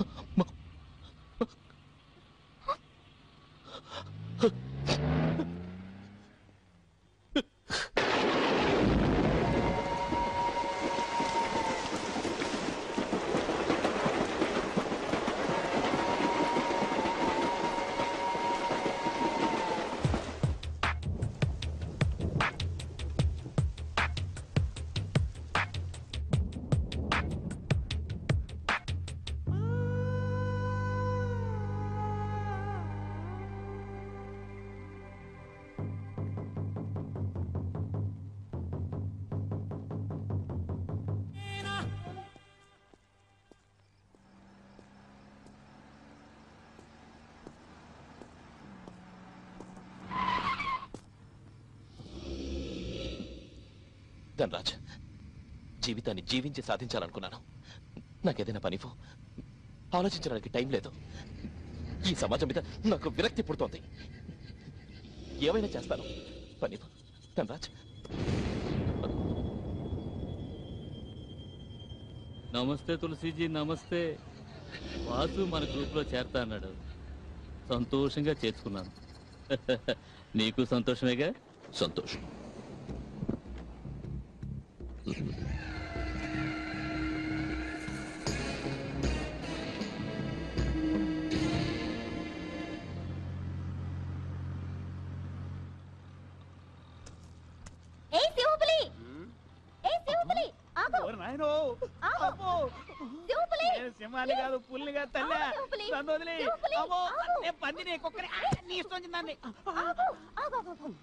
ధనరాజ్ జీవితాన్ని జీవించి సాధించాలనుకున్నాను నాకేదైనా పనిఫో ఆలోచించడానికి టైం లేదు ఈ సమాజం మీద నాకు విరక్తి పుడుతోంది ఏమైనా చేస్తాను పనిఫో ధనరాజ్ నమస్తే తులసీజీ నమస్తే వాసు మన గ్రూప్లో చేరతా అన్నాడు సంతోషంగా చేర్చుకున్నాను నీకు సంతోషమేగా సంతోషం ఏ సింహపులి ఏ సింహపులి ఆగు నాయనో ఆగు సింహపులి నేను సింహాన్ని కాదు పుల్ని కాదు తల్లి ఆగు, సింహపులి. నన్ను వదిలి సింహపులి, అమ్మో ఆగు. నేను పందిని కుక్కని ఆ, నీ ఇష్టం వచ్చిందండి ఆగు ఆగు ఆగు, ఆగు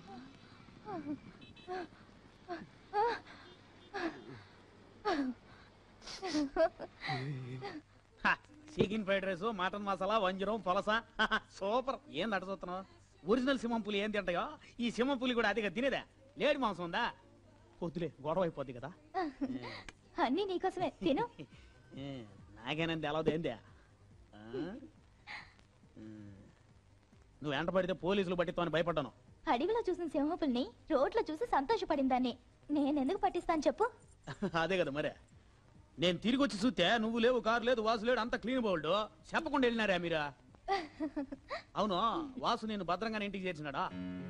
chicken fried rice mutton masala వంజరం పొలస సూపర్ ఏం చూస్తున్నావు ఒరిజినల్ సింహం పులి ఏం తింటాయో ఈ సింహం పులి కూడా అదిగా తినేదా లేడి మాంసం ఉందా వద్దులే గొడవ అయిపోద్ది కదా అన్నీ నీకోసమే తిను ఏ, నాకేనంది ఎలా ఏందే ఆ? ఉమ్. నువ్వు వెంట పడితే పోలీసులు పట్టితో అని భయపడ్డాను అడవిలో చూసిన సింహపుల్ని రోడ్లో చూసి సంతోషపడిందాన్ని నేనెందుకు పట్టిస్తాను చెప్పు అదే కదా మరే నేను తిరిగి వచ్చి చూస్తే నువ్వు లేవు కారు లేదు వాసు లేడు అంత క్లీన్ బోల్డ్ చెప్పకుండా వెళ్ళినారా మీరా అవును వాసు నేను భద్రంగానే ఇంటికి చేర్చినాడా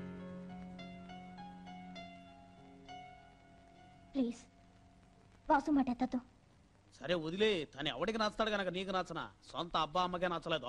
ప్లీజ్ వాసు మాట ఎత్తద్దు సరే వదిలే తను ఎవడికి నచ్చుతాడు కనుక నీకు నచ్చనా సొంత అబ్బా అమ్మకే నచ్చలేదు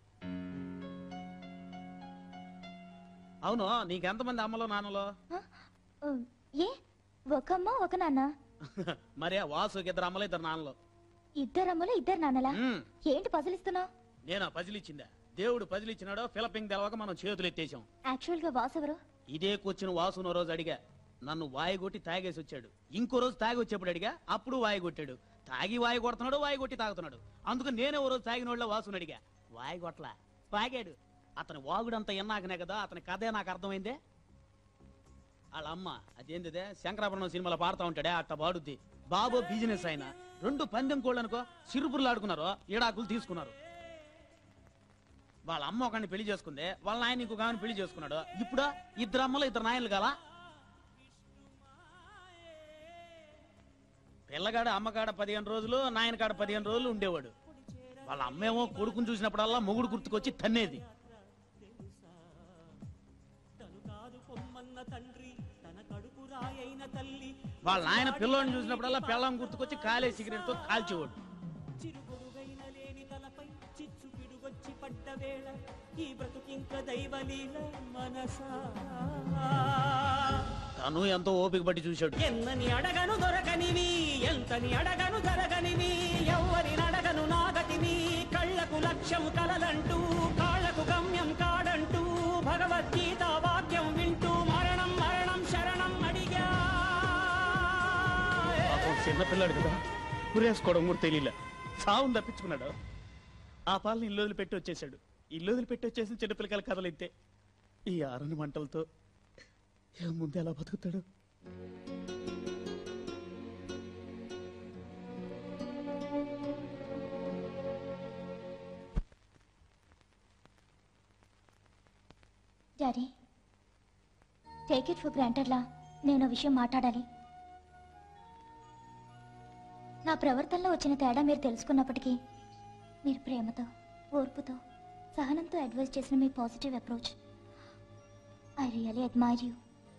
అవును నీకెంతమంది అమ్మలో నాన్నలో ఆ, ఏ ఒక అమ్మ ఒక నాన్న మరే వాసుకి ఇద్దరు అమ్మలు ఇద్దరు నాన్నలు ఇద్దరమ్మలు ఇద్దరు నాన్నలా మ్మ్. ఏంటి పజిలిస్తున్నావు నేనా పజిలిచ్చిందా దేవుడు పజిలిచ్చినాడో ఫిలపింగ్ తెలవక మనం చేతులు ఎత్తేసాం యాక్చువల్ గా వాసు ఎవరు ఇదే కూర్చుని వాసును రోజు అడిగా నన్ను వాయి కొట్టి తాగేసి వచ్చాడు ఇంకో రోజు తాగి వచ్చేప్పుడు అడిగా అప్పుడు వాయి కొట్టాడు తాగి వాయి కొడుతున్నాడు వాయి కొట్టి తాగుతున్నాడు అందుకు నేనే ఓ రోజు తాగినోళ్ళ వాసుని అడిగా వాయి కొట్ల తాగాడు అతని వాగుడంతా ఎన్నాకనే కదా అతని కథే నాకు అర్థమైందే వాళ్ళ అమ్మ అదేంటిదే శంకరాభరణం సినిమాలో పాడుతూ ఉంటాడే అట్ట పాడుద్ది బాబో బిజినెస్ అయినా రెండు పందెం కోళ్ళు అనుకో సిరుపురులు ఆడుకున్నారు ఈడాకులు తీసుకున్నారు వాళ్ళ అమ్మ ఒకరిని పెళ్లి చేసుకుంది వాళ్ళ నాయన ఇంకొక ఆమెను పెళ్లి చేసుకున్నాడు ఇప్పుడు ఇద్దరు అమ్మలు ఇద్దరు నాయనలు కాలా పిల్లగాడ అమ్మకాడ పదిహేను రోజులు నాయన కాడ పదిహేను రోజులు ఉండేవాడు వాళ్ళ అమ్మేమో కొడుకుని చూసినప్పుడల్లా మొగుడు గుర్తుకొచ్చి తన్నేది వాళ్ళ నాయన పిల్లోని చూసినప్పుడల్లా పిల్లం గుర్తుకొచ్చి కాలే సిగరెట్ తో కాల్చేవాడు ఈ బ్రతుకింక దైవలీల మనసా తను ఎంతో ఓపిక పట్టి చూశాడు ఎన్నని అడగను దొరకనివి ఎంతని అడగను జరగనివి ఎవ్వరి నడగను నాగతివి కళ్ళకు లక్ష్యం కలలంటూ కాళ్ళకు గమ్యం కాడంటూ భగవద్గీత వాక్యం వింటూ మరణం మరణం శరణం అడిగా పాపం చిన్నపిల్లాడు కదా ఉరేసుకోవడం కూడా తెలియలే సావును తప్పించుకున్నాడు ఆ పాలని ఇల్లు వదిలిపెట్టి వచ్చేసాడు ఇల్లు వదిలిపెట్టి వచ్చేసిన చిన్నపిల్లకాయల కథలు ఇంతే ఈ ఆరని మంటలతో ఏ ముందు ఎలా బతుకుతాడు డాడీ టేక్ ఇట్ ఫర్ గ్రాంటెడ్లా నేను ఓ విషయం మాట్లాడాలి నా ప్రవర్తనలో వచ్చిన తేడా మీరు తెలుసుకున్నప్పటికీ మీరు ప్రేమతో ఓర్పుతో సహనంతో అడ్వైస్ చేసిన మీ positive approach I really admire you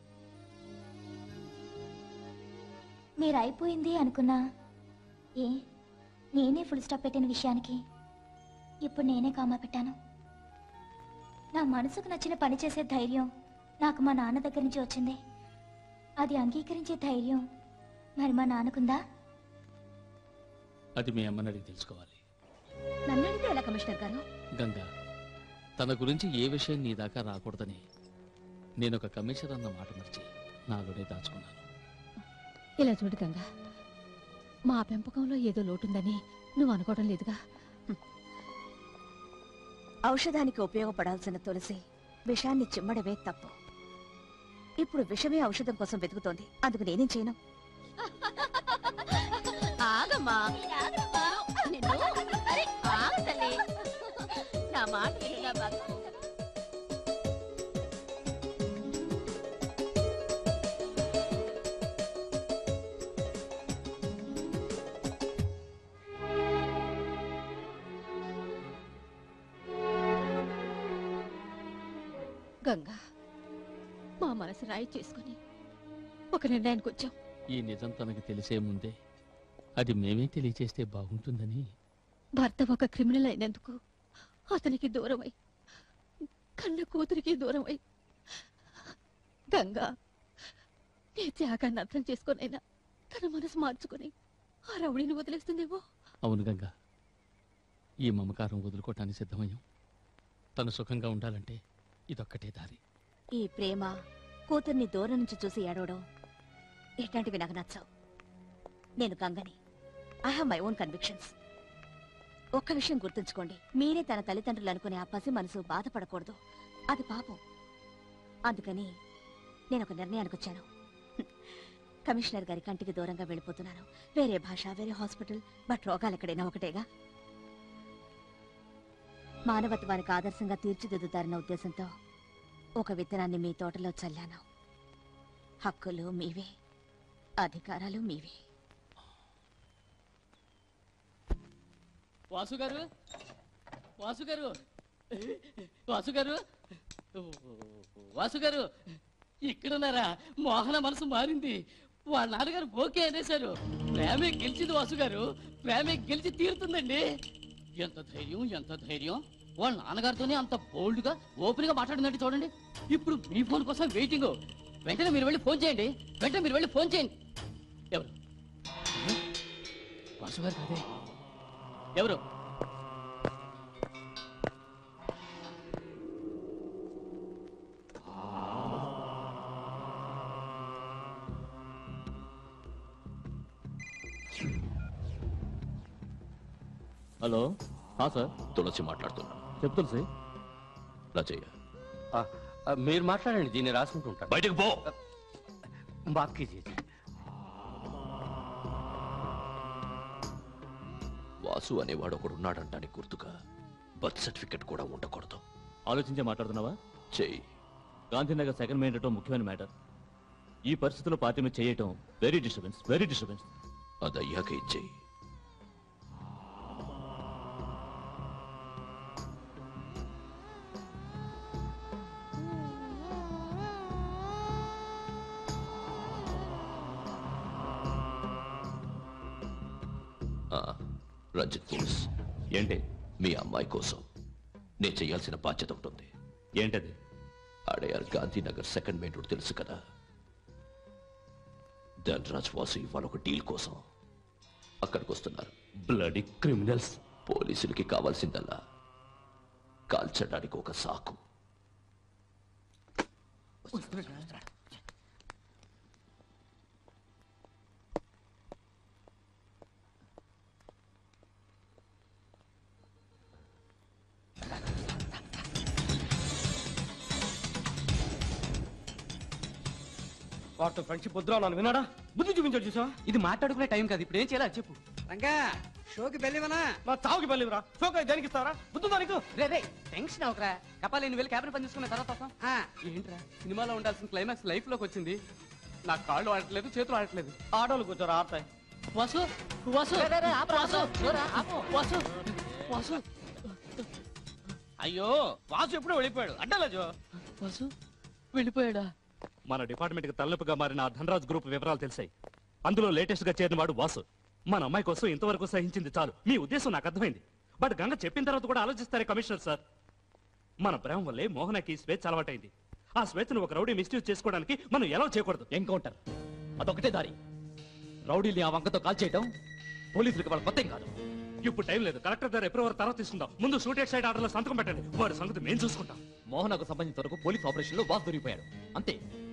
మీరు అయిపోయింది అనుకున్నా ఏ నేనే ఫుల్ స్టాప్ పెట్టిన విషయానికి ఇప్పుడు నేనే కామా పెట్టాను నా మనసుకు నచ్చిన పని చేసే ధైర్యం నాకు మా నాన్న దగ్గర నుంచి వచ్చింది అది అంగీకరించే ధైర్యం మరి మా నాన్నకుందా అది మీ అమ్మని అడిగి తెలుసుకోవాలి నన్ను అడిగితే ఎలా కమిషనర్ గారు గంగా తన గురించి ఏ విషయం నీ దాకా రాకూడదని నేను ఒక కమిషనర్ అన్న మాట మర్చి నాలోనే దాచుకున్నాను ఇలా చూడు గంగా మా పెంపకంలో ఏదో లోటుందని నువ్వు అనుకోవడం లేదుగా ఔషధానికి ఉపయోగపడాల్సిన తులసి విషాన్ని చిమ్మడమే తప్పు ఇప్పుడు విషమే ఔషధం కోసం వెతుకుతోంది అందుకు నేనేం చేయను ఆగమ్మా నిన్ను అరే, ఆగు తల్లి. నా మాట విను నా భక్తు. గంగా మా మనసు రాయి చేసుకుని ఒక నిర్ణయానికి వచ్చాం ఈ నిజం తనకు తెలిసే ముందే అది మేమే తెలియచేస్తే బాగుంటుందని భర్త ఒక క్రిమినల్ అయినందుకు అతనికి దూరమై కన్న కూతురికి దూరమై గంగా నీ త్యాగాన్ని అర్థం చేసుకునైనా తన మనసు మార్చుకుని ఆ రౌడీని వదిలేస్తుందేమో అవును గంగా ఈ మమకారం వదులుకోవటానికి సిద్ధమయ్యాం తను సుఖంగా ఉండాలంటే ఇదొక్కటే దారి ఈ ప్రేమ కూతుర్ని దూరం నుంచి చూసి ఏడవడం ఇట్లాంటివి నాకు నచ్చవు నేను గంగని I have my own convictions ఒక్క విషయం గుర్తుంచుకోండి మీరే తన తల్లిదండ్రులు అనుకునే ఆ పసి మనసు బాధపడకూడదు అది పాపం అందుకని నేను ఒక నిర్ణయానికి వచ్చాను కమిషనర్ గారి కంటికి దూరంగా వెళ్ళిపోతున్నాను వేరే భాష వేరే హాస్పిటల్ బట్ రోగాలు ఎక్కడైనా ఒకటేగా మానవత్వానికి ఆదర్శంగా తీర్చిదిద్దుతారన్న ఉద్దేశంతో ఒక విత్తనాన్ని మీ తోటలో చల్లాను హక్కులు మీవే అధికారాలు మీవే వాసు గారు వాసు గారు వాసు గారు వాసు గారు ఇక్కడున్నారా మోహన మనసు మారింది వాళ్ళ నాన్నగారు ఓకే అనేశారు ప్రేమే గెలిచింది వాసు గారు ప్రేమే గెలిచి తీరుతుందండి ఎంత ధైర్యం ఎంత ధైర్యం వాళ్ళ నాన్నగారితోనే అంత బోల్డ్ గా ఓపెన్ గా మాట్లాడిందండి చూడండి ఇప్పుడు మీ ఫోన్ కోసం వెయిటింగ్ వెంటనే మీరు వెళ్ళి ఫోన్ చేయండి వెంటనే మీరు వెళ్ళి ఫోన్ చేయండి ఎవరు వాసు గారు కాదే ఎవరు హలో సార్ తులసి మాట్లాడుతున్నా చెప్తాను సార్ రాజయ్య మీరు మాట్లాడండి దీన్ని రాసుకుంటుంటాను బయటకు పో బాకీ చేసి వాసు అనేవాడు ఒకడు ఉన్నాడంటానికి గుర్తుగా బర్త్ సర్టిఫికెట్ కూడా ఉండకూడదు ఆలోచించే మాట్లాడుతున్నావా చెయ్యి గాంధీనగర్ సెకండ్ మెయిన్ రేటో ముఖ్యమైన మ్యాటర్ ఈ పరిస్థితుల్లో పార్టీ మీద చేయటం వెరీ డిస్టర్బెన్స్ వెరీ డిస్టర్బెన్స్ అది అయ్యాక ఇచ్చేయి ఆ, రంజిత్ పోలీస్ ఏంటి మీ అమ్మాయి కోసం నేను చేయాల్సిన బాధ్యత ఉంటుంది ఏంటది Adyar Gandhinagar second main road తెలుసు కదా ధనరాజ్ వాసు ఇవాళ ఒక డీల్ కోసం అక్కడికి వస్తున్నారు బ్లడీ క్రిమినల్స్ పోలీసులకి కావాల్సిందల్లా కాల్చడానికి ఒక సాకు వాటితో ఫ్రెండ్షిప్ వద్దురా నన్ను విన్నాడా బుద్ధి చూపించాడు చూసావా ఇది మాట్లాడుకునే టైం కాదు ఇప్పుడు ఏం చేయాలి చెప్పు రంగా షోకి బెల్లివనా నా చావుకి బలివరా షోక దేనికి ఇస్తావరా బుద్ధి దానికి రే రే టెన్షన్ అవకరా కపాలి నేను వెళ్ళి క్యాబిన్ పని చేసుకున్న తర్వాత వస్తాం. ఏంట్రా సినిమాలో ఉండాల్సిన క్లైమాక్స్ లైఫ్ లోకి వచ్చింది నా కాళ్ళు ఆడట్లేదు చేతులు ఆడట్లేదు ఆడోళ్ళు కూర్చోరా ఆడతాయి వాసు వాసు రే, రే, రే, ఆపు, వాసు ఆపు, చూరా, ఆపు. వాసు వాసు అయ్యో వాసు ఎప్పుడో వెళ్ళిపోయాడు అడ్డలే జో వాసు వెళ్ళిపోయాడా మన డిపార్ట్మెంట్ కి తలనొప్పిగా మారిన ఆ ధనరాజ్ గ్రూప్ వివరాలు తెలిసాయి అందులో లేటెస్ట్ గా చేరిన వాడు వాసు మన అమ్మాయి కోసం ఇంతవరకు సహించింది చాలు మీ ఉద్దేశం నాకు అర్థమైంది బట్ గంగ చెప్పిన తర్వాత కూడా ఆలోచిస్తారే కమిషనర్ సార్ మన ప్రేమ వల్లే మోహనకి స్వేచ్ఛ అలవాటైంది ఆ స్వేచ్ఛను ఒక రౌడీ మిస్యూజ్ చేసుకోవడానికి మనం ఎలా చేయకూడదు ఎన్కౌంటర్ అదొకటే దారి రౌడీల్ని ఆ వంకతో కాల్ చేయటం పోలీసులకు వాళ్ళ కొత్త ఏం కాదు ఇప్పుడు టైం లేదు కలెక్టర్ గారు ఎప్పుడు తర్వాత తీసుకుందాం ముందు షూటెడ్ సైడ్ ఆర్డర్లో సంతకం పెట్టండి వాడి సంగతి మేము చూసుకుంటాం మోహనకు సంబంధించిన వరకు పోలీస్ ఆపరేషన్ లో వాసు దొరికిపోయాడు అంతే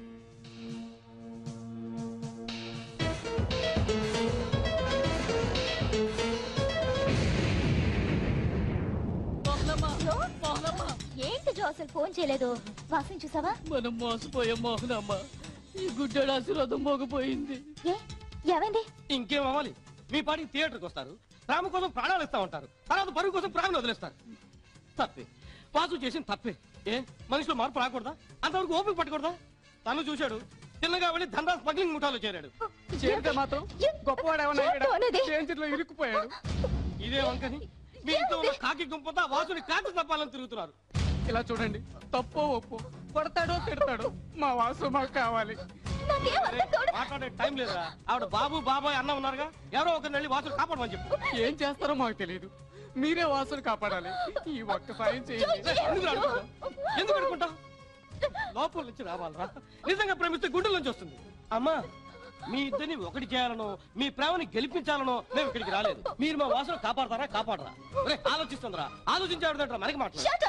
ఏంటి జో అసలు ఫోన్ చేయలేదు వాసన చూసావా మనం మోసపోయాం మోహనమ్మ ఈ గుడ్డెడు ఆశీర్వాదం మోగపోయింది ఏ ఏమైంది ఇంకేం అవ్వాలి మీ పాటికి థియేటర్కి వస్తారు ప్రేమ కోసం ప్రాణాలు ఇస్తా ఉంటారు తర్వాత పరుగు కోసం ప్రాణాలు వదిలేస్తారు తప్పే వాసు చేసిన తప్పే ఏ మనిషిలో మార్పు రాకూడదా అంతవరకు ఓపిక పట్టకూడదా తను చూశాడు చిన్నగా వెళ్ళి ధనరాజ్ స్మగ్లింగ్ ముఠాలో చేరాడు చేరితే మాత్రం గొప్పవాడేమన్నా చేంచులో ఇరుక్కుపోయాడు ఇదే వంకని మీ ఇంట్లో ఉన్న కాకి గుంపతో ఆ వాసుని కాకి తప్పాలని తిరుగుతున్నారు ఇలా చూడండి తప్పో ఒప్పు కొడతాడో తిడతాడో మా వాసు మాకు కావాలి మాట్లాడే టైం లేదా ఆవిడ బాబు బాబాయ్ అన్న ఉన్నారుగా ఎవరో ఒకరిని వెళ్ళి వాసుని కాపాడమని చెప్పు ఏం చేస్తారో మాకు తెలియదు మీరే వాసుని కాపాడాలి ఈ ఒక్క సాయం చేయండి ఎందుకు అడుగుతావు? ఎందుకు అనుకుంటావు లోపల నుంచి రావాలరా నిజంగా ప్రేమిస్తే గుండెల నుంచి వస్తుంది అమ్మా మీ ఇద్దరిని ఒకటి చేయాలనో మీ ప్రేమని గెలిపించాలనో మేము ఇక్కడికి రాలేదు మీరు మా వాసన కాపాడతారా కాపాడరా ఒరేయ్, ఆలోచిస్తుందిరా ఆలోచించాడుదంటారా మనకి మాట్లాడు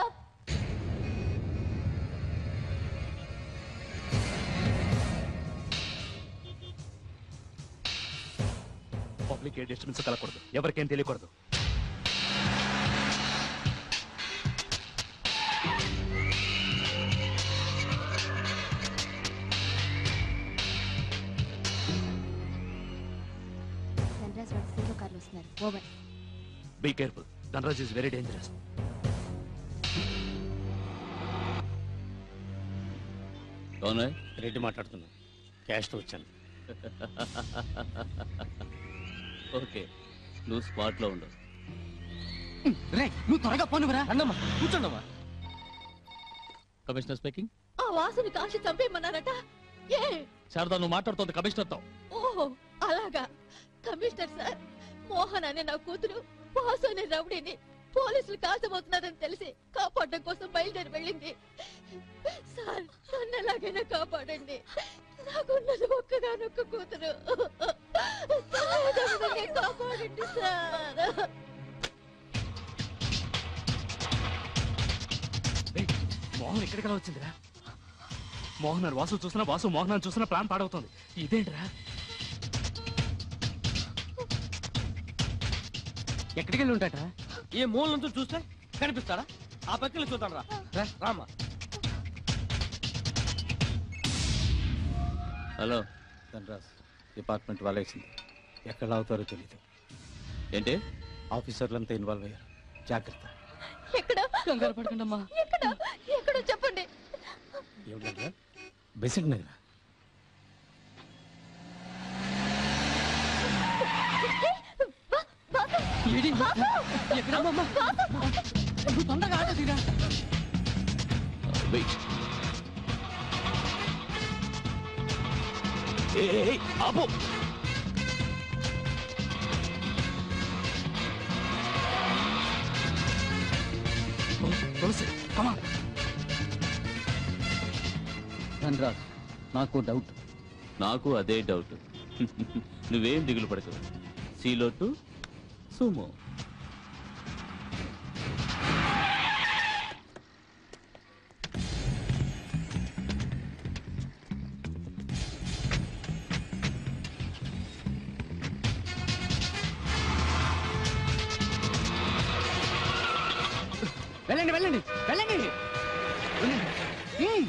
పబ్లిక్ ఏ డిస్టర్బెన్స్ కలగకూడదు ఎవరికేం తెలియకూడదు over be careful Dhanraj is very dangerous అవునా రెడ్డి మాట్లాడుతున్నా క్యాష్తో వచ్చాను ఓకే నువ్వు స్పాట్లో ఉండవు రే నువ్వు త్వరగా పోనురా అన్నమ్మా కూర్చోండమ్మా కమిషనర్ స్పీకింగ్ ఆ వాసుని కాల్చి చంపేయమన్నారట ఏ శారదా నువ్వు మాట్లాడుతోంది కమిషనర్తో ఓహో అలాగా కమిషనర్ సార్ మోహన్ అనే నా కూతురు వాసు అనే రౌడీని పోలీసులు కాల్చబోతున్నారని తెలిసి కాపాడడం కోసం బయలుదేరి వెళ్ళింది సార్ నన్ను ఎలాగైనా కాపాడండి నాకున్నది ఒక్కగానొక్క కూతురు సార్, నన్ను కాపాడండి సార్ మోహన్ ఎక్కడికి వచ్చిందిరా మోహన్ అని వాసు చూసినా వాసు మోహన్ అని చూసినా ప్లాన్ పాడవుతుంది ఇదేంట్రా ఎక్కడికి వెళ్ళి ఉంటాట ఏ మూల నుంచి చూస్తే కనిపిస్తాడా ఆ పక్కన చూద్దాం రా రా, రామ్మా హలో ధనరాజ్ డిపార్ట్మెంట్ వాళ్ళేసింది ఎక్కడ అవుతారో తెలీదు ఏంటి ఆఫీసర్లంతా ఇన్వాల్వ్ అయ్యారు జాగ్రత్త ఎక్కడ కంగారు పడకండి అమ్మా ఎక్కడ ఎక్కడో చెప్పండి ఏమిటంటే బెసిడ్ నగర ఏడి ఎక్కడమ్మా నువ్వు తొందరగా ఆటో దిగా వెయిట్ ఆపు తులసి కమా ధనరాజ్ నాకు డౌట్ నాకు అదే డౌట్ నువ్వేం దిగులు పడకు సీలో టు సుమో వెళ్ళండి వెళ్ళండి వెళ్ళండి వెళ్ళండి ఉమ్.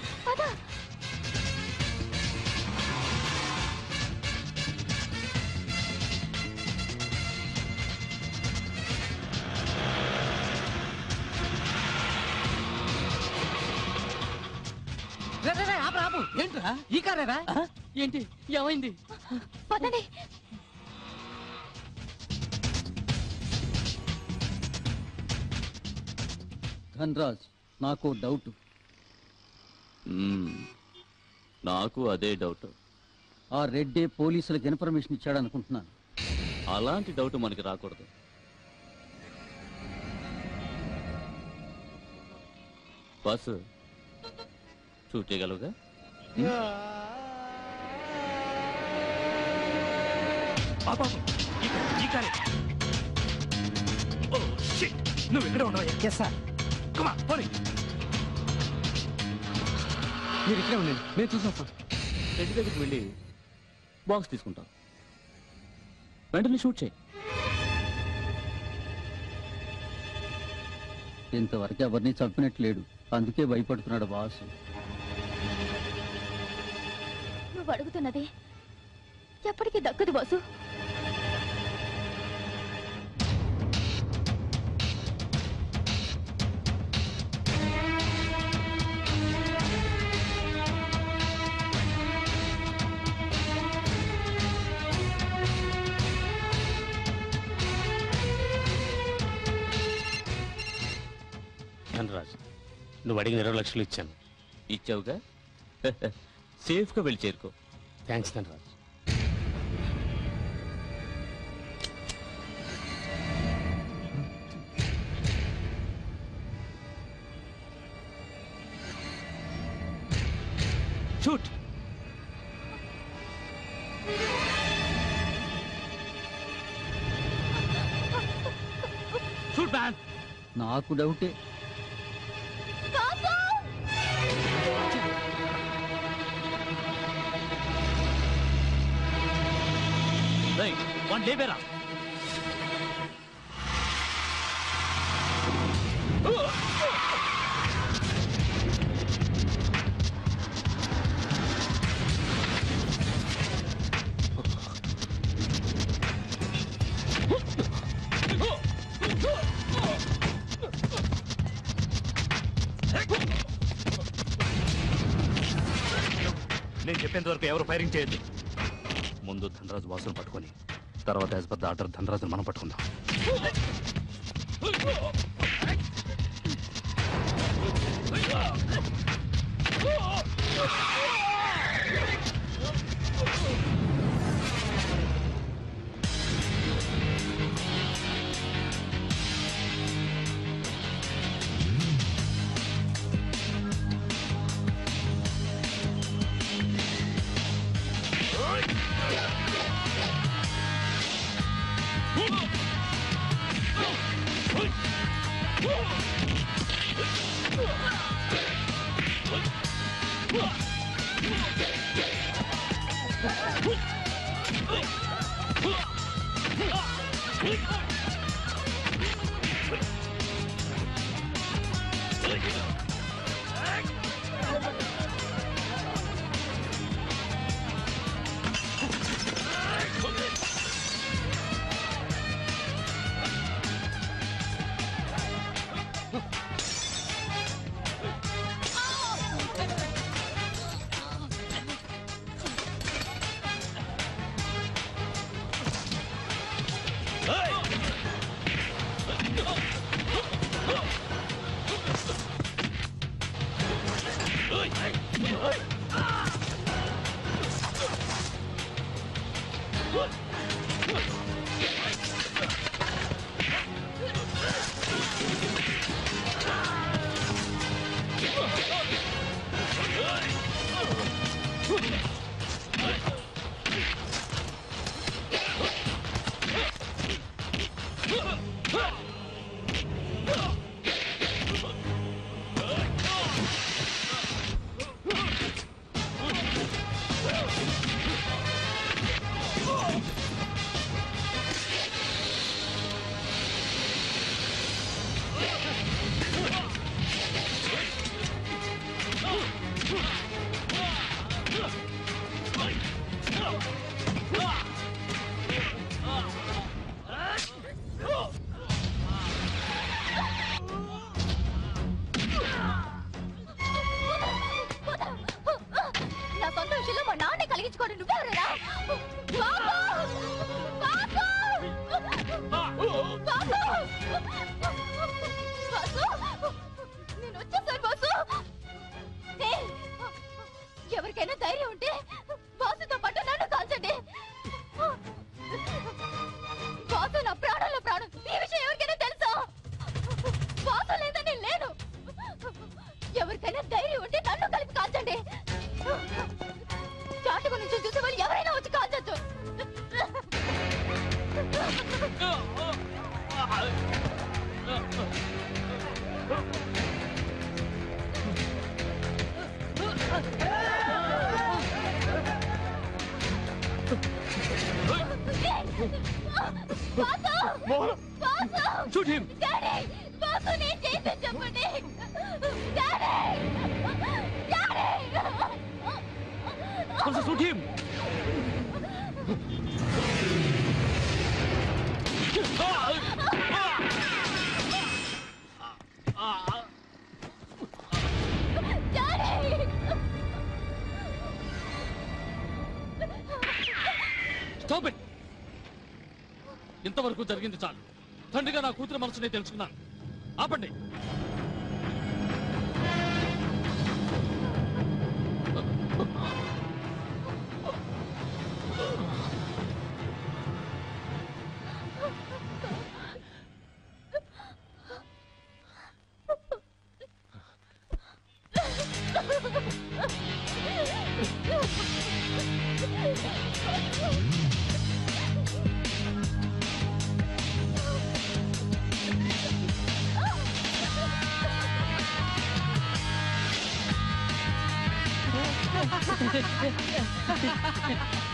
రే, రే, రే, ఆపు, ఆపు. ఏంట్రా ఈ కారేరా ఏంటి ఏమైంది పదండి ధనరాజ్ నాకు డౌట్ మ్మ్. నాకు అదే డౌట్ ఆ రెడ్డే పోలీసులకు ఇన్ఫర్మేషన్ ఇచ్చాడు అనుకుంటున్నాను అలాంటి డౌట్ మనకి రాకూడదు బస్ షూట్ చేయగలవుగా ఈ కారే ఓ షిట్ నువ్వు ఇక్కడ ఉండవయ్యా ఎస్ సార్ కమా పోనీ మీరు ఇక్కడే ఉండండి నేను చూసొస్తాను రెడ్డి దగ్గరికి వెళ్ళి బాక్స్ తీసుకుంటాం వెంటనే షూట్ చేయి ఇంతవరకు ఎవరిని చంపినట్లేడు అందుకే భయపడుతున్నాడు బాసు నువ్వు అడుగుతున్నది ఎప్పటికీ దక్కదు బాసు ధనరాజ్ నువ్వు అడిగిన ఇరవై లక్షలు ఇచ్చాను ఇచ్చావుగా సేఫ్గా వెళ్ళి చేరుకో thanks Dhanraj shoot shoot man నాకు డౌటే వన్ లేబేరా నేను చెప్పేంత వరకు ఎవరు ఫైరింగ్ చేయొద్దు ముందు ధనరాజు వాసును పట్టుకొని తర్వాత యాజ్ పర్ ద ఆర్డర్ ధనరాజును మనం పట్టుకుందాం నా సొంత విషయంలో మా నాన్న కలిగించుకోండి నువ్వెవరేనా నేను వచ్చేసాను బాసు ఏయ్, ఎవరికైనా ధైర్యం ఉంటే బాసుతో పాటు నన్ను కాల్చండి బాసు నా ప్రాణంలో ప్రాణం ఈ విషయం ఎవరికైనా తెలుసా బాసు లేదని లేను ఎవరికైనా ధైర్యం ఉంటే నన్ను కలిపి కాల్చండి చాటుకు నుంచి చూసే వాళ్ళు ఎవరైనా వచ్చి కాల్చొచ్చు Shoot him! డాడీ బాసు నేను చేసి చెప్పండి daddy daddy Also shoot him! Stop it ఇంతవరకు జరిగింది చాలు తండ్రిగా నా కూతురు మనసునే తెలుసుకున్నాను ఆపండి Ha ha ha ha!